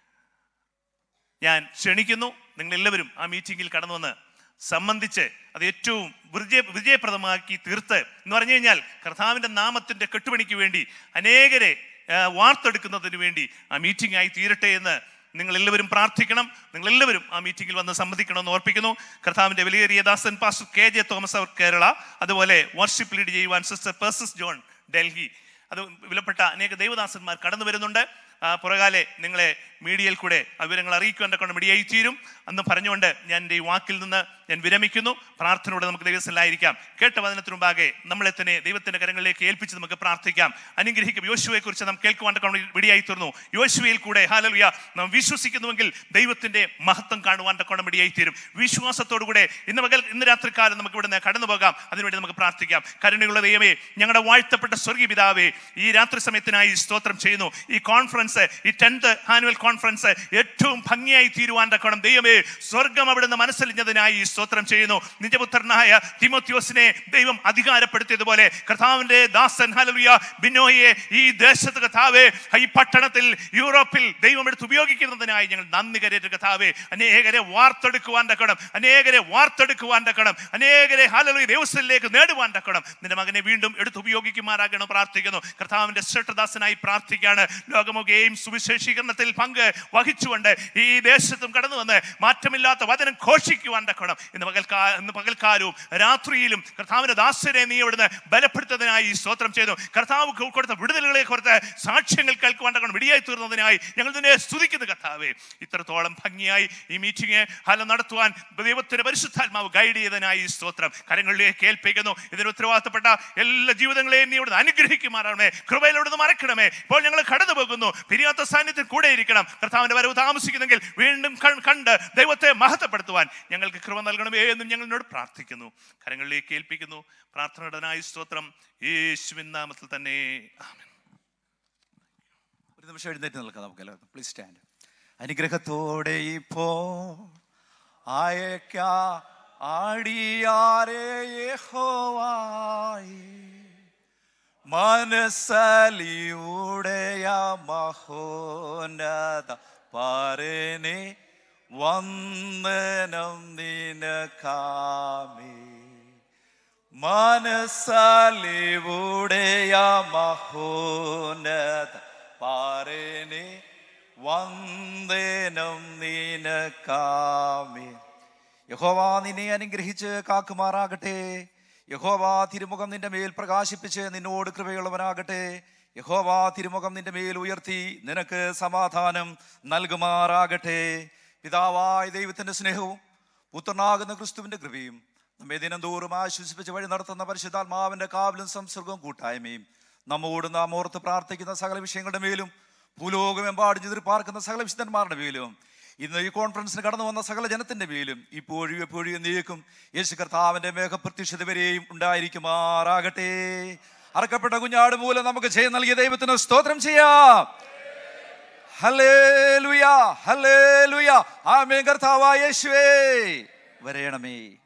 ഞാൻ ക്ഷണിക്കുന്നു നിങ്ങൾ എല്ലാവരും ആ മീറ്റിംഗിൽ കടന്നു വന്ന് സംബന്ധിച്ച് അത് ഏറ്റവും വിജയ വിജയപ്രദമാക്കി തീർത്ത് എന്ന് പറഞ്ഞു കഴിഞ്ഞാൽ കർത്താവിന്റെ നാമത്തിന്റെ കെട്ടുപണിക്ക് വേണ്ടി അനേകരെ ആ, വാർത്തെടുക്കുന്നതിന് വേണ്ടി ആ മീറ്റിംഗ് ആയി തീരട്ടെ എന്ന് നിങ്ങൾ എല്ലാവരും പ്രാർത്ഥിക്കണം നിങ്ങൾ എല്ലാവരും ആ മീറ്റിംഗിൽ വന്ന് സംബന്ധിക്കണമെന്ന് ഓർപ്പിക്കുന്നു കർത്താവിന്റെ വിലയേറിയ ദാസൻ പാസ്റ്റർ കെ ജെ തോമസ് അവർ കേരള അതുപോലെ വർഷിപ്പ് ലീഡ് ചെയ്യുവാൻ സിസ്റ്റർ പേഴ്സസ് ജോൺ ഡൽഹി അത് വിലപ്പെട്ട അനേക ദൈവദാസന്മാർ കടന്നു വരുന്നുണ്ട് ആ, പുറകാലെ നിങ്ങളെ മീഡിയയിൽ കൂടെ ആ വിവരങ്ങൾ അറിയിക്കുവാൻ കൊണ്ട് മീഡിയയായി തീരും എന്ന് പറഞ്ഞുകൊണ്ട് ഞാൻ എൻ്റെ ഈ വാക്കിൽ നിന്ന് ഞാൻ വിരമിക്കുന്നു പ്രാർത്ഥനയോടെ നമുക്ക് ദൈവസ്ഥലായിരിക്കാം കേട്ട വചനത്തിനു മുമ്പാകെ നമ്മളെ തന്നെ ദൈവത്തിന്റെ കരങ്ങളിലേക്ക് ഏൽപ്പിച്ച് നമുക്ക് പ്രാർത്ഥിക്കാം അനുഗ്രഹിക്കും യോശുവയെ കുറിച്ച് നാം കേൾക്കുവാൻ കൊണ്ട് വിടിയായി തീർന്നു യോശുവയിൽ കൂടെ ഹാലലുയ നാം വിശ്വസിക്കുന്നുവെങ്കിൽ ദൈവത്തിന്റെ മഹത്വം കാണുവാൻ കൊണ്ട് വിടിയായി തീരും വിശ്വാസത്തോടു കൂടെ ഇന്ന് പകൽ ഇന്ന് രാത്രിക്കാലം നമുക്ക് ഇവിടുന്ന് കടന്നു പോകാം അതിനുവേണ്ടി നമുക്ക് പ്രാർത്ഥിക്കാം കരുണയുള്ള ദൈവമേ ഞങ്ങളുടെ വാഴ്ത്തപ്പെട്ട സ്വർഗീയ പിതാവേ ഈ രാത്രി സമയത്തിനായി സ്തോത്രം ചെയ്യുന്നു ഈ കോൺഫറൻസ് ഈ ടെൻത്ത് ആനുവൽ കോൺഫറൻസ് ഏറ്റവും ഭംഗിയായി തീരുവാൻ തക്കണം ദൈവമേ സ്വർഗം അവിടുന്ന് മനസ്സലിഞ്ഞതിനായി സ്തോത്രം ചെയ്യുന്നു നിജപുത്രനായ തിമോത്യോസിനെ ദൈവം അധികാരപ്പെടുത്തിയതുപോലെ കർത്താവിന്റെ ദാസൻ ഹലലുയ ബിനോയെ ഈ ദേശത്ത് കഥാവേ ഈ പട്ടണത്തിൽ യൂറോപ്പിൽ ദൈവം എടുത്ത് ഉപയോഗിക്കുന്നതിനായി ഞങ്ങൾ നന്ദി കരേറ്റ കഥാവേ അനേകരെ വാർത്തെടുക്കുവാൻ തക്കണം അനേകരെ വാർത്തെടുക്കുവാൻ തക്കണം അനേകരെ ഹാലലുയ ദേവസ്ഥയിലേക്ക് നേടുവാൻ തക്കണം നിന്റെ മകനെ വീണ്ടും എടുത്ത് ഉപയോഗിക്കുമാറാകണം പ്രാർത്ഥിക്കുന്നു കർത്താവിന്റെ ശ്രേഷ്ഠദാസനായി പ്രാർത്ഥിക്കുകയാണ് ലോകമൊക്കെയും സുവിശേഷീകരണത്തിൽ പങ്ക് വഹിച്ചുകൊണ്ട് ഈ ദേശത്തും കടന്നു വന്ന് മാറ്റമില്ലാത്ത വചനം ഘോഷിക്കുവാൻ തക്കണം ഇന്ന് പകൽക്കാ ഇന്ന് പകൽക്കാലവും രാത്രിയിലും കർത്താവിന്റെ ദാസനെ നീ ഇവിടുന്ന് ബലപ്പെടുത്തതിനായി സ്തോത്രം ചെയ്തു കർത്താവ് കൊടുത്ത വിടുതലുകളെ കുറിച്ച് സാക്ഷ്യങ്ങൾ കേൾക്കുവാൻ തക്കണം വിടിയായി തീർന്നതിനായി ഞങ്ങൾ നിന്നെ സ്തുതിക്കുന്നു കർത്താവേ ഇത്രത്തോളം ഭംഗിയായി ഈ മീറ്റിംഗ് ഹലം നടത്തുവാൻ ദൈവത്തിന്റെ പരിശുദ്ധാത്മാവ് ഗൈഡ് ചെയ്തതിനായി സ്തോത്രം കരങ്ങളിലേക്ക് ഏൽപ്പിക്കുന്നു ഇതിന് ഉത്തരവാദിത്തപ്പെട്ട എല്ലാ ജീവിതങ്ങളെയും നീ ഇവിടുന്ന് അനുഗ്രഹിക്കുമാറാണമേ കൃപയിലൂടെ മറക്കണമേ ഇപ്പോൾ ഞങ്ങൾ കടന്നു പോകുന്നു പിരിയാത്ത സാന്നിധ്യം കൂടെ ഇരിക്കണം കർത്താവിന്റെ വരവ് താമസിക്കുന്നെങ്കിൽ വീണ്ടും കൺ- കണ്ട് ദൈവത്തെ മഹത്വപ്പെടുത്തുവാൻ ഞങ്ങൾക്ക് കൃപ നൽകണമേ എന്നും ഞങ്ങളോട് പ്രാർത്ഥിക്കുന്നു കരങ്ങളിലേക്ക് ഏൽപ്പിക്കുന്നു പ്രാർത്ഥനയുടനായി സ്തോത്രം യേശുവിൻ നാമത്തിൽ തന്നെ ആമേൻ ഒരു നിമിഷം എഴുന്നേറ്റ് നിൽക്കാം നമുക്ക് എല്ലാവർക്കും പ്ലീസ് സ്റ്റാൻഡ് അനുഗ്രഹത്തോടെ ഇപ്പോ അയക്ക ആടിയാരേ യഹോവായി മനസ്സലിയുടെയ മഹോന്നത പറനെ വന്ദനം നിനക്കാമേ മനസ്സലിവുടെയ മഹോന്നത പാരനെ വന്ദനം നിനക്കാമേ യഹോവ നിന്നെ അനുഗ്രഹിച്ച് കാക്കുമാറാകട്ടെ യഹോവ തിരുമുഖം നിന്റെ മേൽ പ്രകാശിപ്പിച്ച് നിന്നോട് കൃപയുള്ളവനാകട്ടെ യഹോവ തിരുമുഖം നിന്റെ മേൽ ഉയർത്തി നിനക്ക് സമാധാനം നൽകുമാറാകട്ടെ പിതാവായ ദൈവത്തിന്റെ സ്നേഹവും പുത്രനാകുന്ന ക്രിസ്തുവിന്റെ കൃപയും നമ്മെ ദിനംതോറും ആശ്വസിപ്പിച്ച് വഴി നടത്തുന്ന പരിശുദ്ധാത്മാവിന്റെ കാവലും സംസർഗവും കൂട്ടായ്മയും നമ്മോട് നാം ഓർത്ത് പ്രാർത്ഥിക്കുന്ന സകല വിഷയങ്ങളുടെ മേലും ഭൂലോകമെമ്പാടും എതിർപ്പാർക്കുന്ന സകല വിശുദ്ധന്മാരുടെ മേലും ഇന്ന് ഈ കോൺഫറൻസിന് കടന്നു വന്ന സകല ജനത്തിന്റെ മേലും ഇപ്പോഴും എപ്പോഴും നീക്കും യേശു കർത്താവിന്റെ മേഘപ്രത്യക്ഷത വരെയും ഉണ്ടായിരിക്കുമാറാകട്ടെ അറക്കപ്പെട്ട കുഞ്ഞാട് മൂലം നമുക്ക് ജയം നൽകിയ ദൈവത്തിന് സ്തോത്രം ചെയ്യാം ഹല്ലേലൂയ ഹല്ലേലൂയ ആമേൻ കർത്താവായ യേശുവേ വരയണമേ